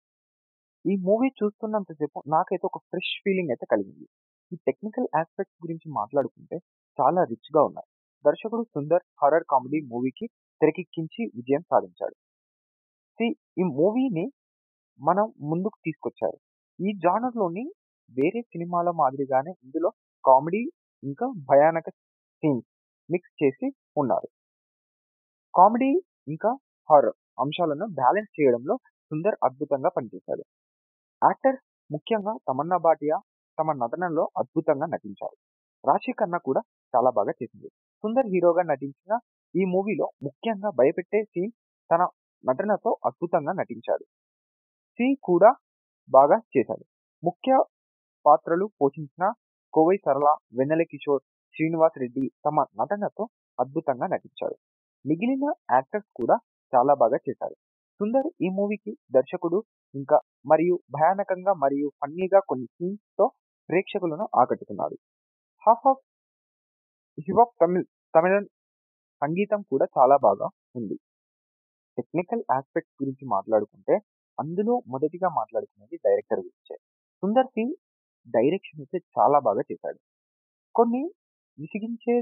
ఈ మూవీ చూస్తున్నంతసేపు నాకైతే ఒక ఫ్రెష్ ఫీలింగ్ అయితే కలిగింది. ఈ టెక్నికల్ ఆస్పెక్ట్స్ గురించి మాట్లాడుకుంటే చాలా రిచ్ గా ఉన్నాయి. దర్శకుడు సుందర్ హారర్ కామెడీ మూవీకి తెరకెక్కించి విజయం సాధించాడు. సి ఈ మూవీని మనం ముందుకు తీసుకొచ్చారు. ఈ జానర్ లోని వేరే సినిమాల మాదిరిగానే ఇందులో కామెడీ ఇంకా భయానక సీన్స్ మిక్స్ చేసి ఉన్నారు. కామెడీ ఇంకా హారర్ అంశాలను బ్యాలెన్స్ చేయడంలో సుందర్ అద్భుతంగా పనిచేశాడు. యాక్టర్స్ ముఖ్యంగా తమన్నా భాటియా తమ నటనలో అద్భుతంగా నటించారు. రాశి ఖన్నా కూడా చాలా బాగా చేసింది. సుందర్ హీరోగా నటించిన ఈ మూవీలో ముఖ్యంగా భయపెట్టే సీన్ తన నటనతో అద్భుతంగా నటించాడు. సి కూడా బాగా చేశాడు. ముఖ్య పాత్రలు పోషించిన కోవై సరళ, వెన్నెల కిషోర్, శ్రీనివాస్ రెడ్డి తమ నటనతో అద్భుతంగా నటించారు. మిగిలిన యాక్టర్స్ కూడా చాలా బాగా చేశారు. సుందర్ ఈ మూవీకి దర్శకుడు ఇంకా మరియు భయానకంగా మరియు ఫన్నీగా కొన్ని సీన్స్ తో ప్రేక్షకులను ఆకట్టుకున్నాడు. హాఫ్ ఆఫ్ హిపాప్ తమిళ్ తమిళన్ సంగీతం కూడా చాలా బాగా ఉంది. టెక్నికల్ ఆస్పెక్ట్స్ గురించి మాట్లాడుకుంటే అందులో మొదటిగా మాట్లాడుకునేది డైరెక్టర్ గురించే. సుందర్ సి డైరెక్షన్ అయితే చాలా బాగా చేశాడు. కొన్ని విసిగించే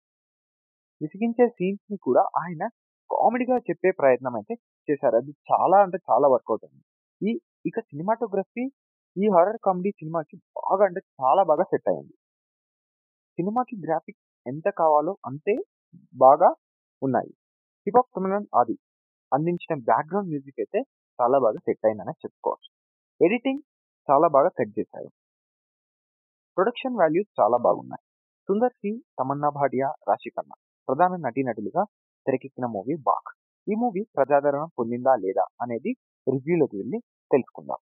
విసిగించే సీన్స్ ని కూడా ఆయన కామెడీగా చెప్పే ప్రయత్నం అయితే చేశారు. అది చాలా అంటే చాలా వర్కౌట్ అయింది. ఈ ఇక సినిమాటోగ్రఫీ ఈ హారర్ కామెడీ సినిమాకి బాగా అంటే చాలా బాగా సెట్ అయింది. సినిమాకి గ్రాఫిక్స్ ఎంత కావాలో అంతే బాగా ఉన్నాయి. హిపాప్ తమిళన్ ఆది అందించిన బ్యాక్గ్రౌండ్ మ్యూజిక్ అయితే చాలా బాగా సెట్ అయిందనే చెప్పుకోవచ్చు. ఎడిటింగ్ చాలా బాగా సెట్ చేశారు. ప్రొడక్షన్ వాల్యూస్ చాలా బాగున్నాయి. సుందర్ సి, తమన్నా భాటియా, రాశి ఖన్నా ప్రధాన నటీనటులుగా తెరకెక్కిన మూవీ బాక్. ఈ మూవీ ప్రజాదరణ పొందిందా లేదా అనేది రివ్యూలోకి వెళ్ళి తెలుసుకుందాం.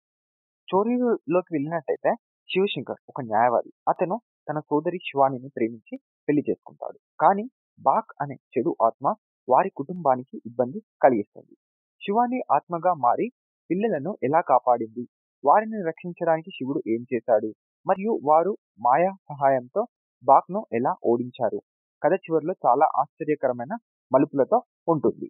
స్టోరీలోకి వెళ్ళినట్టయితే శివశంకర్ ఒక న్యాయవాది. అతను తన సోదరి శివానిని ప్రేమించి పెళ్లి చేసుకుంటాడు. కానీ బాక్ అనే చెడు ఆత్మ వారి కుటుంబానికి ఇబ్బంది కలిగిస్తుంది. శివాని ఆత్మగా మారి పిల్లలను ఎలా కాపాడింది, వారిని రక్షించడానికి శివుడు ఏం చేశాడు మరియు వారు మాయా సహాయంతో బాక్ ను ఎలా ఓడించారు కథ చివరిలో చాలా ఆశ్చర్యకరమైన మలుపులతో ఉంటుంది.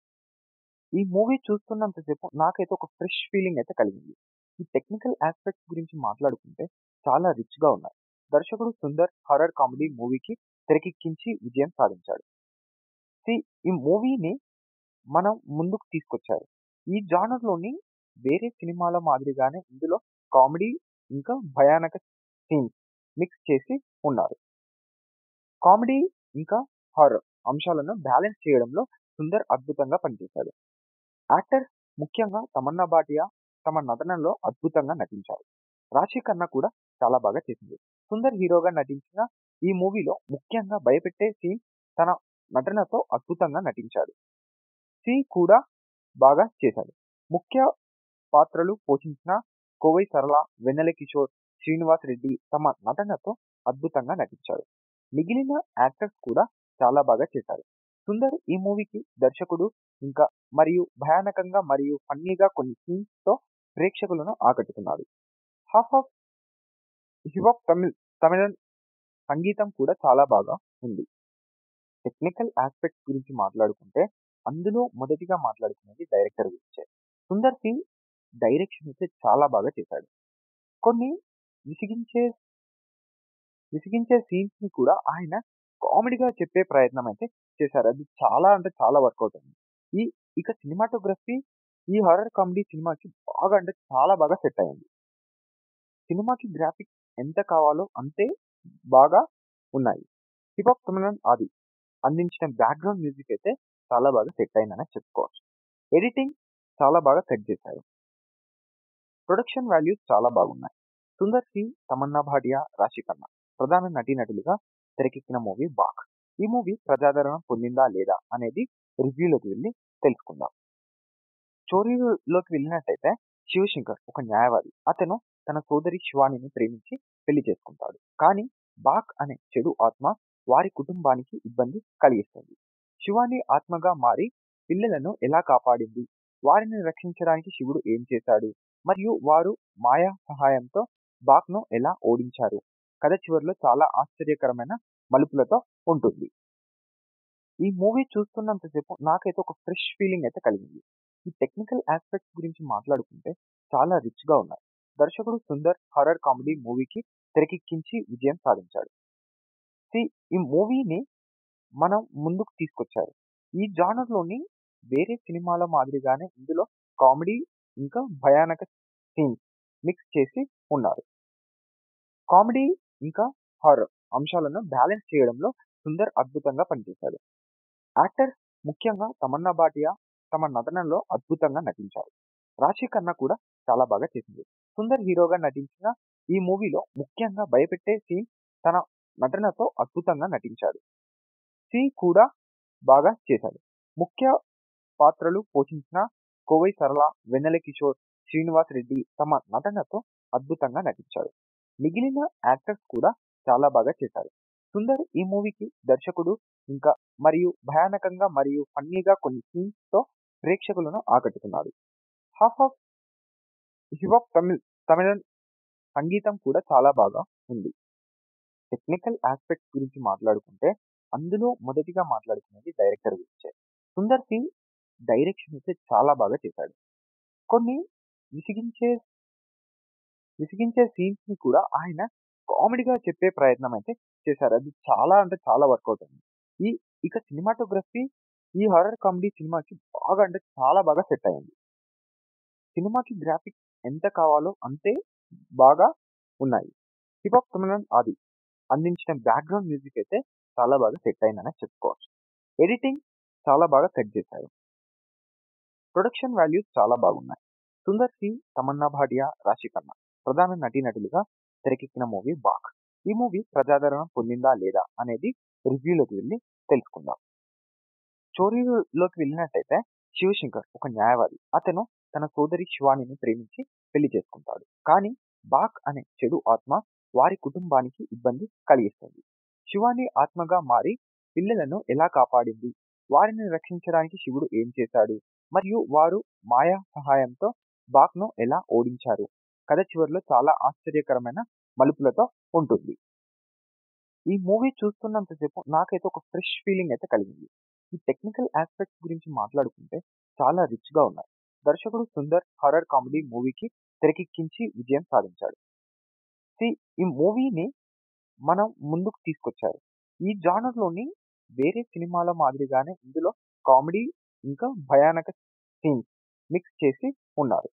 ఈ మూవీ చూస్తున్నంతసేపు నాకైతే ఒక ఫ్రెష్ ఫీలింగ్ అయితే కలిగింది. ఈ టెక్నికల్ ఆస్పెక్ట్స్ గురించి మాట్లాడుకుంటే చాలా రిచ్ గా ఉన్నాయి. దర్శకుడు సుందర్ హారర్ కామెడీ మూవీకి తెరకెక్కించి విజయం సాధించాడు. సి ఈ మూవీని మనం ముందుకు తీసుకొచ్చారు. ఈ జానర్ లోని వేరే సినిమాల మాదిరిగానే ఇందులో కామెడీ ఇంకా భయానక సీన్స్ మిక్స్ చేసి ఉన్నారు. కామెడీ ఇంకా హారర్ అంశాలను బ్యాలెన్స్ చేయడంలో సుందర్ అద్భుతంగా పనిచేశాడు. యాక్టర్స్ ముఖ్యంగా తమన్నా భాటియా తమ నటనలో అద్భుతంగా నటించారు. రాశి ఖన్నా కూడా చాలా బాగా చేసింది. సుందర్ హీరోగా నటించిన ఈ మూవీలో ముఖ్యంగా భయపెట్టే సీన్ తన నటనతో అద్భుతంగా నటించాడు. సి కూడా బాగా చేశాడు. ముఖ్య పాత్రలు పోషించిన కోవై సరళ, వెన్నెల కిషోర్, శ్రీనివాస్ రెడ్డి తమ నటనతో అద్భుతంగా నటించారు. మిగిలిన యాక్టర్స్ కూడా చాలా బాగా చేశారు. సుందర్ ఈ మూవీకి దర్శకుడు ఇంకా మరియు భయానకంగా మరియు ఫన్నీగా కొన్ని సీన్స్ తో ప్రేక్షకులను ఆకట్టుకున్నాడు. హాఫ్ ఆఫ్ హిపాప్ తమిళ్ తమిళన్ సంగీతం కూడా చాలా బాగా ఉంది. టెక్నికల్ ఆస్పెక్ట్స్ గురించి మాట్లాడుకుంటే అందులో మొదటిగా మాట్లాడుకునేది డైరెక్టర్ గురించే. సుందర్ సి డైరెక్షన్ అయితే చాలా బాగా చేశాడు. కొన్ని విసిగించే విసిగించే సీన్స్ ని కూడా ఆయన కామెడీగా చెప్పే ప్రయత్నం అయితే చేశారు. అది చాలా అంటే చాలా వర్కౌట్ అయింది. ఈ ఇక సినిమాటోగ్రఫీ ఈ హారర్ కామెడీ సినిమాకి బాగా అంటే చాలా బాగా సెట్ అయింది. సినిమాకి గ్రాఫిక్స్ ఎంత కావాలో అంతే బాగా ఉన్నాయి. హిపాప్ తమిళన్ ఆది అందించిన బ్యాక్గ్రౌండ్ మ్యూజిక్ అయితే చాలా బాగా సెట్ అయిందనే చెప్పుకోవచ్చు. ఎడిటింగ్ చాలా బాగా సెట్ చేశారు. ప్రొడక్షన్ వాల్యూస్ చాలా బాగున్నాయి. సుందర్ సి, తమన్నా భాటియా, రాశి ఖన్నా ప్రధాన నటీనటులుగా తెరకెక్కిన మూవీ బాక్. ఈ మూవీ ప్రజాదరణ పొందిందా లేదా అనేది రివ్యూలోకి వెళ్ళి తెలుసుకుందాం. స్టోరీలోకి వెళ్ళినట్టయితే శివశంకర్ ఒక న్యాయవాది. అతను తన సోదరి శివానిని ప్రేమించి పెళ్లి చేసుకుంటాడు. కానీ బాక్ అనే చెడు ఆత్మ వారి కుటుంబానికి ఇబ్బంది కలిగిస్తుంది. శివాని ఆత్మగా మారి పిల్లలను ఎలా కాపాడింది, వారిని రక్షించడానికి శివుడు ఏం చేశాడు మరియు వారు మాయా సహాయంతో బాక్ ను ఎలా ఓడించారు కథ చివరిలో చాలా ఆశ్చర్యకరమైన మలుపులతో ఉంటుంది. ఈ మూవీ చూస్తున్నంతసేపు నాకైతే ఒక ఫ్రెష్ ఫీలింగ్ అయితే కలిగింది. ఈ టెక్నికల్ ఆస్పెక్ట్స్ గురించి మాట్లాడుకుంటే చాలా రిచ్ గా ఉన్నాయి. దర్శకుడు సుందర్ హారర్ కామెడీ మూవీకి తెరకెక్కించి విజయం సాధించాడు. సి ఈ మూవీని మనం ముందుకు తీసుకొచ్చారు. ఈ జానర్ లోని వేరే సినిమాల మాదిరిగానే ఇందులో కామెడీ ఇంకా భయానక సీన్స్ మిక్స్ చేసి ఉన్నారు. కామెడీ ఇంకా హారర్ అంశాలను బ్యాలెన్స్ చేయడంలో సుందర్ అద్భుతంగా పనిచేశాడు. యాక్టర్స్ ముఖ్యంగా తమన్నా భాటియా తమ నటనలో అద్భుతంగా నటించారు రాశి ఖన్నా కూడా చాలా బాగా చేసింది సుందర్ హీరోగా నటించిన ఈ మూవీలో ముఖ్యంగా భయపెట్టే సీన్ తన నటనతో అద్భుతంగా నటించాడు సి కూడా బాగా చేశాడు ముఖ్య పాత్రలు పోషించిన కోవై సరళ వెన్నెల కిషోర్ శ్రీనివాస్ రెడ్డి తమ నటనతో అద్భుతంగా నటించారు మిగిలిన యాక్టర్స్ కూడా చాలా బాగా చేశారు సుందర్ ఈ మూవీకి దర్శకుడు ఇంకా మరియు భయానకంగా మరియు ఫన్నీగా కొన్ని సీన్స్ తో ప్రేక్షకులను ఆకట్టుకున్నాడు హాఫ్ ఆఫ్ హిప్ తమిళ్ తమిళ సంగీతం కూడా చాలా బాగా ఉంది టెక్నికల్ ఆస్పెక్ట్స్ గురించి మాట్లాడుకుంటే అందులో మొదటిగా మాట్లాడుకునేది డైరెక్టర్ గురించే సుందర్ సి డైరెక్షన్ అయితే చాలా బాగా చేశాడు కొన్ని విసిగించే విసిగించే సీన్స్ ని కూడా ఆయన కామెడీగా చెప్పే ప్రయత్నం అయితే చేశారు అది చాలా అంటే చాలా వర్కౌట్ అయింది ఈ ఇక సినిమాటోగ్రఫీ ఈ హారర్ కామెడీ సినిమాకి బాగా అంటే చాలా బాగా సెట్ అయింది సినిమాకి గ్రాఫిక్స్ ఎంత కావాలో అంతే బాగా ఉన్నాయి హిప్ హాప్ తమిళన్ ఆది అందించిన బ్యాక్గ్రౌండ్ మ్యూజిక్ అయితే చాలా బాగా సెట్ అయిందని చెప్పుకోవచ్చు ఎడిటింగ్ చాలా బాగా సెట్ చేశారు ప్రొడక్షన్ వాల్యూస్ చాలా బాగున్నాయి సుందర్ సి తమన్నా భాటియా రాశి ఖన్నా ప్రధాన నటీనటులుగా తెరకెక్కిన మూవీ బాక్ ఈ మూవీ ప్రజాదరణ పొందిందా లేదా అనేది రివ్యూలోకి వెళ్ళి తెలుసుకుందాం స్టోరీలోకి వెళ్ళినట్టయితే శివశంకర్ ఒక న్యాయవాది అతను తన సోదరి శివానిని ప్రేమించి పెళ్లి చేసుకుంటాడు కానీ బాక్ అనే చెడు ఆత్మ వారి కుటుంబానికి ఇబ్బంది కలిగిస్తుంది శివాని ఆత్మగా మారి పిల్లలను ఎలా కాపాడింది వారిని రక్షించడానికి శివుడు ఏం చేశాడు మరియు వారు మాయా సహాయంతో బాక్ను ఎలా ఓడించారు కథ చివరిలో చాలా ఆశ్చర్యకరమైన మలుపులతో ఉంటుంది ఈ మూవీ చూస్తున్నంతసేపు నాకైతే ఒక ఫ్రెష్ ఫీలింగ్ అయితే కలిగింది ఈ టెక్నికల్ ఆస్పెక్ట్స్ గురించి మాట్లాడుకుంటే చాలా రిచ్ గా ఉన్నాయి దర్శకుడు సుందర్ హర్రర్ కామెడీ మూవీకి తెరకెక్కించి విజయం సాధించాడు సి ఈ మూవీని మనం ముందుకు తీసుకొచ్చారు ఈ జానర్ లోని వేరే సినిమాల మాదిరిగానే ఇందులో కామెడీ ఇంకా భయానక సీన్స్ మిక్స్ చేసి ఉన్నారు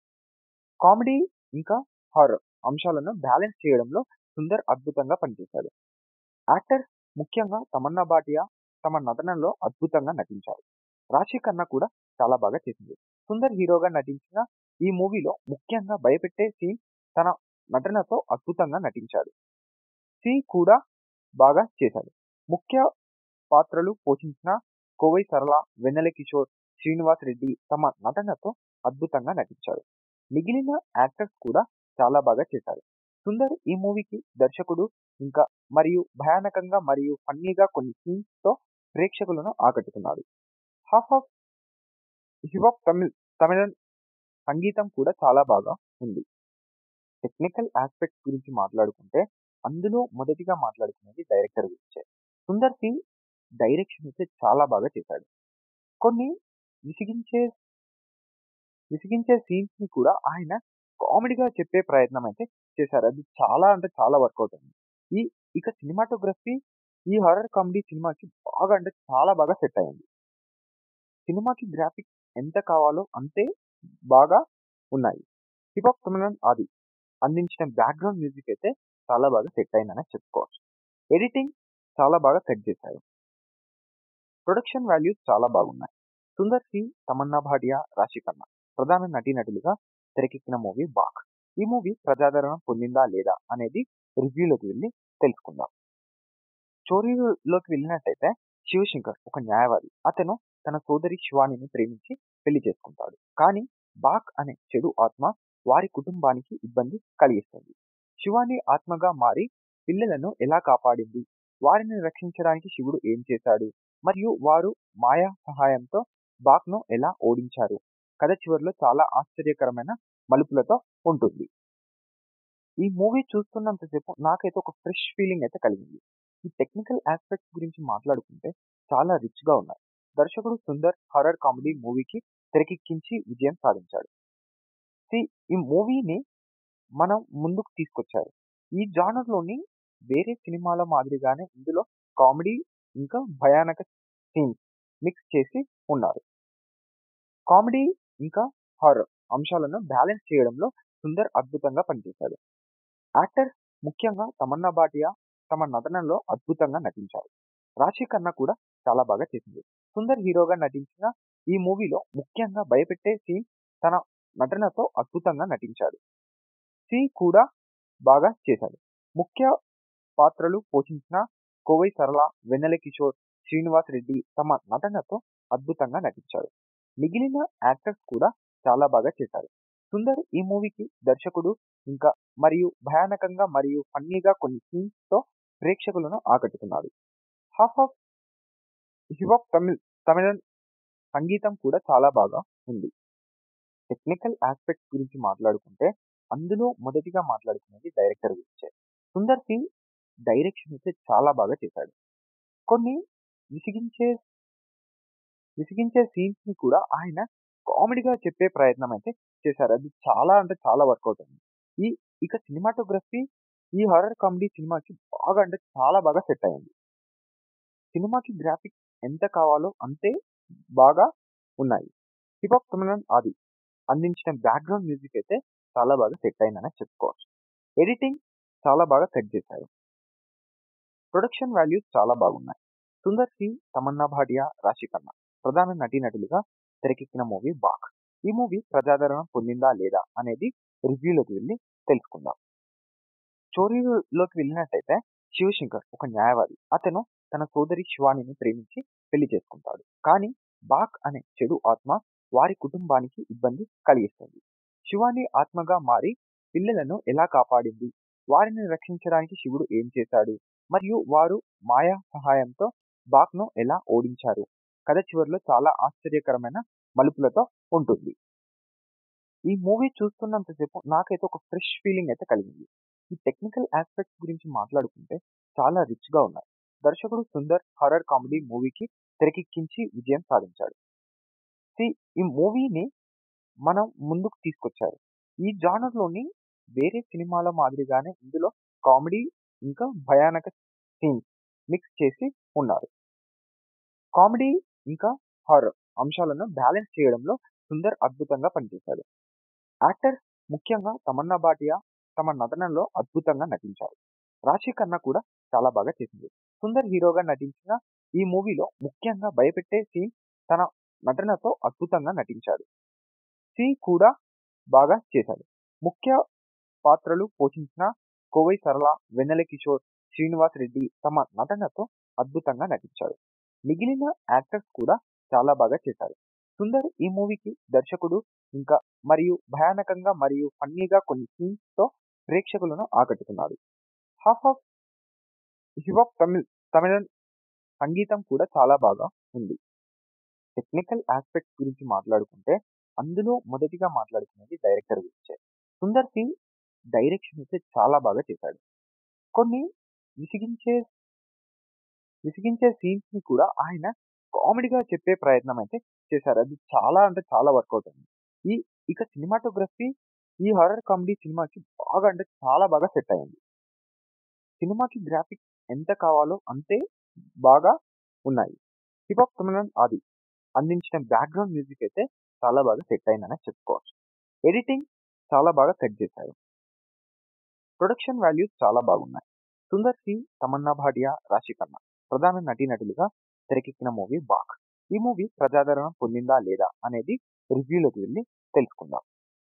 కామెడీ ఇంకా హారర్ అంశాలను బ్యాలెన్స్ చేయడంలో సుందర్ అద్భుతంగా పనిచేశాడు యాక్టర్స్ ముఖ్యంగా తమన్నా భాటియా తమ నటనలో అద్భుతంగా నటించారు రాశి ఖన్నా కూడా చాలా బాగా చేసింది సుందర్ హీరోగా నటించిన ఈ మూవీలో ముఖ్యంగా భయపెట్టే సీన్ తన నటనతో అద్భుతంగా నటించాడు సి కూడా బాగా చేశాడు ముఖ్య పాత్రలు పోషించిన కోవై సరళ వెన్నెల కిషోర్ శ్రీనివాస్ రెడ్డి తమ నటనతో అద్భుతంగా నటించారు మిగిలిన యాక్టర్స్ కూడా చాలా బాగా చేశారు సుందర్ ఈ మూవీకి దర్శకుడు ఇంకా మరియు భయానకంగా మరియు ఫన్నీగా కొన్ని సీన్స్ తో ప్రేక్షకులను ఆకట్టుకున్నాడు half of hip hop Tamil తమిళ సంగీతం కూడా చాలా బాగా ఉంది టెక్నికల్ ఆస్పెక్ట్స్ గురించి మాట్లాడుకుంటే అందులో మొదటిగా మాట్లాడుకునేది డైరెక్టర్ గురించే సుందర్ సి డైరెక్షన్ అయితే చాలా బాగా చేశాడు కొన్ని విసిగించే విసిగించే సీన్స్ ని కూడా ఆయన కామెడీగా చెప్పే ప్రయత్నం అయితే చేశారు అది చాలా అంటే చాలా వర్కౌట్ అయింది ఈ ఇక సినిమాటోగ్రఫీ ఈ హారర్ కామెడీ సినిమాకి బాగా అంటే చాలా బాగా సెట్ అయింది సినిమాకి గ్రాఫిక్స్ ఎంత కావాలో అంతే బాగా ఉన్నాయి హిప్ హాప్ తమిళన్ ఆది అందించిన బ్యాక్గ్రౌండ్ మ్యూజిక్ అయితే చాలా బాగా సెట్ అయిందని చెప్పుకోవచ్చు ఎడిటింగ్ చాలా బాగా సెట్ చేశారు ప్రొడక్షన్ వాల్యూస్ చాలా బాగున్నాయి సుందర్ సి తమన్నా భాటియా రాశి ఖన్నా ప్రధాన నటీనటులుగా తెరకెక్కిన మూవీ బాక్ ఈ మూవీ ప్రజాదరణ పొందిందా లేదా అనేది రివ్యూలోకి వెళ్ళి తెలుసుకుందాం స్టోరీలోకి వెళ్ళినట్టయితే శివశంకర్ ఒక న్యాయవాది అతను తన సోదరి శివానిని ప్రేమించి పెళ్లి చేసుకుంటాడు కానీ బాక్ అనే చెడు ఆత్మ వారి కుటుంబానికి ఇబ్బంది కలిగిస్తుంది శివాని ఆత్మగా మారి పిల్లలను ఎలా కాపాడింది వారిని రక్షించడానికి శివుడు ఏం చేశాడు మరియు వారు మాయా సహాయంతో బాక్ను ఎలా ఓడించారు కథ చివరిలో చాలా ఆశ్చర్యకరమైన మలుపులతో ఉంటుంది ఈ మూవీ చూస్తున్నంతసేపు నాకైతే ఒక ఫ్రెష్ ఫీలింగ్ అయితే కలిగింది ఈ టెక్నికల్ ఆస్పెక్ట్స్ గురించి మాట్లాడుకుంటే చాలా రిచ్ గా ఉన్నాయి దర్శకుడు సుందర్ హర్రర్ కామెడీ మూవీకి తెరకెక్కించి విజయం సాధించాడు సి ఈ మూవీని మనం ముందుకు తీసుకొచ్చారు ఈ జానర్ లోని వేరే సినిమాల మాదిరిగానే ఇందులో కామెడీ ఇంకా భయానక సీన్స్ మిక్స్ చేసి ఉన్నారు కామెడీ ఇంకా హారర్ అంశాలను బ్యాలెన్స్ చేయడంలో సుందర్ అద్భుతంగా పనిచేశాడు యాక్టర్స్ ముఖ్యంగా తమన్నా భాటియా తమ నటనలో అద్భుతంగా నటించారు రాశి ఖన్నా కూడా చాలా బాగా చేసింది సుందర్ హీరోగా నటించిన ఈ మూవీలో ముఖ్యంగా భయపెట్టే సీన్ తన నటనతో అద్భుతంగా నటించాడు సి కూడా బాగా చేశాడు ముఖ్య పాత్రలు పోషించిన కోవై సరళ వెన్నెల కిషోర్ శ్రీనివాస్ రెడ్డి తమ నటనతో అద్భుతంగా నటించారు మిగిలిన యాక్టర్స్ కూడా చాలా బాగా చేశారు సుందర్ ఈ మూవీకి దర్శకుడు ఇంకా మరియు భయానకంగా మరియు ఫన్నీగా కొన్ని సీన్స్ తో ప్రేక్షకులను ఆకట్టుకున్నాడు హాఫ్ ఆఫ్ హిప్ తమిళ్ తమిళ సంగీతం కూడా చాలా బాగా ఉంది టెక్నికల్ ఆస్పెక్ట్ గురించి మాట్లాడుకుంటే అందులో మొదటిగా మాట్లాడుకునేది డైరెక్టర్ గురించే సుందర్ సి డైరెక్షన్ అయితే చాలా బాగా చేశాడు కొన్ని విసిగించే విసిగించే సీన్స్ ని కూడా ఆయన కామెడీగా చెప్పే ప్రయత్నం అయితే చేశారు అది చాలా అంటే చాలా వర్కౌట్ అయింది ఈ ఇక సినిమాటోగ్రఫీ ఈ హారర్ కామెడీ సినిమాకి బాగా అంటే చాలా బాగా సెట్ అయింది సినిమాకి గ్రాఫిక్స్ ఎంత కావాలో అంతే బాగా ఉన్నాయి హిప్ హాప్ తమిళన్ ఆది అందించిన బ్యాక్గ్రౌండ్ మ్యూజిక్ అయితే చాలా బాగా సెట్ అయిందని చెప్పుకోవచ్చు ఎడిటింగ్ చాలా బాగా సెట్ చేశారు ప్రొడక్షన్ వాల్యూస్ చాలా బాగున్నాయి సుందర్ సి తమన్నా భాటియా రాశి ఖన్నా ప్రధాన నటీనటులుగా తెరకెక్కిన మూవీ బాక్ ఈ మూవీ ప్రజాదరణ పొందిందా లేదా అనేది రివ్యూలోకి వెళ్ళి తెలుసుకుందాం స్టోరీలోకి వెళ్ళినట్టయితే శివశంకర్ ఒక న్యాయవాది అతను తన సోదరి శివానిని ప్రేమించి పెళ్లి చేసుకుంటాడు కానీ బాక్ అనే చెడు ఆత్మ వారి కుటుంబానికి ఇబ్బంది కలిగిస్తుంది శివాని ఆత్మగా మారి పిల్లలను ఎలా కాపాడింది వారిని రక్షించడానికి శివుడు ఏం చేశాడు మరియు వారు మాయా సహాయంతో బాక్ను ఎలా ఓడించారు కథ చివరిలో చాలా ఆశ్చర్యకరమైన మలుపులతో ఉంటుంది ఈ మూవీ చూస్తున్నంతసేపు నాకైతే ఒక ఫ్రెష్ ఫీలింగ్ అయితే కలిగింది ఈ టెక్నికల్ ఆస్పెక్ట్స్ గురించి మాట్లాడుకుంటే చాలా రిచ్ గా ఉన్నాయి దర్శకుడు సుందర్ హర్రర్ కామెడీ మూవీకి తెరకెక్కించి విజయం సాధించాడు ఈ మూవీని మనం ముందుకు తీసుకొచ్చారు ఈ జానర్ లోని వేరే సినిమాల మాదిరిగానే ఇందులో కామెడీ ఇంకా భయానక సీన్స్ మిక్స్ చేసి ఉన్నారు కామెడీ ఇంకా హారర్ అంశాలను బ్యాలెన్స్ చేయడంలో సుందర్ అద్భుతంగా పనిచేశాడు యాక్టర్స్ ముఖ్యంగా తమన్నా భాటియా తమ నటనలో అద్భుతంగా నటించారు రాశి ఖన్నా కూడా చాలా బాగా చేసింది సుందర్ హీరోగా నటించిన ఈ మూవీలో ముఖ్యంగా భయపెట్టే సీన్ తన నటనతో అద్భుతంగా నటించాడు సి కూడా బాగా చేశాడు ముఖ్య పాత్రలు పోషించిన కోవై సరళ వెన్నెల కిషోర్ శ్రీనివాస్ రెడ్డి తమ నటనతో అద్భుతంగా నటించారు మిగిలిన యాక్టర్స్ కూడా చాలా బాగా చేశారు సుందర్ ఈ మూవీకి దర్శకుడు ఇంకా మరియు భయానకంగా మరియు ఫన్నీగా కొన్ని సీన్స్ తో ప్రేక్షకులను ఆకట్టుకున్నాడు హాఫ్ ఆఫ్ హిప్ తమిళ్ తమిళ సంగీతం కూడా చాలా బాగా ఉంది టెక్నికల్ ఆస్పెక్ట్ గురించి మాట్లాడుకుంటే అందులో మొదటిగా మాట్లాడుకునేది డైరెక్టర్ గురించే సుందర్ సి డైరెక్షన్ అయితే చాలా బాగా చేశాడు కొన్ని విసిగించే విసిగించే సీన్స్ ని కూడా ఆయన కామెడీగా చెప్పే ప్రయత్నం అయితే చేశారు అది చాలా అంటే చాలా వర్కౌట్ అయింది ఈ ఇక సినిమాటోగ్రఫీ ఈ హారర్ కామెడీ సినిమాకి బాగా అంటే చాలా బాగా సెట్ అయింది సినిమాకి గ్రాఫిక్స్ ఎంత కావాలో అంతే బాగా ఉన్నాయి హిప్ హాప్ తమిళన్ ఆది అందించిన బ్యాక్గ్రౌండ్ మ్యూజిక్ అయితే చాలా బాగా సెట్ అయిందని చెప్పుకోవచ్చు ఎడిటింగ్ చాలా బాగా సెట్ చేశారు ప్రొడక్షన్ వాల్యూస్ చాలా బాగున్నాయి సుందర్ సి తమన్నా భాటియా రాశి ఖన్నా ప్రధాన నటీనటులుగా తెరకెక్కిన మూవీ బాక్ ఈ మూవీ ప్రజాదరణ పొందిందా లేదా అనేది రివ్యూలోకి వెళ్ళి తెలుసుకుందాం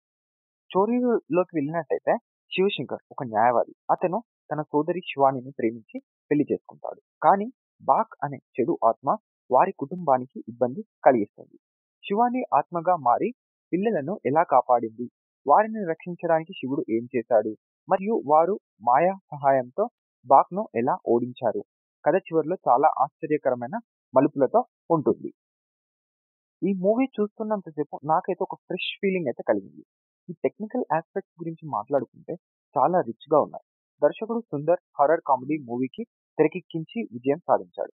స్టోరీలోకి వెళ్ళినట్టయితే శివశంకర్ ఒక న్యాయవాది అతను తన సోదరి శివానిని ప్రేమించి పెళ్లి చేసుకుంటాడు కానీ బాక్ అనే చెడు ఆత్మ వారి కుటుంబానికి ఇబ్బంది కలిగిస్తుంది శివాని ఆత్మగా మారి పిల్లలను ఎలా కాపాడింది వారిని రక్షించడానికి శివుడు ఏం చేశాడు మరియు వారు మాయా సహాయంతో బాక్ను ఎలా ఓడించారు కథ చివరిలో చాలా ఆశ్చర్యకరమైన మలుపులతో ఉంటుంది ఈ మూవీ చూస్తున్నంతసేపు నాకైతే ఒక ఫ్రెష్ ఫీలింగ్ అయితే కలిగింది ఈ టెక్నికల్ ఆస్పెక్ట్స్ గురించి మాట్లాడుకుంటే చాలా రిచ్ గా ఉన్నాయి దర్శకుడు సుందర్ హర్రర్ కామెడీ మూవీకి తెరకెక్కించి విజయం సాధించాడు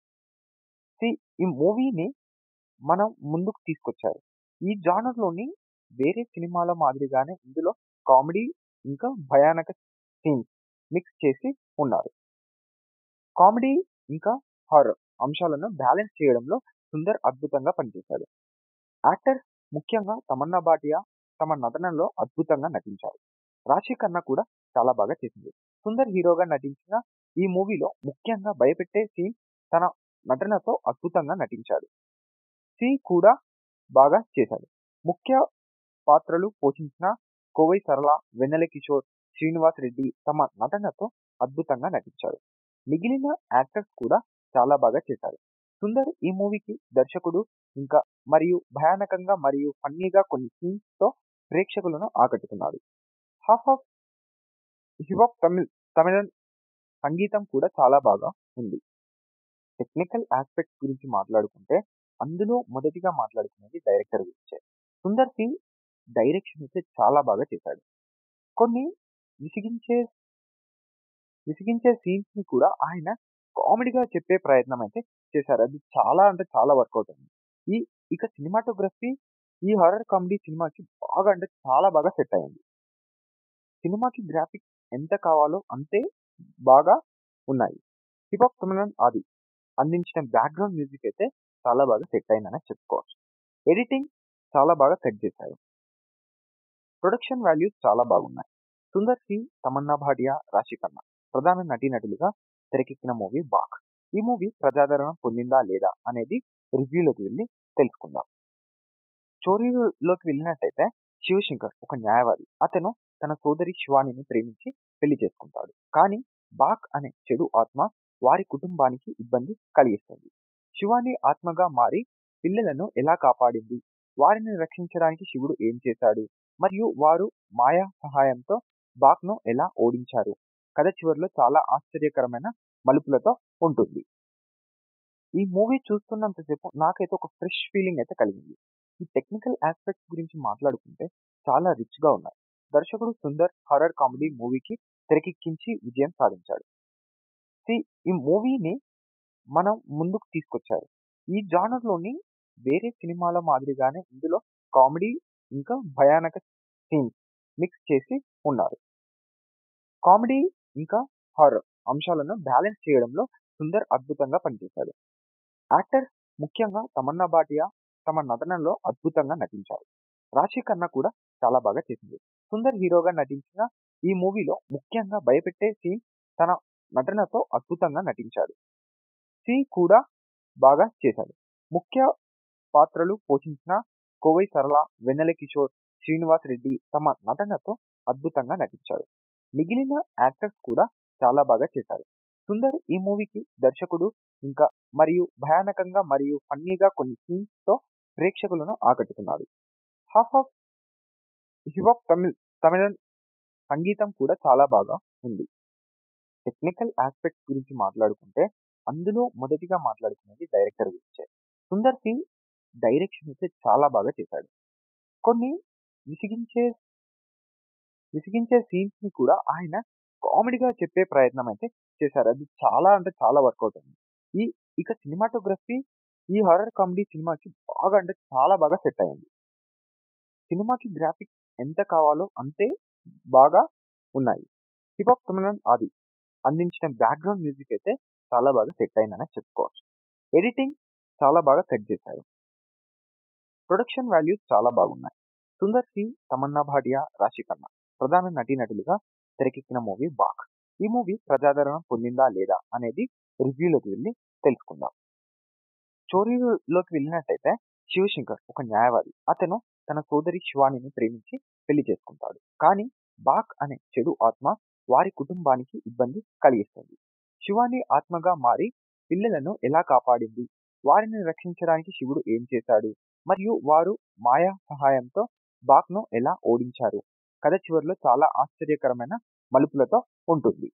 ఈ మూవీని మనం ముందుకు తీసుకొచ్చారు ఈ జానర్ లోని వేరే సినిమాల మాదిరిగానే ఇందులో కామెడీ ఇంకా భయానక సీన్స్ మిక్స్ చేసి ఉన్నారు కామెడీ ఇంకా హారర్ అంశాలను బ్యాలెన్స్ చేయడంలో సుందర్ అద్భుతంగా పనిచేశాడు యాక్టర్స్ ముఖ్యంగా తమన్నా భాటియా తమ నటనలో అద్భుతంగా నటించారు రాశి ఖన్నా కూడా చాలా బాగా చేసింది సుందర్ హీరోగా నటించిన ఈ మూవీలో ముఖ్యంగా భయపెట్టే సీన్ తన నటనతో అద్భుతంగా నటించాడు సి కూడా బాగా చేశాడు. ముఖ్య పాత్రలు పోషించిన కోవై సరళ, వెన్నెల కిషోర్, శ్రీనివాస్ రెడ్డి తమ నటనతో అద్భుతంగా నటించారు. మిగిలిన యాక్టర్స్ కూడా చాలా బాగా చేశారు. సుందర్ ఈ మూవీకి దర్శకుడు ఇంకా మరియు భయానకంగా మరియు ఫన్నీగా కొన్ని సీన్స్ తో ప్రేక్షకులను ఆకట్టుకున్నాడు. హాఫ్ ఆఫ్ హిపాప్ తమిళ్ తమిళన్ సంగీతం కూడా చాలా బాగా ఉంది. టెక్నికల్ ఆస్పెక్ట్స్ గురించి మాట్లాడుకుంటే అందులో మొదటిగా మాట్లాడుకునేది డైరెక్టర్ గురించే. సుందర్ సి డైరెక్షన్ అయితే చాలా బాగా చేశాడు. కొన్ని విసిగించే విసిగించే సీన్స్ ని కూడా ఆయన కామెడీగా చెప్పే ప్రయత్నం అయితే చేశారు. అది చాలా అంటే చాలా వర్కౌట్ అయింది. ఈ ఇక సినిమాటోగ్రఫీ ఈ హారర్ కామెడీ సినిమాకి బాగా అంటే చాలా బాగా సెట్ అయింది. సినిమాకి గ్రాఫిక్స్ ఎంత కావాలో అంతే బాగా ఉన్నాయి. హిపాప్ తమిళన్ ఆది అందించిన బ్యాక్గ్రౌండ్ మ్యూజిక్ అయితే చాలా బాగా సెట్ అయిందనే చెప్పుకోవచ్చు. ఎడిటింగ్ చాలా బాగా సెట్ చేశారు. ప్రొడక్షన్ వాల్యూస్ చాలా బాగున్నాయి. సుందర్ సి, తమన్నా భాటియా, రాశి ఖన్నా ప్రధాన నటీనటులుగా తెరకెక్కిన మూవీ బాక్. ఈ మూవీ ప్రజాదరణ పొందిందా లేదా అనేది రివ్యూలోకి వెళ్ళి తెలుసుకుందాం. స్టోరీలోకి వెళ్ళినట్టయితే శివశంకర్ ఒక న్యాయవాది. అతను తన సోదరి శివానిని ప్రేమించి పెళ్లి చేసుకుంటాడు. కానీ బాక్ అనే చెడు ఆత్మ వారి కుటుంబానికి ఇబ్బంది కలిగిస్తుంది. శివాని ఆత్మగా మారి పిల్లలను ఎలా కాపాడింది, వారిని రక్షించడానికి శివుడు ఏం చేశాడు మరియు వారు మాయా సహాయంతో బాక్ ను ఎలా ఓడించారు కథ చివరిలో చాలా ఆశ్చర్యకరమైన మలుపులతో ఉంటుంది. ఈ మూవీ చూస్తున్నంతసేపు నాకైతే ఒక ఫ్రెష్ ఫీలింగ్ అయితే కలిగింది. ఈ టెక్నికల్ ఆస్పెక్ట్స్ గురించి మాట్లాడుకుంటే చాలా రిచ్ గా ఉన్నాయి. దర్శకుడు సుందర్ హారర్ కామెడీ మూవీకి తెరకెక్కించి విజయం సాధించాడు. సి ఈ మూవీని మనం ముందుకు తీసుకొచ్చారు. ఈ జానర్ లోని వేరే సినిమాల మాదిరిగానే ఇందులో కామెడీ ఇంకా భయానక సీన్స్ మిక్స్ చేసి ఉన్నారు. కామెడీ ఇంకా హారర్ అంశాలను బ్యాలెన్స్ చేయడంలో సుందర్ అద్భుతంగా పనిచేశాడు. యాక్టర్స్ ముఖ్యంగా తమన్నా భాటియా తమ నటనలో అద్భుతంగా నటించారు. రాశి ఖన్నా కూడా చాలా బాగా చేసింది. సుందర్ హీరోగా నటించిన ఈ మూవీలో ముఖ్యంగా భయపెట్టే సీన్ తన నటనతో అద్భుతంగా నటించాడు. సి కూడా బాగా చేశాడు. ముఖ్య పాత్రలు పోషించిన కోవై సరళ, వెన్నెల కిషోర్, శ్రీనివాస్ రెడ్డి తమ నటనతో అద్భుతంగా నటించారు. మిగిలిన యాక్టర్స్ కూడా చాలా బాగా చేశారు. సుందర్ ఈ మూవీకి దర్శకుడు ఇంకా మరియు భయానకంగా మరియు ఫన్నీగా కొన్ని సీన్స్ తో ప్రేక్షకులను ఆకట్టుకున్నాడు. హాఫ్ ఆఫ్ హిపాప్ తమిళ్ తమిళన్ సంగీతం కూడా చాలా బాగా ఉంది. టెక్నికల్ ఆస్పెక్ట్స్ గురించి మాట్లాడుకుంటే అందులో మొదటిగా మాట్లాడుకునేది డైరెక్టర్ గురించే. సుందర్ సి డైరెక్షన్ అయితే చాలా బాగా చేశాడు. కొన్ని విసిగించే విసిగించే సీన్స్ ని కూడా ఆయన కామెడీగా చెప్పే ప్రయత్నం అయితే చేశారు. అది చాలా అంటే చాలా వర్కౌట్ అయింది. ఈ ఇక సినిమాటోగ్రఫీ ఈ హారర్ కామెడీ సినిమాకి బాగా అంటే చాలా బాగా సెట్ అయింది. సినిమాకి గ్రాఫిక్స్ ఎంత కావాలో అంతే బాగా ఉన్నాయి. హిపాప్ తమిళన్ ఆది అందించిన బ్యాక్గ్రౌండ్ మ్యూజిక్ అయితే చాలా బాగా సెట్ అయిందనే చెప్పుకోవచ్చు. ఎడిటింగ్ చాలా బాగా సెట్ చేశారు. ప్రొడక్షన్ వాల్యూస్ చాలా బాగున్నాయి. సుందర్ సి, తమన్నా భాటియా, రాశి ఖన్నా ప్రధాన నటీనటులుగా తెరకెక్కిన మూవీ బాక్. ఈ మూవీ ప్రజాదరణ పొందిందా లేదా అనేది రివ్యూలోకి వెళ్ళి తెలుసుకుందాం. స్టోరీలోకి వెళ్ళినట్టయితే శివశంకర్ ఒక న్యాయవాది. అతను తన సోదరి శివానిని ప్రేమించి పెళ్లి చేసుకుంటాడు. కానీ బాక్ అనే చెడు ఆత్మ వారి కుటుంబానికి ఇబ్బంది కలిగిస్తుంది. శివాని ఆత్మగా మారి పిల్లలను ఎలా కాపాడింది, వారిని రక్షించడానికి శివుడు ఏం చేశాడు మరియు వారు మాయా సహాయంతో బాక్ ను ఎలా ఓడించారు కథ చివరిలో చాలా ఆశ్చర్యకరమైన మలుపులతో ఉంటుంది.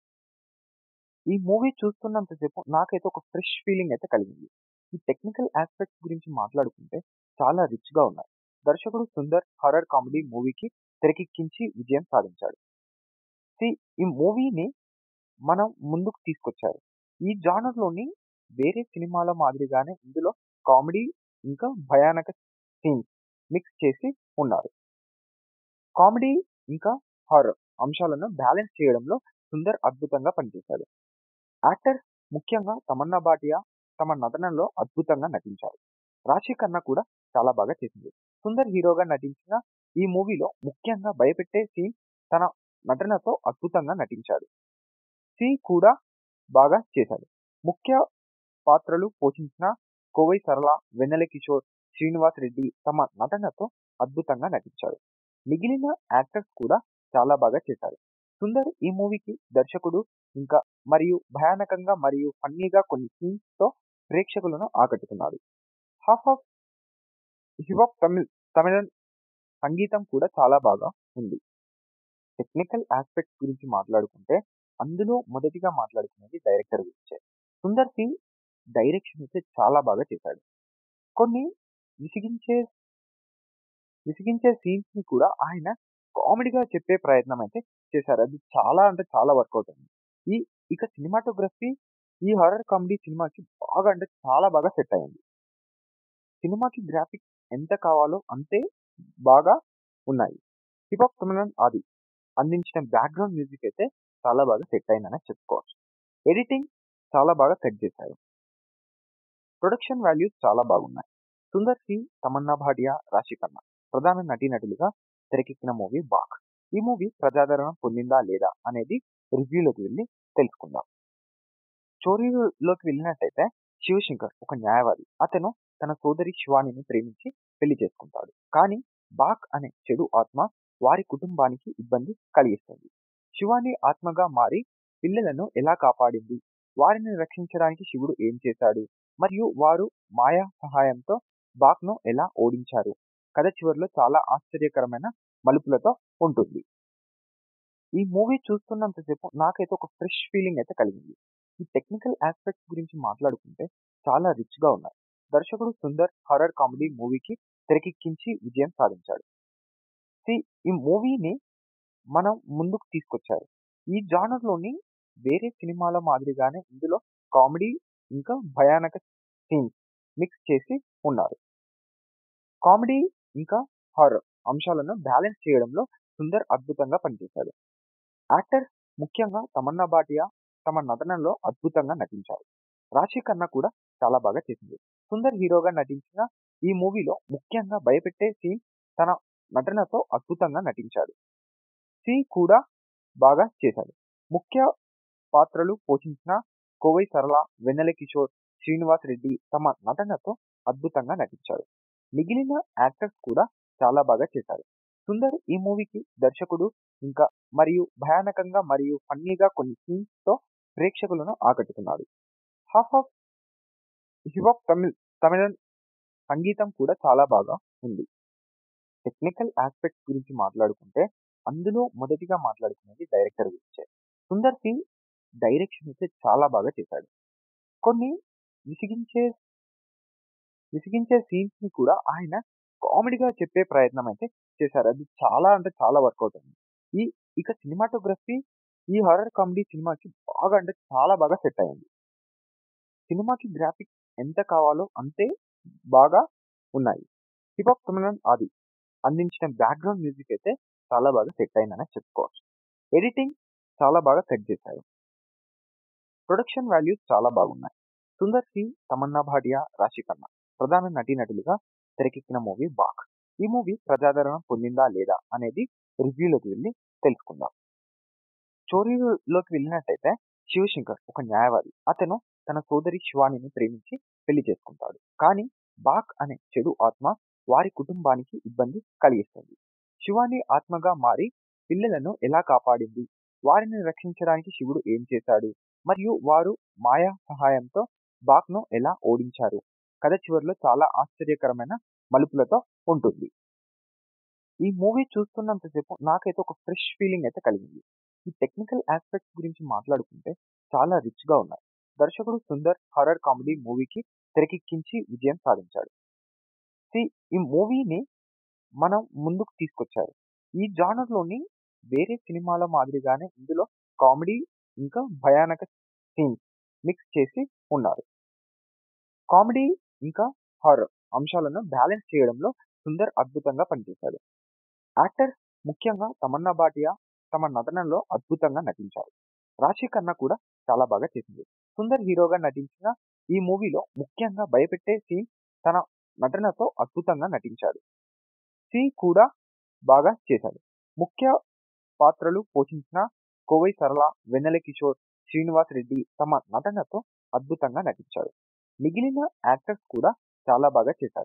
ఈ మూవీ చూస్తున్నంతసేపు నాకైతే ఒక ఫ్రెష్ ఫీలింగ్ అయితే కలిగింది. ఈ టెక్నికల్ ఆస్పెక్ట్స్ గురించి మాట్లాడుకుంటే చాలా రిచ్ గా ఉన్నాయి. దర్శకుడు సుందర్ హారర్ కామెడీ మూవీకి తెరకెక్కించి విజయం సాధించాడు. సి ఈ మూవీని మనం ముందుకు తీసుకొచ్చారు. ఈ జానర్ లోని వేరే సినిమాల మాదిరిగానే ఇందులో కామెడీ ఇంకా భయానక సీన్స్ మిక్స్ చేసి ఉన్నారు. కామెడీ ఇంకా హారర్ అంశాలను బ్యాలెన్స్ చేయడంలో సుందర్ అద్భుతంగా పనిచేశాడు. యాక్టర్స్ ముఖ్యంగా తమన్నా భాటియా తమ నటనలో అద్భుతంగా నటించారు. రాశి ఖన్నా కూడా చాలా బాగా చేసింది. సుందర్ హీరోగా నటించిన ఈ మూవీలో ముఖ్యంగా భయపెట్టే సీన్ తన నటనతో అద్భుతంగా నటించాడు. సి కూడా బాగా చేశాడు. ముఖ్య పాత్రలు పోషించిన కోవై సరళ, వెన్నెల కిషోర్, శ్రీనివాస్ రెడ్డి తమ నటనతో అద్భుతంగా నటించారు మిగిలిన యాక్టర్స్ కూడా చాలా బాగా చేశారు సుందర్ ఈ మూవీకి దర్శకుడు ఇంకా మరియు భయానకంగా మరియు ఫన్నీగా కొన్ని సీన్స్ తో ప్రేక్షకులను ఆకట్టుకున్నాడు హాఫ్ ఆఫ్ హిప్ తమిళ్ తమిళ సంగీతం కూడా చాలా బాగా ఉంది టెక్నికల్ ఆస్పెక్ట్స్ గురించి మాట్లాడుకుంటే అందులో మొదటిగా మాట్లాడుకునేది డైరెక్టర్ గురించే సుందర్ సి డైరెక్షన్ అయితే చాలా బాగా చేశాడు కొన్ని విసిగించే విసిగించే సీన్స్ ని కూడా ఆయన కామెడీగా చెప్పే ప్రయత్నం అయితే చేశారు అది చాలా అంటే చాలా వర్కౌట్ అయింది ఈ ఇక సినిమాటోగ్రఫీ ఈ హారర్ కామెడీ సినిమాకి బాగా అంటే చాలా బాగా సెట్ అయింది సినిమాకి గ్రాఫిక్స్ ఎంత కావాలో అంతే బాగా ఉన్నాయి హిప్ హాప్ తమిళన్ ఆది అందించిన బ్యాక్గ్రౌండ్ మ్యూజిక్ అయితే చాలా బాగా సెట్ అయిందని చెప్పుకోవచ్చు ఎడిటింగ్ చాలా బాగా సెట్ చేశారు ప్రొడక్షన్ వాల్యూస్ చాలా బాగున్నాయి సుందర్ సి తమన్నా భాటియా రాశి ఖన్నా ప్రధాన నటీనటులుగా తెరకెక్కిన మూవీ బాక్ ఈ మూవీ ప్రజాదరణ పొందిందా లేదా అనేది రివ్యూలోకి వెళ్ళి తెలుసుకుందాం స్టోరీలోకి వెళ్ళినట్టయితే శివశంకర్ ఒక న్యాయవాది అతను తన సోదరి శివానిని ప్రేమించి పెళ్లి చేసుకుంటాడు కానీ బాక్ అనే చెడు ఆత్మ వారి కుటుంబానికి ఇబ్బంది కలిగిస్తుంది శివాని ఆత్మగా మారి పిల్లలను ఎలా కాపాడింది వారిని రక్షించడానికి శివుడు ఏం చేశాడు మరియు వారు మాయా సహాయంతో బాక్ను ఎలా ఓడించారు కథ చివరిలో చాలా ఆశ్చర్యకరమైన మలుపులతో ఉంటుంది ఈ మూవీ చూస్తున్నంతసేపు నాకైతే ఒక ఫ్రెష్ ఫీలింగ్ అయితే కలిగింది ఈ టెక్నికల్ ఆస్పెక్ట్స్ గురించి మాట్లాడుకుంటే చాలా రిచ్ గా ఉన్నాయి దర్శకుడు సుందర్ హర్రర్ కామెడీ మూవీకి తెరకెక్కించి విజయం సాధించాడు సి ఈ మూవీని మనం ముందుకు తీసుకొచ్చారు ఈ జానర్ లోని వేరే సినిమాల మాదిరిగానే ఇందులో కామెడీ ఇంకా భయానక సీన్స్ మిక్స్ చేసి ఉన్నారు కామెడీ ఇంకా హారర్ అంశాలను బ్యాలెన్స్ చేయడంలో సుందర్ అద్భుతంగా పనిచేశాడు యాక్టర్స్ ముఖ్యంగా తమన్నా భాటియా తమ నటనలో అద్భుతంగా నటించారు రాశి ఖన్నా కూడా చాలా బాగా చేసింది సుందర్ హీరోగా నటించిన ఈ మూవీలో ముఖ్యంగా భయపెట్టే సీన్ తన నటనతో అద్భుతంగా నటించాడు సి కూడా బాగా చేశాడు ముఖ్య పాత్రలు పోషించిన కోవై సరళ వెన్నెల కిషోర్ శ్రీనివాస్ రెడ్డి తమ నటనతో అద్భుతంగా నటించారు మిగిలిన యాక్టర్స్ కూడా చాలా బాగా చేశారు సుందర్ ఈ మూవీకి దర్శకుడు ఇంకా మరియు భయానకంగా మరియు ఫన్నీగా కొన్ని సీన్స్ తో ప్రేక్షకులను ఆకట్టుకున్నాడు half of hip hop Tamil తమిళ సంగీతం కూడా చాలా బాగా ఉంది టెక్నికల్ ఆస్పెక్ట్స్ గురించి మాట్లాడుకుంటే అందులో మొదటిగా మాట్లాడుకునేది డైరెక్టర్ గురించే సుందర్ సి డైరెక్షన్ అయితే చాలా బాగా చేశాడు కొన్ని విసిగించే విసిగించే సీన్స్ ని కూడా ఆయన కామెడీగా చెప్పే ప్రయత్నం అయితే చేశారు అది చాలా అంటే చాలా వర్కౌట్ అయింది ఈ ఇక సినిమాటోగ్రఫీ ఈ హారర్ కామెడీ సినిమాకి బాగా అంటే చాలా బాగా సెట్ అయింది సినిమాకి గ్రాఫిక్స్ ఎంత కావాలో అంతే బాగా ఉన్నాయి హిప్ హాప్ తమిళన్ ఆది అందించిన బ్యాక్గ్రౌండ్ మ్యూజిక్ అయితే చాలా బాగా సెట్ అయిందని చెప్పుకోవచ్చు ఎడిటింగ్ చాలా బాగా సెట్ చేశారు ప్రొడక్షన్ వాల్యూస్ చాలా బాగున్నాయి సుందర్ సి తమన్నా భాటియా రాశి ఖన్నా ప్రధాన నటీనటులుగా తెరకెక్కిన మూవీ బాక్ ఈ మూవీ ప్రజాదరణ పొందిందా లేదా అనేది రివ్యూలోకి వెళ్ళి తెలుసుకుందాం స్టోరీలోకి వెళ్ళినట్టయితే శివశంకర్ ఒక న్యాయవాది అతను తన సోదరి శివానిని ప్రేమించి పెళ్లి చేసుకుంటాడు కానీ బాక్ అనే చెడు ఆత్మ వారి కుటుంబానికి ఇబ్బంది కలిగిస్తుంది శివాని ఆత్మగా మారి పిల్లలను ఎలా కాపాడింది వారిని రక్షించడానికి శివుడు ఏం చేశాడు మరియు వారు మాయా సహాయంతో బాక్ను ఎలా ఓడించారు కథ చివరిలో చాలా ఆశ్చర్యకరమైన మలుపులతో ఉంటుంది ఈ మూవీ చూస్తున్నంతసేపు నాకైతే ఒక ఫ్రెష్ ఫీలింగ్ అయితే కలిగింది ఈ టెక్నికల్ ఆస్పెక్ట్స్ గురించి మాట్లాడుకుంటే చాలా రిచ్ గా ఉన్నాయి దర్శకుడు సుందర్ హర్రర్ కామెడీ మూవీకి తెరకెక్కించి విజయం సాధించాడు సి ఈ మూవీని మనం ముందుకు తీసుకొచ్చారు ఈ జానర్ లోని వేరే సినిమాల మాదిరిగానే ఇందులో కామెడీ ఇంకా భయానక సీన్స్ మిక్స్ చేసి ఉన్నారు కామెడీ ఇంకా హారర్ అంశాలను బ్యాలెన్స్ చేయడంలో సుందర్ అద్భుతంగా పనిచేశాడు యాక్టర్స్ ముఖ్యంగా తమన్నా భాటియా తమ నటనలో అద్భుతంగా నటించారు రాశి ఖన్నా కూడా చాలా బాగా చేసింది సుందర్ హీరోగా నటించిన ఈ మూవీలో ముఖ్యంగా భయపెట్టే సీన్ తన నటనతో అద్భుతంగా నటించాడు సి కూడా బాగా చేశాడు ముఖ్య పాత్రలు పోషించిన కోవై సరళ వెన్నెల కిషోర్ శ్రీనివాస్ రెడ్డి తమ నటనతో అద్భుతంగా నటించారు మిగిలిన యాక్టర్స్ కూడా చాలా బాగా చేశారు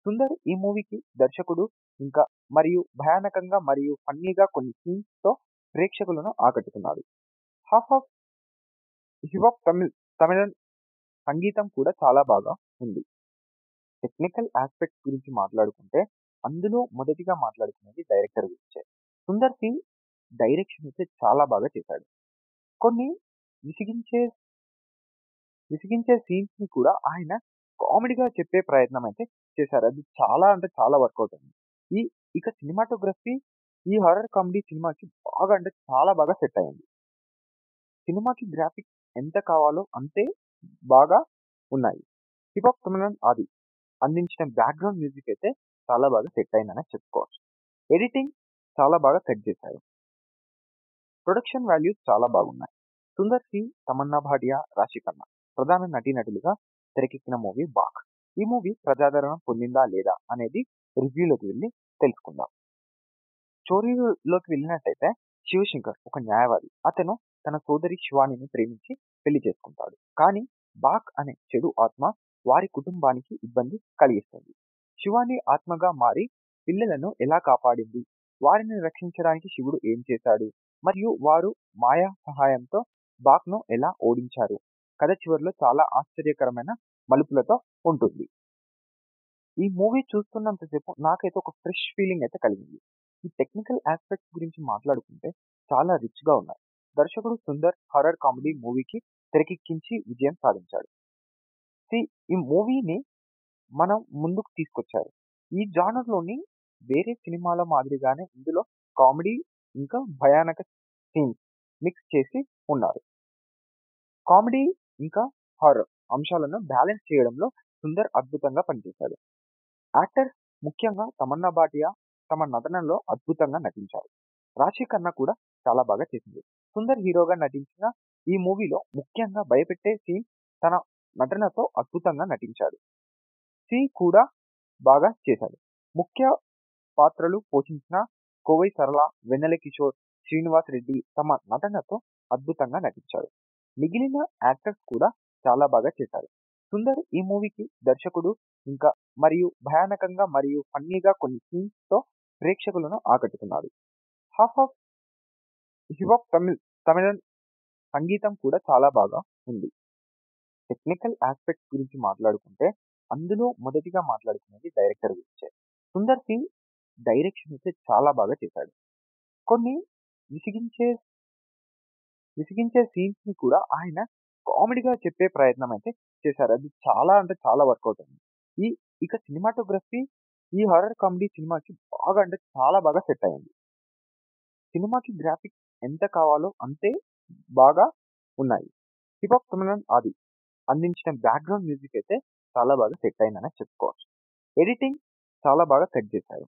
సుందర్ ఈ మూవీకి దర్శకుడు ఇంకా మరియు భయానకంగా మరియు ఫన్నీగా కొన్ని సీన్స్ తో ప్రేక్షకులను ఆకట్టుకున్నాడు half of hip hop Tamil తమిళ సంగీతం కూడా చాలా బాగా ఉంది టెక్నికల్ ఆస్పెక్ట్ గురించి మాట్లాడుకుంటే అందులో మొదటిగా మాట్లాడుకునేది డైరెక్టర్ గురించే సుందర్ సి డైరెక్షన్ అయితే చాలా బాగా చేశాడు కొన్ని విసిగించే విసిగించే సీన్స్ ని కూడా ఆయన కామెడీగా చెప్పే ప్రయత్నం అయితే చేశారు అది చాలా అంటే చాలా వర్కౌట్ అయింది ఈ ఇక సినిమాటోగ్రఫీ ఈ హారర్ కామెడీ సినిమాకి బాగా అంటే చాలా బాగా సెట్ అయింది సినిమాకి గ్రాఫిక్స్ ఎంత కావాలో అంతే బాగా ఉన్నాయి హిప్ హాప్ తమిళన్ ఆది అందించిన బ్యాక్గ్రౌండ్ మ్యూజిక్ అయితే చాలా బాగా సెట్ అయిందని చెప్పుకోవచ్చు ఎడిటింగ్ చాలా బాగా సెట్ చేశారు ప్రొడక్షన్ వాల్యూస్ చాలా బాగున్నాయి సుందర్ సి తమన్నా భాటియా రాశి ఖన్నా ప్రధాన నటీనటులుగా తెరకెక్కిన మూవీ బాక్ ఈ మూవీ ప్రజాదరణ పొందిందా లేదా అనేది రివ్యూలోకి వెళ్ళి తెలుసుకుందాం స్టోరీలోకి వెళ్ళినట్టయితే శివశంకర్ ఒక న్యాయవాది అతను తన సోదరి శివానిని ప్రేమించి పెళ్లి చేసుకుంటాడు కానీ బాక్ అనే చెడు ఆత్మ వారి కుటుంబానికి ఇబ్బంది కలిగిస్తుంది శివాని ఆత్మగా మారి పిల్లలను ఎలా కాపాడింది వారిని రక్షించడానికి శివుడు ఏం చేశాడు మరియు వారు మాయా సహాయంతో బాక్ను ఎలా ఓడించారు కథ చివరిలో చాలా ఆశ్చర్యకరమైన మలుపులతో ఉంటుంది ఈ మూవీ చూస్తున్నంతసేపు నాకైతే ఒక ఫ్రెష్ ఫీలింగ్ అయితే కలిగింది ఈ టెక్నికల్ ఆస్పెక్ట్స్ గురించి మాట్లాడుకుంటే చాలా రిచ్ గా ఉన్నాయి దర్శకుడు సుందర్ హర్రర్ కామెడీ మూవీకి తెరకెక్కించి విజయం సాధించాడు ఈ మూవీని మనం ముందుకు తీసుకొచ్చారు ఈ జానర్ లోని వేరే సినిమాల మాదిరిగానే ఇందులో కామెడీ ఇంకా భయానక సీన్స్ మిక్స్ చేసి ఉన్నారు కామెడీ ఇంకా హారర్ అంశాలను బ్యాలెన్స్ చేయడంలో సుందర్ అద్భుతంగా పనిచేశాడు యాక్టర్స్ ముఖ్యంగా తమన్నా భాటియా తమ నటనలో అద్భుతంగా నటించారు రాశి ఖన్నా కూడా చాలా బాగా చేసింది సుందర్ హీరోగా నటించిన ఈ మూవీలో ముఖ్యంగా భయపెట్టే సీన్ తన నటనతో అద్భుతంగా నటించాడు సి కూడా బాగా చేశాడు ముఖ్య పాత్రలు పోషించిన కోవై సరళ వెన్నెల కిషోర్ శ్రీనివాస్ రెడ్డి తమ నటనతో అద్భుతంగా నటించాడు మిగిలిన యాక్టర్స్ కూడా చాలా బాగా చేశారు సుందర్ ఈ మూవీకి దర్శకుడు ఇంకా మరియు భయానకంగా మరియు ఫన్నీగా కొన్ని సీన్స్ తో ప్రేక్షకులను ఆకట్టుకున్నాడు half of hip hop Tamil తమిళ సంగీతం కూడా చాలా బాగా ఉంది టెక్నికల్ ఆస్పెక్ట్ గురించి మాట్లాడుకుంటే అందులో మొదటిగా మాట్లాడుకునేది డైరెక్టర్ గురించే సుందర్ సి డైరెక్షన్ అయితే చాలా బాగా చేశాడు కొన్ని విసిగించే విసిగించే సీన్స్ ని కూడా ఆయన కామెడీగా చెప్పే ప్రయత్నం అయితే చేశారు అది చాలా అంటే చాలా వర్కౌట్ అయింది ఈ ఇక సినిమాటోగ్రఫీ ఈ హారర్ కామెడీ సినిమాకి బాగా అంటే చాలా బాగా సెట్ అయింది సినిమాకి గ్రాఫిక్స్ ఎంత కావాలో అంతే బాగా ఉన్నాయి హిప్ హాప్ తమిళన్ ఆది అందించిన బ్యాక్గ్రౌండ్ మ్యూజిక్ అయితే చాలా బాగా సెట్ అయిందని చెప్పుకోవచ్చు ఎడిటింగ్ చాలా బాగా సెట్ చేశారు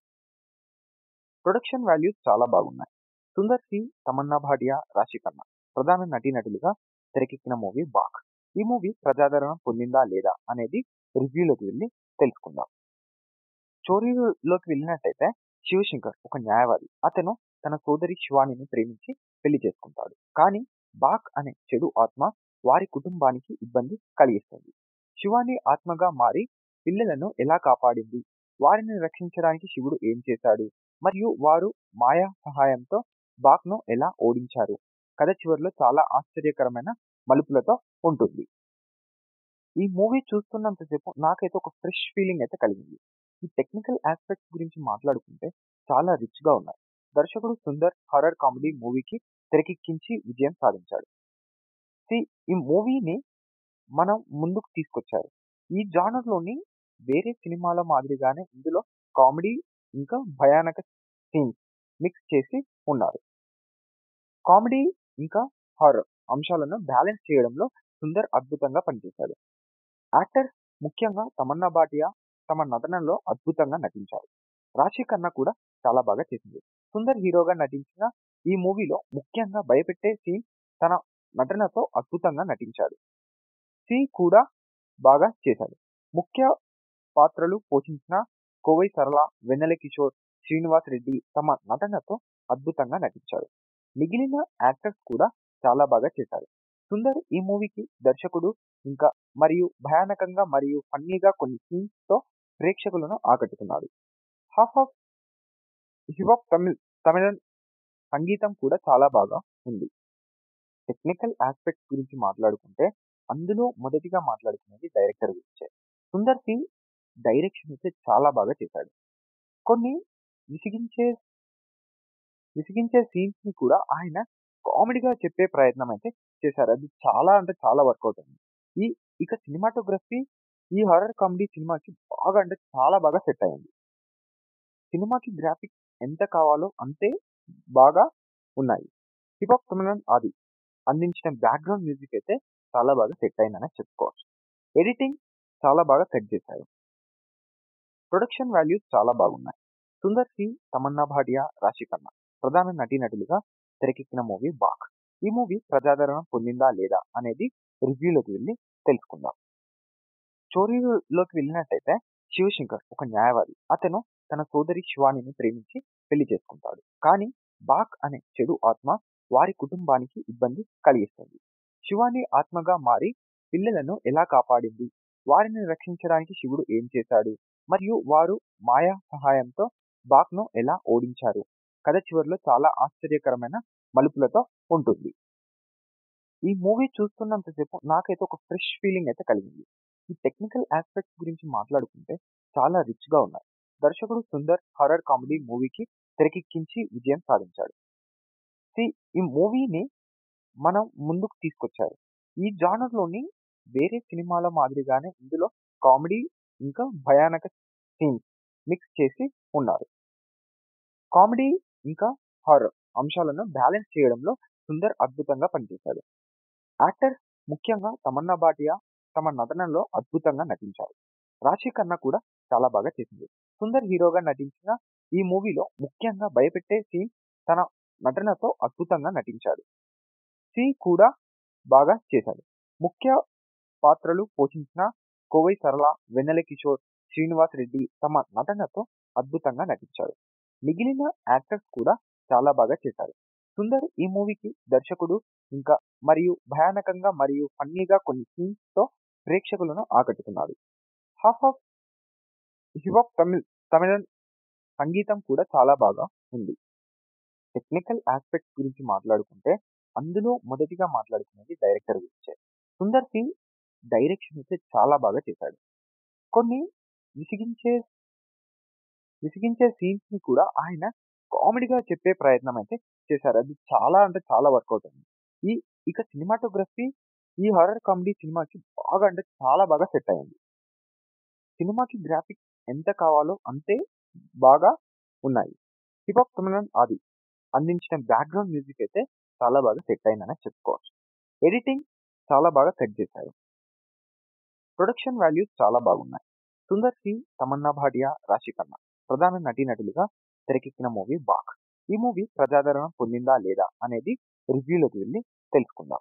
ప్రొడక్షన్ వాల్యూస్ చాలా బాగున్నాయి సుందర్ సి తమన్నా భాటియా రాశి ఖన్నా ప్రధాన నటీనటులుగా తెరకెక్కిన మూవీ బాక్ ఈ మూవీ ప్రజాదరణ పొందిందా లేదా అనేది రివ్యూలోకి వెళ్ళి తెలుసుకుందాం స్టోరీలోకి వెళ్ళినట్టయితే శివశంకర్ ఒక న్యాయవాది అతను తన సోదరి శివానిని ప్రేమించి పెళ్లి చేసుకుంటాడు కానీ బాక్ అనే చెడు ఆత్మ వారి కుటుంబానికి ఇబ్బంది కలిగిస్తుంది శివాని ఆత్మగా మారి పిల్లలను ఎలా కాపాడింది వారిని రక్షించడానికి శివుడు ఏం చేశాడు మరియు వారు మాయా సహాయంతో బాక్ను ఎలా ఓడించారు కథ చివరిలో చాలా ఆశ్చర్యకరమైన మలుపులతో ఉంటుంది ఈ మూవీ చూస్తున్నంతసేపు నాకైతే ఒక ఫ్రెష్ ఫీలింగ్ అయితే కలిగింది ఈ టెక్నికల్ ఆస్పెక్ట్స్ గురించి మాట్లాడుకుంటే చాలా రిచ్ గా ఉన్నాయి దర్శకుడు సుందర్ హర్రర్ కామెడీ మూవీకి తెరకెక్కించి విజయం సాధించాడు ఈ మూవీని మనం ముందుకు తీసుకొచ్చారు ఈ జానర్ లోని వేరే సినిమాల మాదిరిగానే ఇందులో కామెడీ ఇంకా భయానక సీన్స్ మిక్స్ చేసి ఉన్నారు కామెడీ ఇంకా హారర్ అంశాలను బ్యాలెన్స్ చేయడంలో సుందర్ అద్భుతంగా పనిచేశాడు యాక్టర్స్ ముఖ్యంగా తమన్నా భాటియా తమ నటనలో అద్భుతంగా నటించారు రాశి ఖన్నా కూడా చాలా బాగా చేసింది సుందర్ హీరోగా నటించిన ఈ మూవీలో ముఖ్యంగా భయపెట్టే సీన్ తన నటనతో అద్భుతంగా నటించాడు సి కూడా బాగా చేశాడు ముఖ్య పాత్రలు పోషించిన కోవై సరళ వెన్నెల కిషోర్ శ్రీనివాస్ రెడ్డి తమ నటనతో అద్భుతంగా నటించారు మిగిలిన యాక్టర్స్ కూడా చాలా బాగా చేశారు సుందర్ ఈ మూవీకి దర్శకుడు ఇంకా మరియు భయానకంగా మరియు ఫన్నీగా కొన్ని సీన్స్ తో ప్రేక్షకులను ఆకట్టుకున్నాడు. హాఫ్ ఆఫ్ హిపాప్ తమిళ్ తమిళన్ సంగీతం కూడా చాలా బాగా ఉంది. టెక్నికల్ యాస్పెక్ట్స్ గురించి మాట్లాడుకుంటే అందులో మొదటిగా మాట్లాడుకునేది డైరెక్టర్ గురించే. 'సుందర్ సి' డైరెక్షన్ అయితే చాలా బాగా చేశాడు. కొన్ని విసిగించే విసిగించే సీన్స్‌ని కూడా ఆయన కామెడీగా చెప్పే ప్రయత్నం అయితే చేశారు. అది చాలా అంటే చాలా వర్కౌట్ అయింది. ఈ ఇక సినిమాటోగ్రఫీ ఈ హారర్ కామెడీ సినిమాకి బాగా అంటే చాలా బాగా సెట్ అయింది. సినిమాకి గ్రాఫిక్స్ ఎంత కావాలో అంతే బాగా ఉన్నాయి. హిపాప్ తమిళన్ ఆది అందించిన బ్యాక్‌గ్రౌండ్ మ్యూజిక్ అయితే చాలా బాగా సెట్ అయిందనే చెప్పుకోవచ్చు. ఎడిటింగ్ చాలా బాగా సెట్ చేశారు. ప్రొడక్షన్ వాల్యూస్ చాలా బాగున్నాయి. 'సుందర్ సి', తమన్నా భాటియా, రాశి ఖన్నా ప్రధాన నటీనటులుగా తెరకెక్కిన మూవీ 'బాక్'. ఈ మూవీ ప్రజాదరణ పొందిందా లేదా అనేది రివ్యూలోకి వెళ్లి తెలుసుకుందాం. స్టోరీలోకి వెళ్ళినట్టయితే శివశంకర్ ఒక న్యాయవాది. అతను తన సోదరి శివానీని ప్రేమించి పెళ్లి చేసుకుంటాడు. కానీ 'బాక్' అనే చెడు ఆత్మ వారి కుటుంబానికి ఇబ్బంది కలిగిస్తుంది. శివాని ఆత్మగా మారి పిల్లలను ఎలా కాపాడింది? వారిని రక్షించడానికి శివుడు ఏం చేశాడు? మరియు వారు మాయా సహాయంతో 'బాక్'ను ఎలా ఓడించారు? కథ చివర్లో చాలా ఆశ్చర్యకరమైన మలుపులతో ఉంటుంది. ఈ మూవీ చూస్తున్నంత సేపు నాకైతే ఒక ఫ్రెష్ ఫీలింగ్ అయితే కలిగింది. ఈ టెక్నికల్ యాస్పెక్ట్స్ గురించి మాట్లాడుకుంటే చాలా రిచ్‌గా ఉన్నాయి. దర్శకుడు సుందర్ హారర్ కామెడీ మూవీకి తెరకెక్కించి విజయం సాధించాడు. సి ఈ మూవీని మనం ముందుకు తీసుకొచ్చారు. ఈ జానర్‌లోని వేరే సినిమాల మాదిరిగానే ఇందులో కామెడీ ఇంకా భయానక సీన్స్ మిక్స్ చేసి ఉన్నారు. కామెడీ ఇంకా హారర్ అంశాలను బ్యాలెన్స్ చేయడంలో సుందర్ అద్భుతంగా పనిచేశాడు. యాక్టర్స్ ముఖ్యంగా తమన్నా భాటియా తమ నటనలో అద్భుతంగా నటించారు. రాశి ఖన్నా కూడా చాలా బాగా చేసింది. సుందర్ హీరోగా నటించిన ఈ మూవీలో ముఖ్యంగా భయపెట్టే సీన్స్ తన నటనతో అద్భుతంగా నటించాడు. సి కూడా బాగా చేశాడు. ముఖ్య పాత్రలు పోషించిన కోవై సరళ, వెన్నెల కిషోర్, శ్రీనివాస్ రెడ్డి తమ నటనతో అద్భుతంగా నటించారు. మిగిలిన యాక్టర్స్ కూడా చాలా బాగా చేశారు. సుందర్ ఈ మూవీకి దర్శకుడు ఇంకా మరియు భయానకంగా మరియు ఫన్నీగా కొన్ని సీన్స్‌తో ప్రేక్షకులను ఆకట్టుకున్నాడు. హాఫ్ ఆఫ్ హిపాప్ తమిళ్ తమిళన్ సంగీతం కూడా చాలా బాగా ఉంది. టెక్నికల్ యాస్పెక్ట్స్ గురించి మాట్లాడుకుంటే అందులో మొదటిగా మాట్లాడుకునేది డైరెక్టర్ గురించే. 'సుందర్ సి' డైరెక్షన్ అయితే చాలా బాగా చేశాడు. కొన్ని విసిగించే విసిగించే సీన్స్‌ని కూడా ఆయన కామెడీగా చెప్పే ప్రయత్నం అయితే చేశారు. అది చాలా అంటే చాలా వర్కౌట్ అయింది. ఈ ఇక సినిమాటోగ్రఫీ ఈ హారర్ కామెడీ సినిమాకి బాగా అంటే చాలా బాగా సెట్ అయింది. సినిమాకి గ్రాఫిక్స్ ఎంత కావాలో అంతే బాగా ఉన్నాయి. హిపాప్ తమిళన్ ఆది అందించిన బ్యాక్‌గ్రౌండ్ మ్యూజిక్ అయితే చాలా బాగా సెట్ అయిందనే చెప్పుకోవచ్చు. ఎడిటింగ్ చాలా బాగా సెట్ చేశారు. ప్రొడక్షన్ వాల్యూస్ చాలా బాగున్నాయి. 'సుందర్ సి', తమన్నా భాటియా, రాశి ఖన్నా ప్రధాన నటీనటులుగా తెరకెక్కిన మూవీ 'బాక్'. ఈ మూవీ ప్రజాదరణ పొందిందా లేదా అనేది రివ్యూలోకి వెళ్లి తెలుసుకుందాం.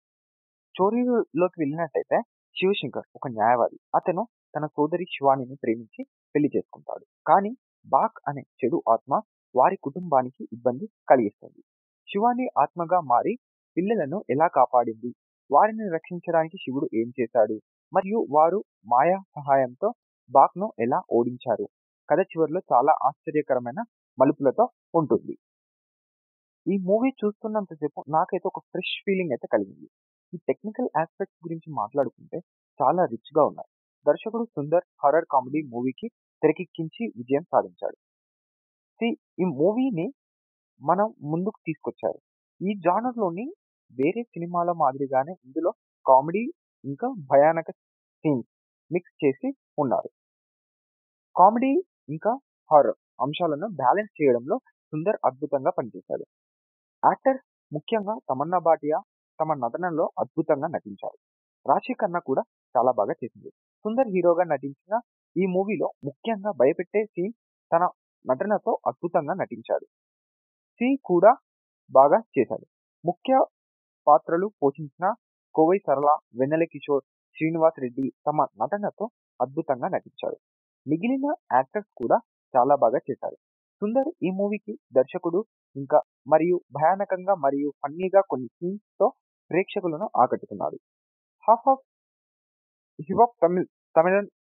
స్టోరీలోకి వెళ్ళినట్టయితే శివశంకర్ ఒక న్యాయవాది. అతను తన సోదరి శివానీని ప్రేమించి పెళ్లి చేసుకుంటాడు. కానీ 'బాక్' అనే చెడు ఆత్మ వారి కుటుంబానికి ఇబ్బంది కలిగిస్తుంది. శివాని ఆత్మగా మారి పిల్లలను ఎలా కాపాడింది? వారిని రక్షించడానికి శివుడు ఏం చేశాడు? మరియు వారు మాయా సహాయంతో 'బాక్'ను ఎలా ఓడించారు? కథ చివర్లో చాలా ఆశ్చర్యకరమైన మలుపులతో ఉంటుంది. ఈ మూవీ చూస్తున్నంత సేపు నాకైతే ఒక ఫ్రెష్ ఫీలింగ్ అయితే కలిగింది. ఈ టెక్నికల్ యాస్పెక్ట్స్ గురించి మాట్లాడుకుంటే చాలా రిచ్‌గా ఉన్నాయి. దర్శకుడు సుందర్ హారర్ కామెడీ మూవీకి తెరకెక్కించి విజయం సాధించాడు. సి ఈ మూవీని మనం ముందుకు తీసుకొచ్చారు. ఈ జానర్‌లోని వేరే సినిమాల మాదిరిగానే ఇందులో కామెడీ ఇంకా భయానక సీన్స్ మిక్స్ చేసి ఉన్నారు. కామెడీ ఇంకా హారర్ అంశాలను బ్యాలెన్స్ చేయడంలో సుందర్ అద్భుతంగా పనిచేశాడు. యాక్టర్స్ ముఖ్యంగా తమన్నా భాటియా తమ నటనలో అద్భుతంగా నటించారు. రాశి ఖన్నా కూడా చాలా బాగా చేసింది. సుందర్ హీరోగా నటించిన ఈ మూవీలో ముఖ్యంగా భయపెట్టే సీన్స్ తన నటనతో అద్భుతంగా నటించాడు. సి కూడా బాగా చేశాడు. ముఖ్య పాత్రలు పోషించిన కోవై సరళ, వెన్నెల కిషోర్, శ్రీనివాస్ రెడ్డి తమ నటనతో అద్భుతంగా నటించారు. మిగిలిన యాక్టర్స్ కూడా చాలా బాగా చేశారు. సుందర్ ఈ మూవీకి దర్శకుడు ఇంకా మరియు భయానకంగా మరియు ఫన్నీగా కొన్ని సీన్స్‌తో ప్రేక్షకులను ఆకట్టుకున్నాడు. హాఫ్ ఆఫ్ హిపాప్ తమిళ్ తమిళన్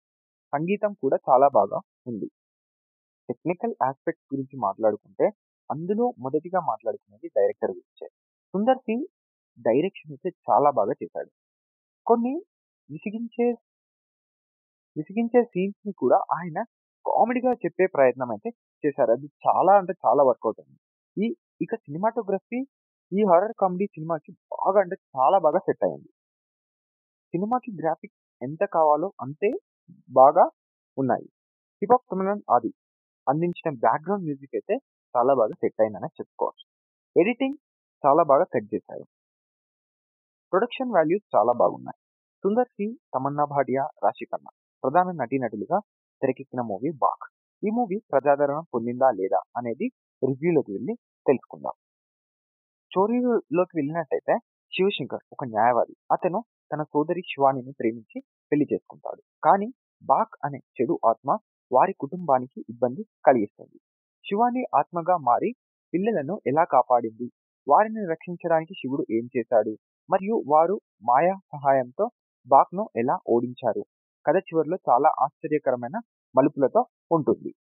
సంగీతం కూడా చాలా బాగా ఉంది. టెక్నికల్ యాస్పెక్ట్స్ గురించి మాట్లాడుకుంటే అందులో మొదటిగా మాట్లాడుకునేది డైరెక్టర్ గురించే. 'సుందర్ సి' డైరెక్షన్ అయితే చాలా బాగా చేశాడు. కొన్ని విసిగించే విసిగించే సీన్స్‌ని కూడా ఆయన కామెడీగా చెప్పే ప్రయత్నం అయితే చేశారు. అది చాలా అంటే చాలా వర్కౌట్ అయింది. ఈ ఇక సినిమాటోగ్రఫీ ఈ హారర్ కామెడీ సినిమాకి బాగా అంటే చాలా బాగా సెట్ అయింది. సినిమాకి గ్రాఫిక్స్ ఎంత కావాలో అంతే బాగా ఉన్నాయి. హిప్ హాప్ తమిళన్ ఆది అందించిన బ్యాక్‌గ్రౌండ్ మ్యూజిక్ అయితే చాలా బాగా సెట్ అయిందనే చెప్పుకోవచ్చు. ఎడిటింగ్ చాలా బాగా సెట్ చేశారు. ప్రొడక్షన్ వాల్యూస్ చాలా బాగున్నాయి. 'సుందర్ సి', తమన్నా భాటియా, రాశి ఖన్నా ప్రధాన నటీనటులుగా తెరకెక్కిన మూవీ 'బాక్'. ఈ మూవీ ప్రజాదరణ పొందిందా లేదా అనేది రివ్యూలోకి వెళ్లి తెలుసుకుందాం. స్టోరీలోకి వెళ్ళినట్టయితే శివశంకర్ ఒక న్యాయవాది. అతను తన సోదరి శివానీని ప్రేమించి పెళ్లి చేసుకుంటాడు. కానీ బాక్ అనే చెడు ఆత్మ వారి కుటుంబానికి ఇబ్బంది కలిగిస్తుంది. శివాని ఆత్మగా మారి పిల్లలను ఎలా కాపాడింది? వారిని రక్షించడానికి శివుడు ఏం చేశాడు? మరియు వారు మాయా సహాయంతో బాక్‌ను ఎలా ఓడించారు? కథ చివరిలో చాలా ఆశ్చర్యకరమైన మలుపులతో ఉంటుంది.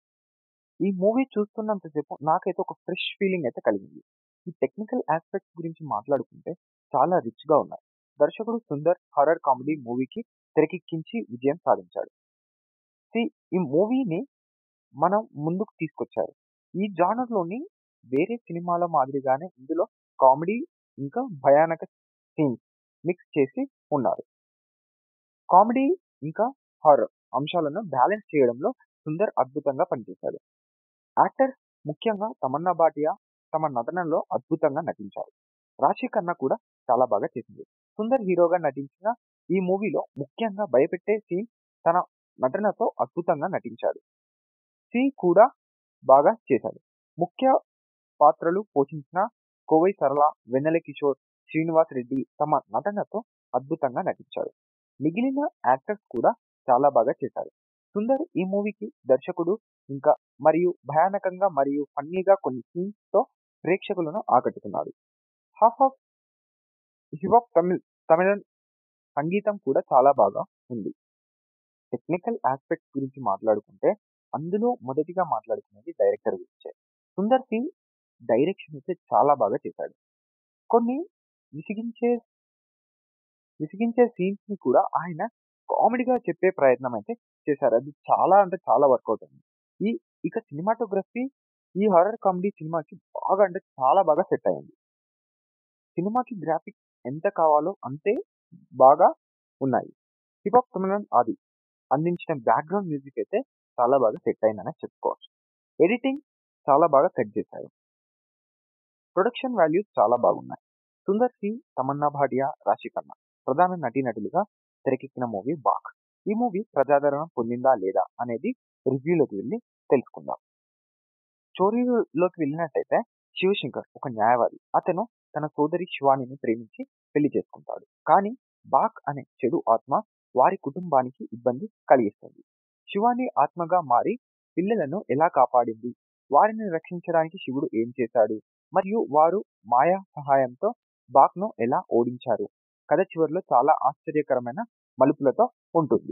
ఈ మూవీ చూస్తున్నంత సేపు నాకైతే ఒక ఫ్రెష్ ఫీలింగ్ అయితే కలిగింది. ఈ టెక్నికల్ యాస్పెక్ట్స్ గురించి మాట్లాడుకుంటే చాలా రిచ్‌గా ఉన్నాయి. దర్శకుడు సుందర్ హారర్ కామెడీ మూవీకి తెరకెక్కించి విజయం సాధించాడు. సి ఈ మూవీని మనం ముందుకు తీసుకొచ్చారు. ఈ జానర్‌లోని వేరే సినిమాల మాదిరిగానే ఇందులో కామెడీ ఇంకా భయానక సీన్స్ మిక్స్ చేసి ఉన్నారు. కామెడీ ఇంకా హారర్ అంశాలను బ్యాలెన్స్ చేయడంలో సుందర్ అద్భుతంగా పనిచేశాడు. యాక్టర్స్ ముఖ్యంగా తమన్నా భాటియా తమ నటనలో అద్భుతంగా నటించారు. రాశి ఖన్నా కూడా చాలా బాగా చేసింది. సుందర్ హీరోగా నటించిన ఈ మూవీలో ముఖ్యంగా భయపెట్టే సీన్ తన నటనతో అద్భుతంగా నటించాడు. సి కూడా బాగా చేశాడు. ముఖ్య పాత్రలు పోషించిన కోవై సరళ, వెన్నెల కిషోర్, శ్రీనివాస్ రెడ్డి తమ నటనతో అద్భుతంగా నటించారు. మిగిలిన యాక్టర్స్ కూడా చాలా బాగా చేశారు. సుందర్ ఈ మూవీకి దర్శకుడు ఇంకా మరియు భయానకంగా మరియు ఫన్నీగా కొన్ని సీన్స్‌తో ప్రేక్షకులను ఆకట్టుకున్నాడు. Half of hip hop Tamil తమిళన్ సంగీతం కూడా చాలా బాగా ఉంది. టెక్నికల్ యాస్పెక్ట్స్ గురించి మాట్లాడుకుంటే అందులో మొదటిగా మాట్లాడుకునేది డైరెక్టర్ గురించే. 'సుందర్ సి' డైరెక్షన్ అయితే చాలా బాగా చేశాడు. కొన్ని విసిగించే విసిగించే సీన్స్‌ని కూడా ఆయన కామెడీగా చెప్పే ప్రయత్నం అయితే చేశారు. అది చాలా అంటే చాలా వర్కౌట్ అయింది. ఈ ఇక సినిమాటోగ్రఫీ ఈ హారర్ కామెడీ సినిమాకి బాగా అంటే చాలా బాగా సెట్ అయింది. సినిమాకి గ్రాఫిక్స్ ఎంత కావాలో అంతే బాగా ఉన్నాయి. హిప్ హాప్ తమిళన్ ఆది అందించిన బ్యాక్‌గ్రౌండ్ మ్యూజిక్ అయితే చాలా బాగా సెట్ అయిందనే చెప్పుకోవచ్చు. ఎడిటింగ్ చాలా బాగా సెట్ చేశారు. ప్రొడక్షన్ వాల్యూస్ చాలా బాగున్నాయి. 'సుందర్ సి', తమన్నా భాటియా, రాశి ఖన్నా ప్రధాన నటీనటులుగా తెరకెక్కిన మూవీ 'బాక్'. ఈ మూవీ ప్రజాదరణ పొందిందా లేదా అనేది రివ్యూలోకి వెళ్లి తెలుసుకుందాం. స్టోరీలోకి వెళ్ళినట్టయితే శివశంకర్ ఒక న్యాయవాది. అతను తన సోదరి శివానీని ప్రేమించి పెళ్లి చేసుకుంటాడు. కానీ బాక్ అనే చెడు ఆత్మ వారి కుటుంబానికి ఇబ్బంది కలిగిస్తుంది. శివాని ఆత్మగా మారి పిల్లలను ఎలా కాపాడింది? వారిని రక్షించడానికి శివుడు ఏం చేశాడు? మరియు వారు మాయా సహాయంతో బాక్‌ను ఎలా ఓడించారు? కథ చివరిలో చాలా ఆశ్చర్యకరమైన మలుపులతో ఉంటుంది.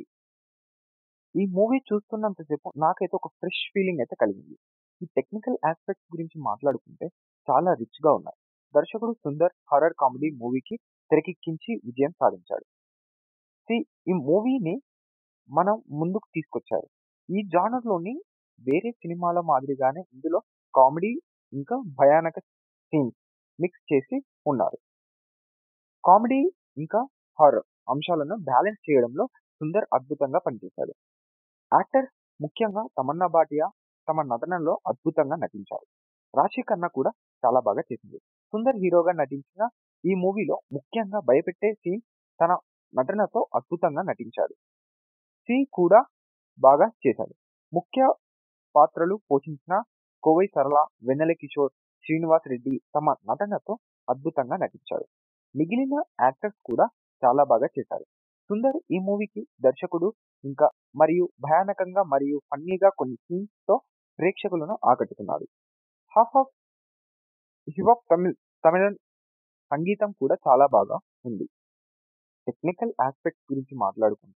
ఈ మూవీ చూస్తున్నంత సేపు నాకైతే ఒక ఫ్రెష్ ఫీలింగ్ అయితే కలిగింది. ఈ టెక్నికల్ యాస్పెక్ట్స్ గురించి మాట్లాడుకుంటే చాలా రిచ్‌గా ఉన్నాయి. దర్శకుడు సుందర్ హారర్ కామెడీ మూవీకి తెరకెక్కించి విజయం సాధించాడు. సి ఈ మూవీని మనం ముందుకు తీసుకొచ్చారు. ఈ జానర్‌లోని వేరే సినిమాల మాదిరిగానే ఇందులో కామెడీ ఇంకా భయానక సీన్స్ మిక్స్ చేసి ఉన్నారు. కామెడీ ఇంకా హారర్ అంశాలను బ్యాలెన్స్ చేయడంలో సుందర్ అద్భుతంగా పనిచేశాడు. యాక్టర్స్ ముఖ్యంగా తమన్నా భాటియా తమ నటనలో అద్భుతంగా నటించారు. రాశి ఖన్నా కూడా చాలా బాగా చేసింది. సుందర్ హీరోగా నటించిన ఈ మూవీలో ముఖ్యంగా భయపెట్టే సీన్ తన నటనతో అద్భుతంగా నటించాడు. సి కూడా బాగా చేశాడు. ముఖ్య పాత్రలు పోషించిన కోవై సరళ, వెన్నెల కిషోర్, శ్రీనివాస్ రెడ్డి తమ నటనతో అద్భుతంగా నటించారు. మిగిలిన యాక్టర్స్ కూడా చాలా బాగా చేశారు. సుందర్ ఈ మూవీకి దర్శకుడు ఇంకా మరియు భయానకంగా మరియు ఫన్నీగా కొన్ని సీన్స్‌తో ప్రేక్షకులను ఆకట్టుకున్నాడు. Half of hip hop Tamil తమిళన్ సంగీతం కూడా చాలా బాగా ఉంది. టెక్నికల్ యాస్పెక్ట్స్ గురించి మాట్లాడుకుంటే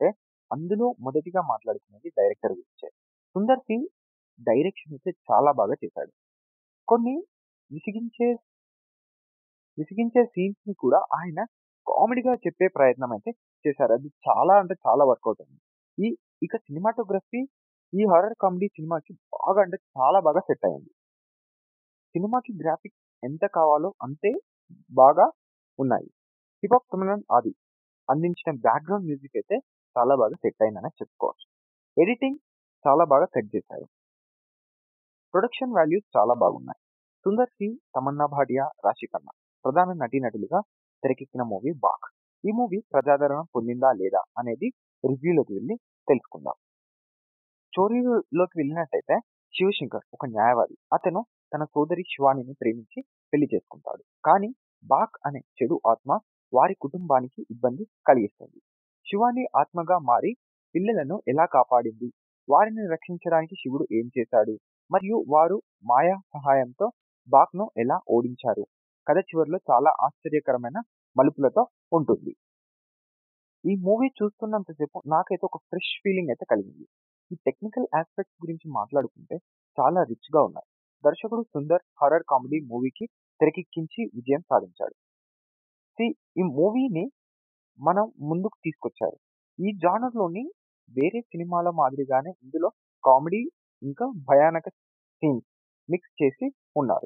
అందులో మొదటిగా మాట్లాడుకునేది డైరెక్టర్ గురించే. 'సుందర్ సి' డైరెక్షన్ అయితే చాలా బాగా చేశాడు. కొన్ని విసిగించే విసిగించే సీన్స్‌ని కూడా ఆయన కామెడీగా చెప్పే ప్రయత్నం అయితే చేశారు. అది చాలా అంటే చాలా వర్కౌట్ అయింది. ఈ ఇక సినిమాటోగ్రఫీ ఈ హారర్ కామెడీ సినిమాకి బాగా అంటే చాలా బాగా సెట్ అయింది. సినిమాకి గ్రాఫిక్స్ ఎంత కావాలో అంతే బాగా ఉన్నాయి. హిప్ హాప్ తమిళన్ ఆది అందించిన బ్యాక్‌గ్రౌండ్ మ్యూజిక్ అయితే చాలా బాగా సెట్ అయిందనే చెప్పుకోవచ్చు. ఎడిటింగ్ చాలా బాగా సెట్ చేశారు. ప్రొడక్షన్ వాల్యూస్ చాలా బాగున్నాయి. 'సుందర్ సి', తమన్నా భాటియా, రాశి ఖన్నా ప్రధాన నటీనటులుగా తెరకెక్కిన మూవీ 'బాక్'. ఈ మూవీ ప్రజాదరణ పొందిందా లేదా అనేది రివ్యూలోకి వెళ్లి తెలుసుకుందాం. స్టోరీలోకి వెళ్ళినట్టయితే శివశంకర్ ఒక న్యాయవాది. అతను తన సోదరి శివానీని ప్రేమించి పెళ్లి చేసుకుంటాడు. కానీ బాక్ అనే చెడు ఆత్మ వారి కుటుంబానికి ఇబ్బంది కలిగిస్తుంది. శివాని ఆత్మగా మారి పిల్లలను ఎలా కాపాడింది? వారిని రక్షించడానికి శివుడు ఏం చేశాడు? మరియు వారు మాయా సహాయంతో బాక్‌ను ఎలా ఓడించారు? కథ చివరలో చాలా ఆశ్చర్యకరమైన మలుపులతో ఉంటుంది. ఈ మూవీ చూస్తున్నంత సేపు నాకైతే ఒక ఫ్రెష్ ఫీలింగ్ అయితే కలిగింది. ఈ టెక్నికల్ యాస్పెక్ట్స్ గురించి మాట్లాడుకుంటే చాలా రిచ్‌గా ఉన్నాయి. దర్శకుడు సుందర్ హారర్ కామెడీ మూవీకి తెరకెక్కించి విజయం సాధించాడు. సి ఈ మూవీని మనం ముందుకు తీసుకొచ్చారు. ఈ జానర్‌లోని వేరే సినిమాల మాదిరిగానే ఇందులో కామెడీ ఇంకా భయానక సీన్స్ మిక్స్ చేసి ఉన్నారు.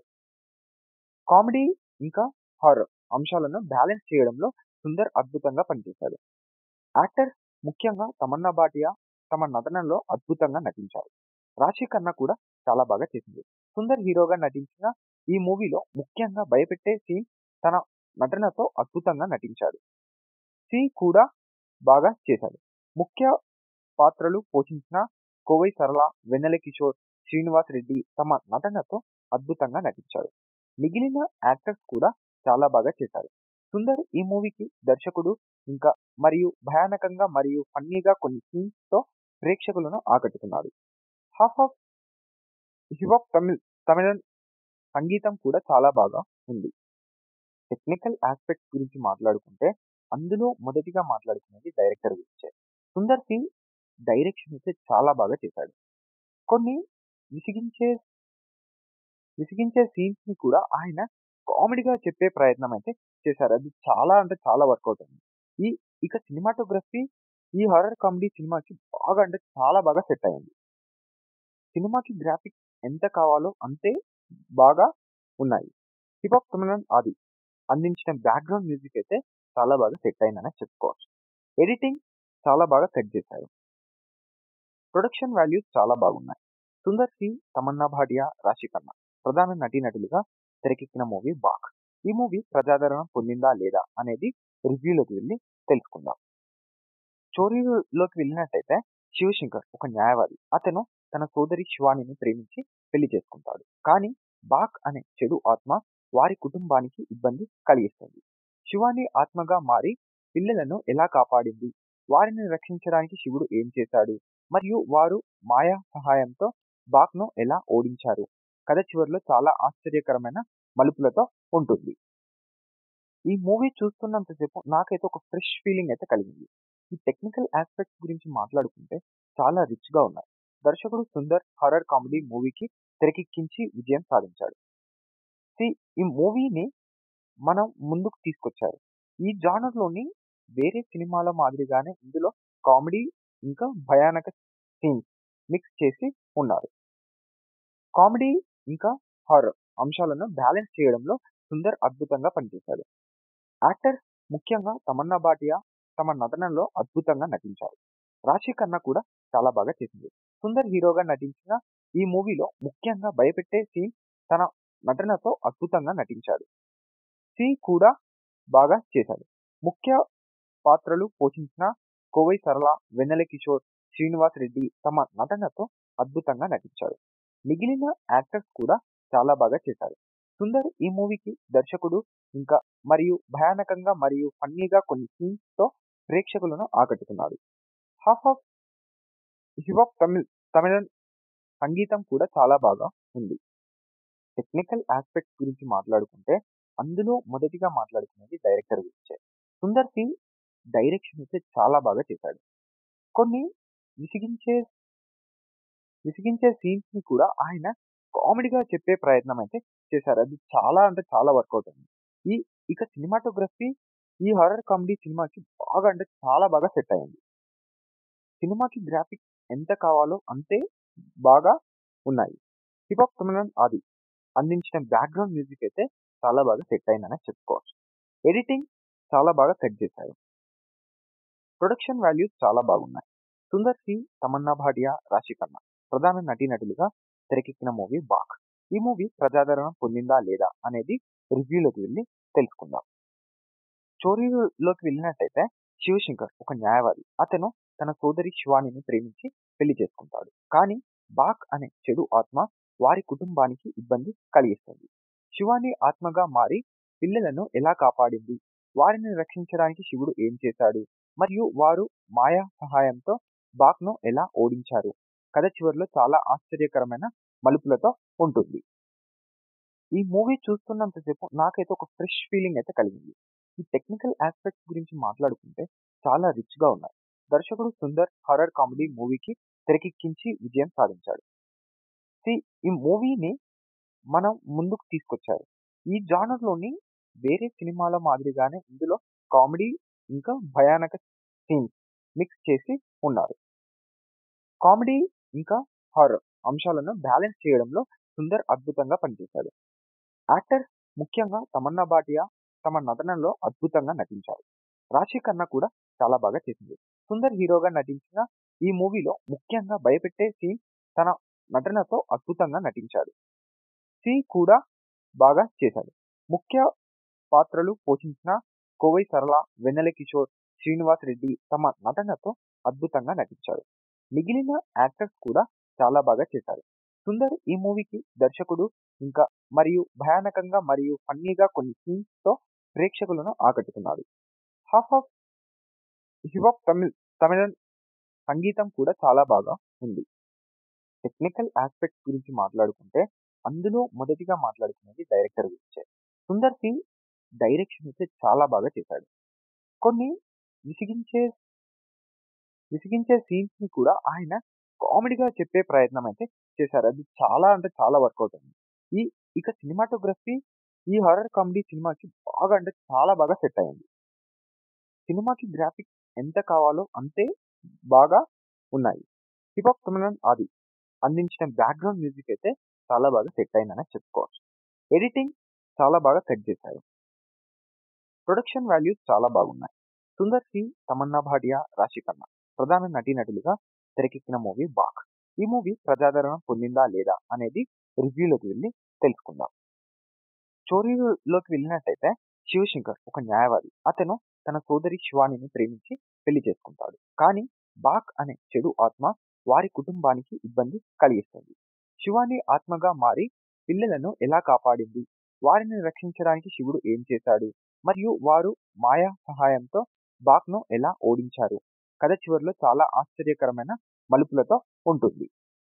కామెడీ ఇంకా హారర్ అంశాలను బ్యాలెన్స్ చేయడంలో సుందర్ అద్భుతంగా పనిచేశాడు. యాక్టర్స్ ముఖ్యంగా తమన్నా భాటియా తమ నటనలో అద్భుతంగా నటించారు. రాశి ఖన్నా కూడా చాలా బాగా చేసింది. సుందర్ హీరోగా నటించిన ఈ మూవీలో ముఖ్యంగా భయపెట్టే సీన్ తన నటనతో అద్భుతంగా నటించాడు. సి కూడా బాగా చేశాడు. ముఖ్య పాత్రలు పోషించిన కోవై సరళ, వెన్నెల కిషోర్, శ్రీనివాస్ రెడ్డి తమ నటనతో అద్భుతంగా నటించారు. మిగిలిన యాక్టర్స్ కూడా చాలా బాగా చేశారు. సుందర్ ఈ మూవీకి దర్శకుడు ఇంకా మరియు భయానకంగా మరియు ఫన్నీగా కొన్ని సీన్స్‌తో ప్రేక్షకులను ఆకట్టుకున్నాడు. Half of hip hop Tamil తమిళన్ సంగీతం కూడా చాలా బాగా ఉంది. టెక్నికల్ యాస్పెక్ట్స్ గురించి మాట్లాడుకుంటే అందులో మొదటిగా మాట్లాడుకునేది డైరెక్టర్ గురించే. 'సుందర్ సి' డైరెక్షన్ అయితే చాలా బాగా చేశాడు. కొన్ని విసిగించే విసిగించే సీన్స్‌ని కూడా ఆయన కామెడీగా చెప్పే ప్రయత్నం అయితే చేశారు. అది చాలా అంటే చాలా వర్కౌట్ అయింది. ఈ ఇక సినిమాటోగ్రఫీ ఈ హారర్ కామెడీ సినిమాకి బాగా అంటే చాలా బాగా సెట్ అయింది. సినిమాకి గ్రాఫిక్స్ ఎంత కావాలో అంతే బాగా ఉన్నాయి. హిప్ హాప్ తమిళన్ ఆది అందించిన బ్యాక్‌గ్రౌండ్ మ్యూజిక్ అయితే చాలా బాగా సెట్ అయిందనే చెప్పుకోవచ్చు. ఎడిటింగ్ చాలా బాగా సెట్ చేశారు. ప్రొడక్షన్ వాల్యూస్ చాలా బాగున్నాయి. 'సుందర్ సి', తమన్నా భాటియా, రాశి ఖన్నా ప్రధాన నటీనటులుగా తెరకెక్కిన మూవీ 'బాక్'. ఈ మూవీ ప్రజాదరణ పొందిందా లేదా అనేది రివ్యూలోకి వెళ్లి తెలుసుకుందాం. స్టోరీలోకి వెళ్ళినట్టయితే శివశంకర్ ఒక న్యాయవాది. అతను తన సోదరి శివానీని ప్రేమించి పెళ్లి చేసుకుంటాడు. కానీ బాక్ అనే చెడు ఆత్మ వారి కుటుంబానికి ఇబ్బంది కలిగిస్తుంది. శివాని ఆత్మగా మారి పిల్లలను ఎలా కాపాడింది? వారిని రక్షించడానికి శివుడు ఏం చేశాడు? మరియు వారు మాయా సహాయంతో బాక్‌ను ఎలా ఓడించారు? కథ చివరలో చాలా ఆశ్చర్యకరమైన మలుపులతో ఉంటుంది. ఈ మూవీ చూస్తున్నంత సేపు నాకైతే ఒక ఫ్రెష్ ఫీలింగ్ అయితే కలిగింది. ఈ టెక్నికల్ యాస్పెక్ట్స్ గురించి మాట్లాడుకుంటే చాలా రిచ్‌గా ఉన్నాయి. దర్శకుడు సుందర్ హారర్ కామెడీ మూవీకి తెరకెక్కించి విజయం సాధించాడు. సి ఈ మూవీని మనం ముందుకు తీసుకొచ్చారు. ఈ జానర్‌లోని వేరే సినిమాల మాదిరిగానే ఇందులో కామెడీ ఇంకా భయానక సీన్స్ మిక్స్ చేసి ఉన్నారు. కామెడీ ఇంకా హారర్ అంశాలను బ్యాలెన్స్ చేయడంలో సుందర్ అద్భుతంగా పనిచేశాడు. యాక్టర్స్ ముఖ్యంగా తమన్నా భాటియా తమ నటనలో అద్భుతంగా నటించారు. రాశి ఖన్నా కూడా చాలా బాగా చేసింది. సుందర్ హీరోగా నటించిన ఈ మూవీలో ముఖ్యంగా భయపెట్టే సీన్ తన నటనతో అద్భుతంగా నటించాడు. సి కూడా బాగా చేశాడు. ముఖ్య పాత్రలు పోషించిన కోవై సరళ, వెన్నెల కిషోర్, శ్రీనివాస్ రెడ్డి తమ నటనతో అద్భుతంగా నటించారు. మిగిలిన యాక్టర్స్ కూడా చాలా బాగా చేశారు. సుందర్ ఈ మూవీకి దర్శకుడు ఇంకా మరియు భయానకంగా మరియు ఫన్నీగా కొన్ని సీన్స్‌తో ప్రేక్షకులను ఆకట్టుకున్నాడు. Half of hip hop Tamil తమిళన్ సంగీతం కూడా చాలా బాగా ఉంది. టెక్నికల్ యాస్పెక్ట్స్ గురించి మాట్లాడుకుంటే అందులో మొదటిగా మాట్లాడుకునేది డైరెక్టర్ గురించే. 'సుందర్ సి' డైరెక్షన్ అయితే చాలా బాగా చేశాడు. కొన్ని విసిగించే విసిగించే సీన్స్‌ని కూడా ఆయన కామెడీగా చెప్పే ప్రయత్నం అయితే చేశారు. అది చాలా అంటే చాలా వర్కౌట్ అయింది. ఈ ఇక సినిమాటోగ్రఫీ ఈ హారర్ కామెడీ సినిమాకి బాగా అంటే చాలా బాగా సెట్ అయింది. సినిమాకి గ్రాఫిక్స్ ఎంత కావాలో అంతే బాగా ఉన్నాయి. హిప్ హాప్ తమిళన్ ఆది అందించిన బ్యాక్‌గ్రౌండ్ మ్యూజిక్ అయితే చాలా బాగా సెట్ అయిందనే చెప్పుకోవచ్చు. ఎడిటింగ్ చాలా బాగా సెట్ చేశారు. ప్రొడక్షన్ వాల్యూస్ చాలా బాగున్నాయి. సుందర్ సి, తమన్నా భాటియా, రాశి ఖన్నా ప్రధాన నటీనటులుగా తెరకెక్కిన మూవీ 'బాక్'. ఈ మూవీ ప్రజాదరణ పొందిందా లేదా అనేది రివ్యూలోకి వెళ్లి తెలుసుకుందాం. స్టోరీలోకి వెళ్ళినట్టయితే శివశంకర్ ఒక న్యాయవాది. అతను తన సోదరి శివానిని ప్రేమించి పెళ్లి చేసుకుంటాడు. కానీ బాక్ అనే చెడు ఆత్మ వారి కుటుంబానికి ఇబ్బంది కలిగిస్తుంది. శివాని ఆత్మగా మారి పిల్లలను ఎలా కాపాడింది? వారిని రక్షించడానికి శివుడు ఏం చేశాడు? మరియు వారు మాయా సహాయంతో బాక్‌ను ఎలా ఓడించారు? కథ చివర్లో చాలా ఆశ్చర్యకరమైన మలుపులతో ఉంటుంది. ఈ మూవీ చూస్తున్నంత సేపు నాకైతే ఒక ఫ్రెష్ ఫీలింగ్ అయితే కలిగింది. ఈ టెక్నికల్ యాస్పెక్ట్స్ గురించి మాట్లాడుకుంటే చాలా రిచ్‌గా ఉన్నాయి. దర్శకుడు సుందర్ హారర్ కామెడీ మూవీకి తెరకెక్కించి విజయం సాధించాడు. సి ఈ మూవీని మనం ముందుకు తీసుకొచ్చారు. ఈ జానర్‌లోని వేరే సినిమాల మాదిరిగానే ఇందులో కామెడీ ఇంకా భయానక సీన్స్ మిక్స్ చేసి ఉన్నారు. కామెడీ ఇంకా హారర్ అంశాలను బ్యాలెన్స్ చేయడంలో సుందర్ అద్భుతంగా పనిచేశాడు. యాక్టర్స్ ముఖ్యంగా తమన్నా భాటియా తమ నటనలో అద్భుతంగా నటించారు. రాశి ఖన్నా కూడా చాలా బాగా చేసింది. సుందర్ హీరోగా నటించిన ఈ మూవీలో ముఖ్యంగా భయపెట్టే సీన్స్ తన నటనతో అద్భుతంగా నటించాడు. సి కూడా బాగా చేశాడు. ముఖ్య పాత్రలు పోషించిన కోవై సరళ, వెన్నెల కిషోర్, శ్రీనివాస్ రెడ్డి తమ నటనతో అద్భుతంగా నటించారు. మిగిలిన యాక్టర్స్ కూడా చాలా బాగా చేశారు. సుందర్ ఈ మూవీకి దర్శకుడు ఇంకా మరియు భయానకంగా మరియు ఫన్నీగా కొన్ని సీన్స్‌తో ప్రేక్షకులను ఆకట్టుకున్నాడు. Half of hip hop Tamil తమిళన్ సంగీతం కూడా చాలా బాగా ఉంది. టెక్నికల్ యాస్పెక్ట్స్ గురించి మాట్లాడుకుంటే అందులో మొదటిగా మాట్లాడుకునేది డైరెక్టర్ గురించే. సుందర్ సి డైరెక్షన్ అయితే చాలా బాగా చేశాడు. కొన్ని విసిగించే విసిగించే సీన్స్‌ని కూడా ఆయన కామెడీగా చెప్పే ప్రయత్నం అయితే చేశారు. అది చాలా అంటే చాలా వర్కౌట్ అయింది. ఈ ఇక సినిమాటోగ్రఫీ ఈ హారర్ కామెడీ సినిమాకి బాగా అంటే చాలా బాగా సెట్ అయింది. సినిమాకి గ్రాఫిక్స్ ఎంత కావాలో అంతే బాగా ఉన్నాయి. హిప్ హాప్ తమిళన్ ఆది అందించిన బ్యాక్‌గ్రౌండ్ మ్యూజిక్ అయితే చాలా బాగా సెట్ అయిందనే చెప్పుకోవచ్చు. ఎడిటింగ్ చాలా బాగా సెట్ చేశారు. ప్రొడక్షన్ వాల్యూస్ చాలా బాగున్నాయి. సుందర్ సి, తమన్నా భాటియా, రాశి ఖన్నా ప్రధాన నటీనటులుగా తెరకెక్కిన మూవీ 'బాక్'. ఈ మూవీ ప్రజాదరణ పొందిందా లేదా అనేది రివ్యూలోకి వెళ్లి తెలుసుకుందాం. స్టోరీలోకి వెళ్ళినట్టయితే శివశంకర్ ఒక న్యాయవాది. అతను తన సోదరి శివానిని ప్రేమించి పెళ్లి చేసుకుంటాడు. కానీ బాక్ అనే చెడు ఆత్మ వారి కుటుంబానికి ఇబ్బంది కలిగిస్తుంది. శివాని ఆత్మగా మారి పిల్లలను ఎలా కాపాడింది? వారిని రక్షించడానికి శివుడు ఏం చేశాడు? మరియు వారు మాయా సహాయంతో బాక్‌ను ఎలా ఓడించారు? కథ చివర్లో చాలా ఆశ్చర్యకరమైన మలుపులతో ఉంటుంది.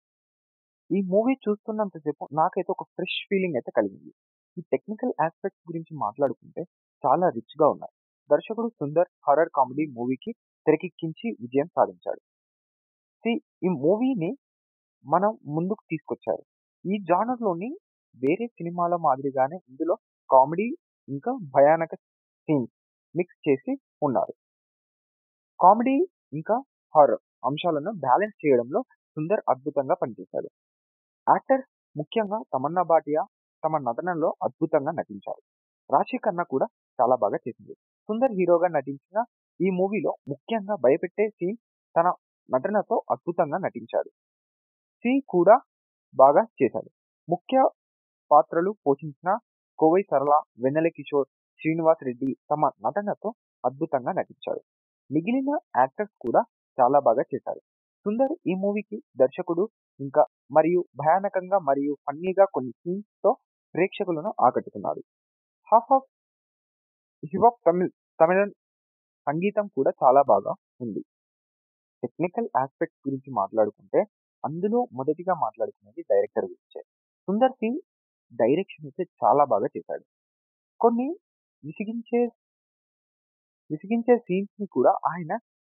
ఈ మూవీ చూస్తున్నంత సేపు నాకైతే ఒక ఫ్రెష్ ఫీలింగ్ అయితే కలిగింది. ఈ టెక్నికల్ యాస్పెక్ట్స్ గురించి మాట్లాడుకుంటే చాలా రిచ్‌గా ఉన్నాయి. దర్శకుడు సుందర్ హారర్ కామెడీ మూవీకి తెరకెక్కించి విజయం సాధించాడు. సి ఈ మూవీని మనం ముందుకు తీసుకొచ్చారు. ఈ జానర్‌లోని వేరే సినిమాల మాదిరిగానే ఇందులో కామెడీ ఇంకా భయానక సీన్స్ మిక్స్ చేసి ఉన్నారు. కామెడీ ఇంకా హారర్ అంశాలను బ్యాలెన్స్ చేయడంలో సుందర్ అద్భుతంగా పనిచేశాడు. యాక్టర్స్ ముఖ్యంగా తమన్నా భాటియా తమ నటనలో అద్భుతంగా నటించారు. రాశి ఖన్నా కూడా చాలా బాగా చేసింది. సుందర్ హీరోగా నటించిన ఈ మూవీలో ముఖ్యంగా భయపెట్టే సీన్స్ తన నటనతో అద్భుతంగా నటించాడు. సి కూడా బాగా చేశాడు. ముఖ్య పాత్రలు పోషించిన కోవై సరళ, వెన్నెల కిషోర్, శ్రీనివాస్ రెడ్డి తమ నటనతో అద్భుతంగా నటించారు. మిగిలిన యాక్టర్స్ కూడా చాలా బాగా చేశారు. సుందర్ ఈ మూవీకి దర్శకుడు ఇంకా మరియు భయానకంగా మరియు ఫన్నీగా కొన్ని సీన్స్‌తో ప్రేక్షకులను ఆకట్టుకున్నాడు. Half of hip hop Tamil తమిళన్ సంగీతం కూడా చాలా బాగా ఉంది. టెక్నికల్ యాస్పెక్ట్స్ గురించి మాట్లాడుకుంటే అందులో మొదటిగా మాట్లాడుకునేది డైరెక్టర్ గురించే. సుందర్ సి డైరెక్షన్ అయితే చాలా బాగా చేశాడు. కొన్ని విసిగించే విసిగించే సీన్స్‌ని కూడా ఆయన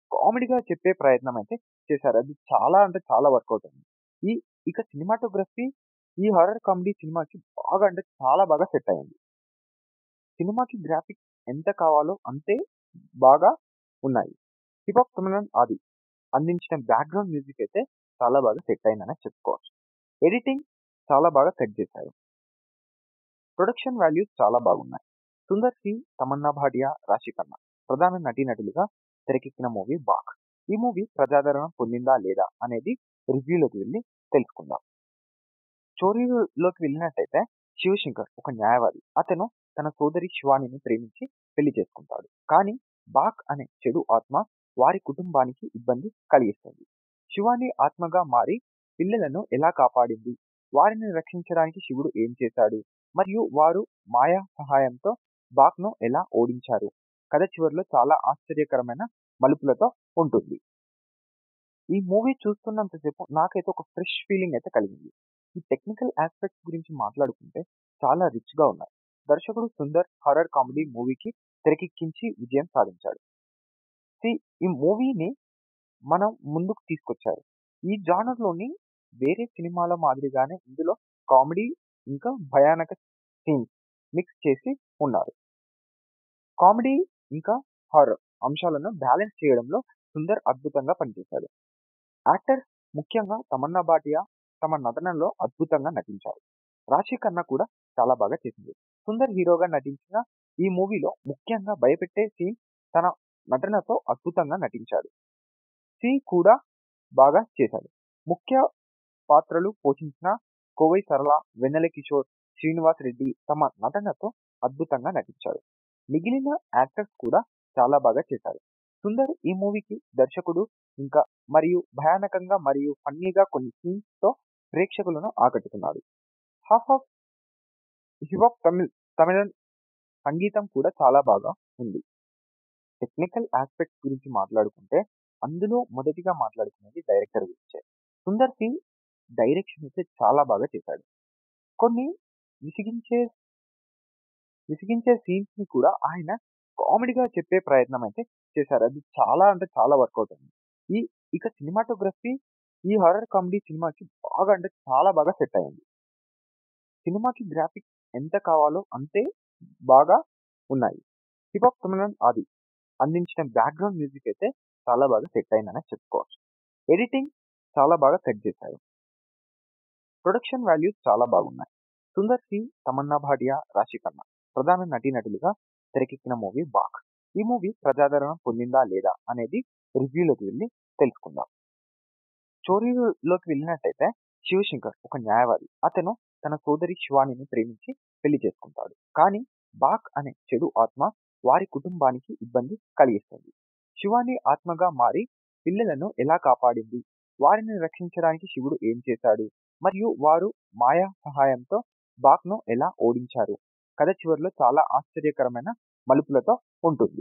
కామెడీగా చెప్పే ప్రయత్నం అయితే చేశారు. అది చాలా అంటే చాలా వర్కౌట్ అయింది. ఈ ఇక సినిమాటోగ్రఫీ ఈ హారర్ కామెడీ సినిమాకి బాగా అంటే చాలా బాగా సెట్ అయింది. సినిమాకి గ్రాఫిక్స్ ఎంత కావాలో అంతే బాగా ఉన్నాయి. హిప్ హాప్ కమెడియన్ ఆది అందించిన బ్యాక్‌గ్రౌండ్ మ్యూజిక్ అయితే చాలా బాగా సెట్ అయిందనే చెప్పుకోవచ్చు. ఎడిటింగ్ చాలా బాగా సెట్ చేశారు. ప్రొడక్షన్ వాల్యూస్ చాలా బాగున్నాయి. సుందర్ సి, తమన్నా భాటియా, రాశి ఖన్నా ప్రధాన నటీనటులుగా తెరకెక్కిన మూవీ 'బాక్'. ఈ మూవీ ప్రజాదరణ పొందిందా లేదా అనేది రివ్యూలోకి వెళ్లి తెలుసుకుందాం. స్టోరీలోకి వెళ్ళినట్టయితే శివశంకర్ ఒక న్యాయవాది. అతను తన సోదరి శివానీని ప్రేమించి పెళ్లి చేసుకుంటాడు. కానీ బాక్ అనే చెడు ఆత్మ వారి కుటుంబానికి ఇబ్బంది కలిగిస్తుంది. శివాని ఆత్మగా మారి పిల్లలను ఎలా కాపాడింది? వారిని రక్షించడానికి శివుడు ఏం చేశాడు? మరియు వారు మాయా సహాయంతో బాక్‌ను ఎలా ఓడించారు? కథ చివరిలో చాలా ఆశ్చర్యకరమైన మలుపులతో ఉంటుంది. ఈ మూవీ చూస్తున్నంత సేపు నాకైతే ఒక ఫ్రెష్ ఫీలింగ్ అయితే కలిగింది. ఈ టెక్నికల్ యాస్పెక్ట్స్ గురించి మాట్లాడుకుంటే చాలా రిచ్‌గా ఉన్నాయి. దర్శకుడు సుందర్ హారర్ కామెడీ మూవీకి తెరకెక్కించి విజయం సాధించాడు. సి ఈ మూవీని మనం ముందుకు తీసుకొచ్చారు. ఈ జానర్‌లోని వేరే సినిమాల మాదిరిగానే ఇందులో కామెడీ ఇంకా భయానక సీన్స్ మిక్స్ చేసి ఉన్నారు. కామెడీ ఇంకా హారర్ అంశాలను బ్యాలెన్స్ చేయడంలో సుందర్ అద్భుతంగా పనిచేశాడు. యాక్టర్స్ ముఖ్యంగా తమన్నా భాటియా తమ నటనలో అద్భుతంగా నటించారు. రాశి ఖన్నా కూడా చాలా బాగా చేసింది. సుందర్ హీరోగా నటించిన ఈ మూవీలో ముఖ్యంగా భయపెట్టే సీన్ తన నటనతో అద్భుతంగా నటించాడు. సి కూడా బాగా చేశాడు. ముఖ్య పాత్రలు పోషించిన కోవై సరళ, వెన్నెల కిషోర్, శ్రీనివాస్ రెడ్డి తమ నటనతో అద్భుతంగా నటించారు. మిగిలిన యాక్టర్స్ కూడా చాలా బాగా చేశారు. సుందర్ ఈ మూవీకి దర్శకుడు ఇంకా మరియు భయానకంగా మరియు ఫన్నీగా కొన్ని సీన్స్‌తో ప్రేక్షకులను ఆకట్టుకున్నాడు. Half of hip hop Tamil తమిళన్ సంగీతం కూడా చాలా బాగా ఉంది. టెక్నికల్ యాస్పెక్ట్స్ గురించి మాట్లాడుకుంటే అందులో మొదటిగా మాట్లాడుకునేది డైరెక్టర్ గురించే. సుందర్ సి డైరెక్షన్ అయితే చాలా బాగా చేశాడు. కొన్ని విసిగించే విసిగించే సీన్స్‌ని కూడా ఆయన కామెడీగా చెప్పే ప్రయత్నం అయితే చేశారు. అది చాలా అంటే చాలా వర్కౌట్ అయింది. ఈ ఇక సినిమాటోగ్రఫీ ఈ హారర్ కామెడీ సినిమాకి బాగా అంటే చాలా బాగా సెట్ అయింది. సినిమాకి గ్రాఫిక్స్ ఎంత కావాలో అంతే బాగా ఉన్నాయి. హిప్ హాప్ కమెడియన్ ఆది అందించిన బ్యాక్‌గ్రౌండ్ మ్యూజిక్ అయితే చాలా బాగా సెట్ అయిందనే చెప్పుకోవచ్చు. ఎడిటింగ్ చాలా బాగా సెట్ చేశారు. ప్రొడక్షన్ వాల్యూస్ చాలా బాగున్నాయి. సుందర్ సి, తమన్నా భాటియా, రాశి ఖన్నా ప్రధాన నటీనటులుగా తెరకెక్కిన మూవీ 'బాక్'. ఈ మూవీ ప్రజాదరణ పొందిందా లేదా అనేది రివ్యూలోకి వెళ్లి తెలుసుకుందాం. స్టోరీలోకి వెళ్ళినట్టయితే శివశంకర్ ఒక న్యాయవాది. అతను తన సోదరి శివానీని ప్రేమించి పెళ్లి చేసుకుంటాడు. కానీ బాక్ అనే చెడు ఆత్మ వారి కుటుంబానికి ఇబ్బంది కలిగిస్తుంది. శివాని ఆత్మగా మారి పిల్లలను ఎలా కాపాడింది? వారిని రక్షించడానికి శివుడు ఏం చేశాడు? మరియు వారు మాయా సహాయంతో బాక్‌ను ఎలా ఓడించారు? కథ చివరిలో చాలా ఆశ్చర్యకరమైన మలుపులతో ఉంటుంది.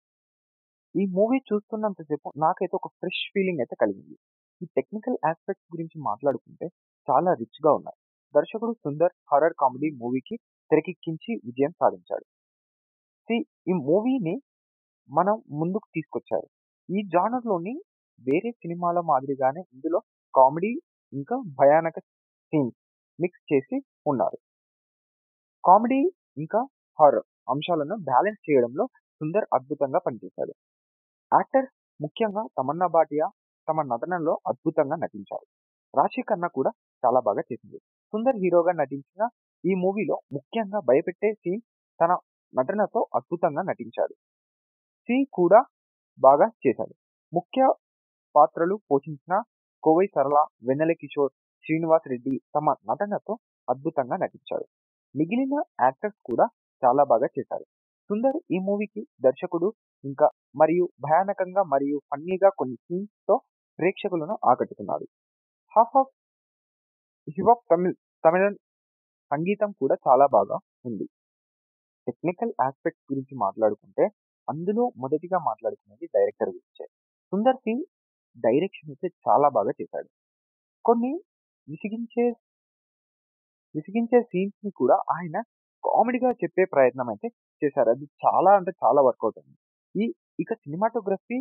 ఈ మూవీ చూస్తున్నంత సేపు నాకైతే ఒక ఫ్రెష్ ఫీలింగ్ అయితే కలిగింది. ఈ టెక్నికల్ యాస్పెక్ట్స్ గురించి మాట్లాడుకుంటే చాలా రిచ్‌గా ఉన్నాయి. దర్శకుడు సుందర్ హారర్ కామెడీ మూవీకి తెరకెక్కించి విజయం సాధించాడు. సి ఈ మూవీని మనం ముందుకు తీసుకొచ్చారు. ఈ జానర్‌లోని వేరే సినిమాల మాదిరిగానే ఇందులో కామెడీ ఇంకా భయానక సీన్స్ మిక్స్ చేసి ఉన్నారు. కామెడీ ఇంకా హారర్ అంశాలను బ్యాలెన్స్ చేయడంలో సుందర్ అద్భుతంగా పనిచేశాడు. యాక్టర్స్ ముఖ్యంగా తమన్నా భాటియా తమ నటనలో అద్భుతంగా నటించారు. రాశి ఖన్నా కూడా చాలా బాగా చేసింది. సుందర్ హీరోగా నటించిన ఈ మూవీలో ముఖ్యంగా భయపెట్టే సీన్ తన నటనతో అద్భుతంగా నటించాడు. సి కూడా బాగా చేశాడు. ముఖ్య పాత్రలు పోషించిన కోవై సరళ, వెన్నెల కిషోర్, శ్రీనివాస్ రెడ్డి తమ నటనతో అద్భుతంగా నటించారు. మిగిలిన యాక్టర్స్ కూడా చాలా బాగా చేశారు. సుందర్ ఈ మూవీకి దర్శకుడు ఇంకా మరియు భయానకంగా మరియు ఫన్నీగా కొన్ని సీన్స్‌తో ప్రేక్షకులను ఆకట్టుకున్నాడు. Half of hip hop Tamil తమిళన్ సంగీతం కూడా చాలా బాగా ఉంది. టెక్నికల్ యాస్పెక్ట్స్ గురించి మాట్లాడుకుంటే అందులో మొదటిగా మాట్లాడుకునేది డైరెక్టర్ గురించే. సుందర్ సి డైరెక్షన్ అయితే చాలా బాగా చేశాడు. కొన్ని విసిగించే విసిగించే సీన్స్‌ని కూడా ఆయన కామెడీగా చెప్పే ప్రయత్నం అయితే చేశారు. అది చాలా అంటే చాలా వర్కౌట్ అయింది. ఈ ఇక సినిమాటోగ్రఫీ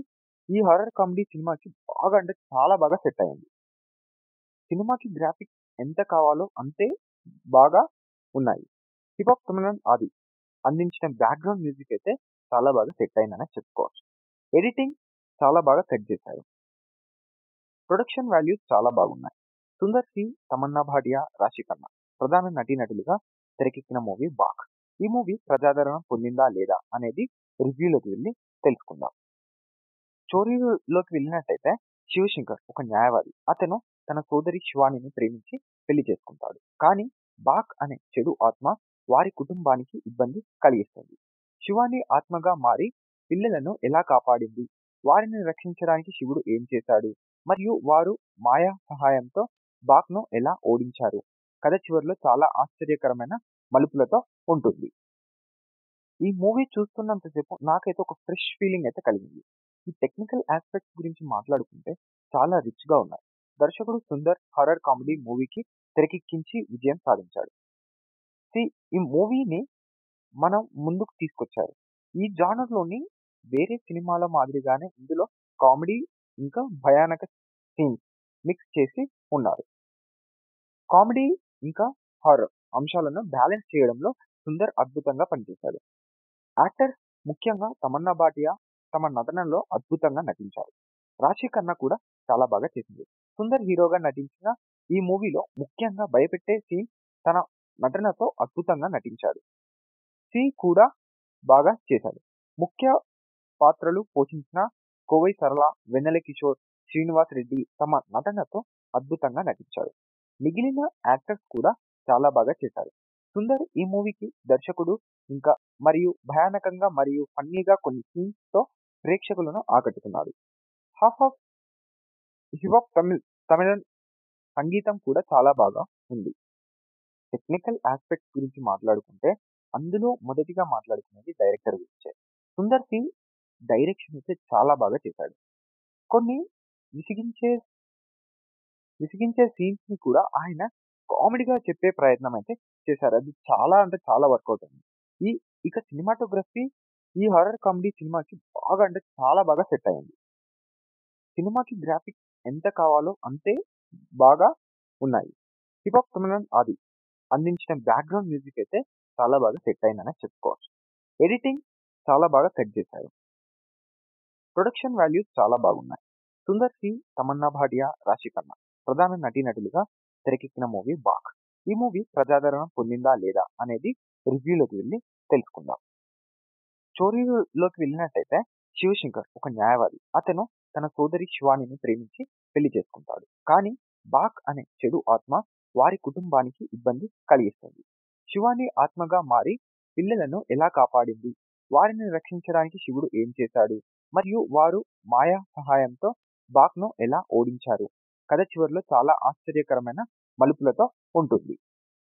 ఈ హారర్ కామెడీ సినిమాకి బాగా అంటే చాలా బాగా సెట్ అయింది. సినిమాకి గ్రాఫిక్స్ ఎంత కావాలో అంతే బాగా ఉన్నాయి. హిప్ హాప్ కమెడియన్ ఆది అందించిన బ్యాక్‌గ్రౌండ్ మ్యూజిక్ అయితే చాలా బాగా సెట్ అయిందనే చెప్పుకోవచ్చు. ఎడిటింగ్ చాలా బాగా సెట్ చేశారు. ప్రొడక్షన్ వాల్యూస్ చాలా బాగున్నాయి. సుందర్ సి, తమన్నా భాటియా, రాశి ఖన్నా ప్రధాన నటీనటులుగా తెరకెక్కిన మూవీ 'బాక్'. ఈ మూవీ ప్రజాదరణ పొందిందా లేదా అనేది రివ్యూలోకి వెళ్లి తెలుసుకుందాం. స్టోరీలోకి వెళ్ళినట్టయితే శివశంకర్ ఒక న్యాయవాది. అతను తన సోదరి శివానీని ప్రేమించి పెళ్లి చేసుకుంటాడు. కానీ బాక్ అనే చెడు ఆత్మ వారి కుటుంబానికి ఇబ్బంది కలిగిస్తుంది. శివాని ఆత్మగా మారి పిల్లలను ఎలా కాపాడింది, వారిని రక్షించడానికి శివుడు ఏం చేశాడు, మరియు వారు మాయా సహాయంతో బాక్‌ను ఎలా ఓడించారు. కథ చివరిలో చాలా ఆశ్చర్యకరమైన మలుపులతో ఉంటుంది. ఈ మూవీ చూస్తున్నంత సేపు నాకైతే ఒక ఫ్రెష్ ఫీలింగ్ అయితే కలిగింది. ఈ టెక్నికల్ యాస్పెక్ట్స్ గురించి మాట్లాడుకుంటే చాలా రిచ్‌గా ఉన్నాయి. దర్శకుడు సుందర్ హారర్ కామెడీ మూవీకి తెరకెక్కించి విజయం సాధించాడు. సి ఈ మూవీని మనం ముందుకు తీసుకొచ్చారు. ఈ జానర్‌లోని వేరే సినిమాల మాదిరిగానే ఇందులో కామెడీ ఇంకా భయానక సీన్స్ మిక్స్ చేసి ఉన్నారు. కామెడీ ఇంకా హారర్ అంశాలను బ్యాలెన్స్ చేయడంలో సుందర్ అద్భుతంగా పనిచేశాడు. యాక్టర్స్ ముఖ్యంగా తమన్నా భాటియా తమ నటనలో అద్భుతంగా నటించారు. రాశి ఖన్నా కూడా చాలా బాగా చేసింది. సుందర్ హీరోగా నటించిన ఈ మూవీలో ముఖ్యంగా భయపెట్టే సీన్ తన నటనతో అద్భుతంగా నటించాడు. సి కూడా బాగా చేశాడు. ముఖ్య పాత్రలు పోషించిన కోవై సరళ, వెన్నెల కిషోర్, శ్రీనివాస్ రెడ్డి తమ నటనతో అద్భుతంగా నటించారు. మిగిలిన యాక్టర్స్ కూడా చాలా బాగా చేశారు. సుందర్ ఈ మూవీకి దర్శకుడు ఇంకా మరియు భయానకంగా మరియు ఫన్నీగా కొన్ని సీన్స్‌తో ప్రేక్షకులను ఆకట్టుకున్నాడు. Half of hip hop Tamil తమిళన్ సంగీతం కూడా చాలా బాగా ఉంది. టెక్నికల్ యాస్పెక్ట్స్ గురించి మాట్లాడుకుంటే అందులో మొదటిగా మాట్లాడుకునేది డైరెక్టర్ గురించే. సుందర్ సి డైరెక్షన్ అయితే చాలా బాగా చేశాడు. కొన్ని విసిగించే విసిగించే సీన్స్‌ని కూడా ఆయన కామెడీగా చెప్పే ప్రయత్నం అయితే చేశారు. అది చాలా అంటే చాలా వర్కౌట్ అయింది. ఈ ఇక సినిమాటోగ్రఫీ ఈ హారర్ కామెడీ సినిమాకి బాగా అంటే చాలా బాగా సెట్ అయింది. సినిమాకి గ్రాఫిక్స్ ఎంత కావాలో అంతే బాగా ఉన్నాయి. హిప్ హాప్ కమెడియన్ ఆది అందించిన బ్యాక్‌గ్రౌండ్ మ్యూజిక్ అయితే చాలా బాగా సెట్ అయిందనే చెప్పుకోవచ్చు. ఎడిటింగ్ చాలా బాగా సెట్ చేశారు. ప్రొడక్షన్ వాల్యూస్ చాలా బాగున్నాయి. సుందర్ సి, తమన్నా భాటియా, రాశి ఖన్నా ప్రధాన నటీనటులుగా తెరకెక్కిన మూవీ 'బాక్'. ఈ మూవీ ప్రజాదరణ పొందిందా లేదా అనేది రివ్యూలోకి వెళ్లి తెలుసుకుందాం. స్టోరీలోకి వెళ్ళినట్టయితే శివశంకర్ ఒక న్యాయవాది. అతను తన సోదరి శివానీని ప్రేమించి పెళ్లి చేసుకుంటాడు. కానీ బాక్ అనే చెడు ఆత్మ వారి కుటుంబానికి ఇబ్బంది కలిగిస్తుంది. శివాని ఆత్మగా మారి పిల్లలను ఎలా కాపాడింది, వారిని రక్షించడానికి శివుడు ఏం చేశాడు, మరియు వారు మాయా సహాయంతో బాక్‌ను ఎలా ఓడించారు. కథ చివరిలో చాలా ఆశ్చర్యకరమైన మలుపులతో ఉంటుంది.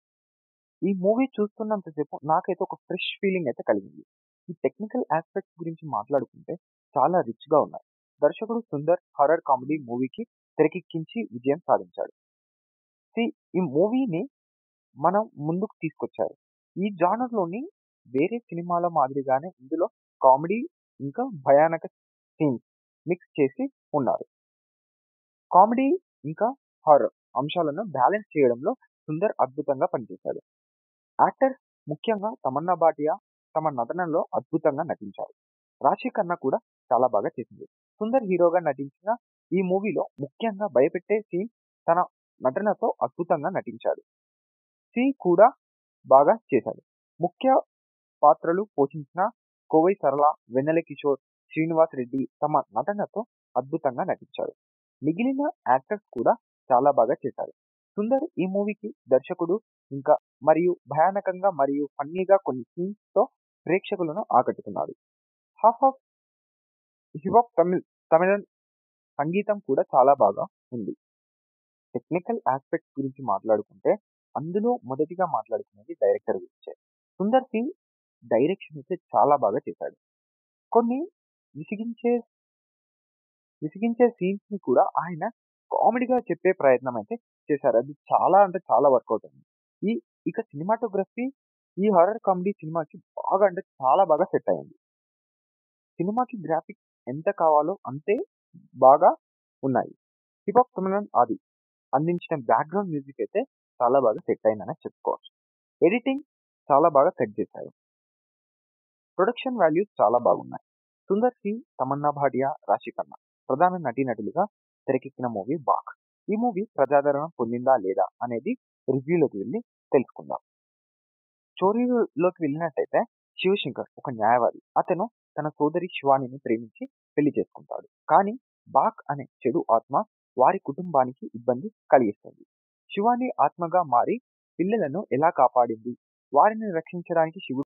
ఈ మూవీ చూస్తున్నంత సేపు నాకైతే ఒక ఫ్రెష్ ఫీలింగ్ అయితే కలిగింది. ఈ టెక్నికల్ యాస్పెక్ట్స్ గురించి మాట్లాడుకుంటే చాలా రిచ్‌గా ఉన్నాయి. దర్శకుడు సుందర్ హారర్ కామెడీ మూవీకి తెరకెక్కించి విజయం సాధించాడు. సి ఈ మూవీని మనం ముందుకు తీసుకొచ్చారు. ఈ జానర్‌లోని వేరే సినిమాల మాదిరిగానే ఇందులో కామెడీ ఇంకా భయానక సీన్స్ మిక్స్ చేసి ఉన్నారు. కామెడీ ఇంకా హారర్ అంశాలను బ్యాలెన్స్ చేయడంలో సుందర్ అద్భుతంగా పనిచేశాడు. యాక్టర్స్ ముఖ్యంగా తమన్నా భాటియా తమ నటనలో అద్భుతంగా నటించారు. రాశి ఖన్నా కూడా చాలా బాగా చేసింది. సుందర్ హీరోగా నటించిన ఈ మూవీలో ముఖ్యంగా భయపెట్టే సీన్ తన నటనతో అద్భుతంగా నటించాడు. సి కూడా బాగా చేశాడు. ముఖ్య పాత్రలు పోషించిన కోవై సరళ, వెన్నెల కిషోర్, శ్రీనివాస్ రెడ్డి తమ నటనతో అద్భుతంగా నటించారు. మిగిలిన యాక్టర్స్ కూడా చాలా బాగా చేశారు. సుందర్ ఈ మూవీకి దర్శకుడు ఇంకా మరియు భయానకంగా మరియు ఫన్నీగా కొన్ని సీన్స్‌తో ప్రేక్షకులను ఆకట్టుకున్నాడు. Half of hip hop Tamil తమిళన్ సంగీతం కూడా చాలా బాగా ఉంది. టెక్నికల్ యాస్పెక్ట్స్ గురించి మాట్లాడుకుంటే అందులో మొదటిగా మాట్లాడుకునేది డైరెక్టర్ గురించే. సుందర్ సి డైరెక్షన్ అయితే చాలా బాగా చేశాడు. కొన్ని విసిగించే విసిగించే సీన్స్‌ని కూడా ఆయన కామెడీగా చెప్పే ప్రయత్నం అయితే చేశారు. అది చాలా అంటే చాలా వర్కౌట్ అయింది. ఈ ఇక సినిమాటోగ్రఫీ ఈ హారర్ కామెడీ సినిమాకి బాగా అంటే చాలా బాగా సెట్ అయింది. సినిమాకి గ్రాఫిక్స్ ఎంత కావాలో అంతే బాగా ఉన్నాయి. హిప్ హాప్ తమిళన్ ఆది అందించిన బ్యాక్‌గ్రౌండ్ మ్యూజిక్ అయితే చాలా బాగా సెట్ అయిందనే చెప్పుకోవచ్చు. ఎడిటింగ్ చాలా బాగా సెట్ చేశారు. ప్రొడక్షన్ వాల్యూస్ చాలా బాగున్నాయి. సుందర్ సి, తమన్నా భాటియా, రాశి ఖన్నా ప్రధాన నటీనటులుగా తెరకెక్కిన మూవీ 'బాక్'. ఈ మూవీ ప్రజాదరణ పొందిందా లేదా అనేది రివ్యూలోకి వెళ్లి తెలుసుకుందాం. స్టోరీలోకి వెళ్ళినట్టయితే శివశంకర్ ఒక న్యాయవాది. అతను తన సోదరి శివానీని ప్రేమించి పెళ్లి చేసుకుంటాడు. కానీ బాక్ అనే చెడు ఆత్మ వారి కుటుంబానికి ఇబ్బంది కలిగిస్తుంది. శివాని ఆత్మగా మారి పిల్లలను ఎలా కాపాడింది? వారిని రక్షించడానికి శివుడు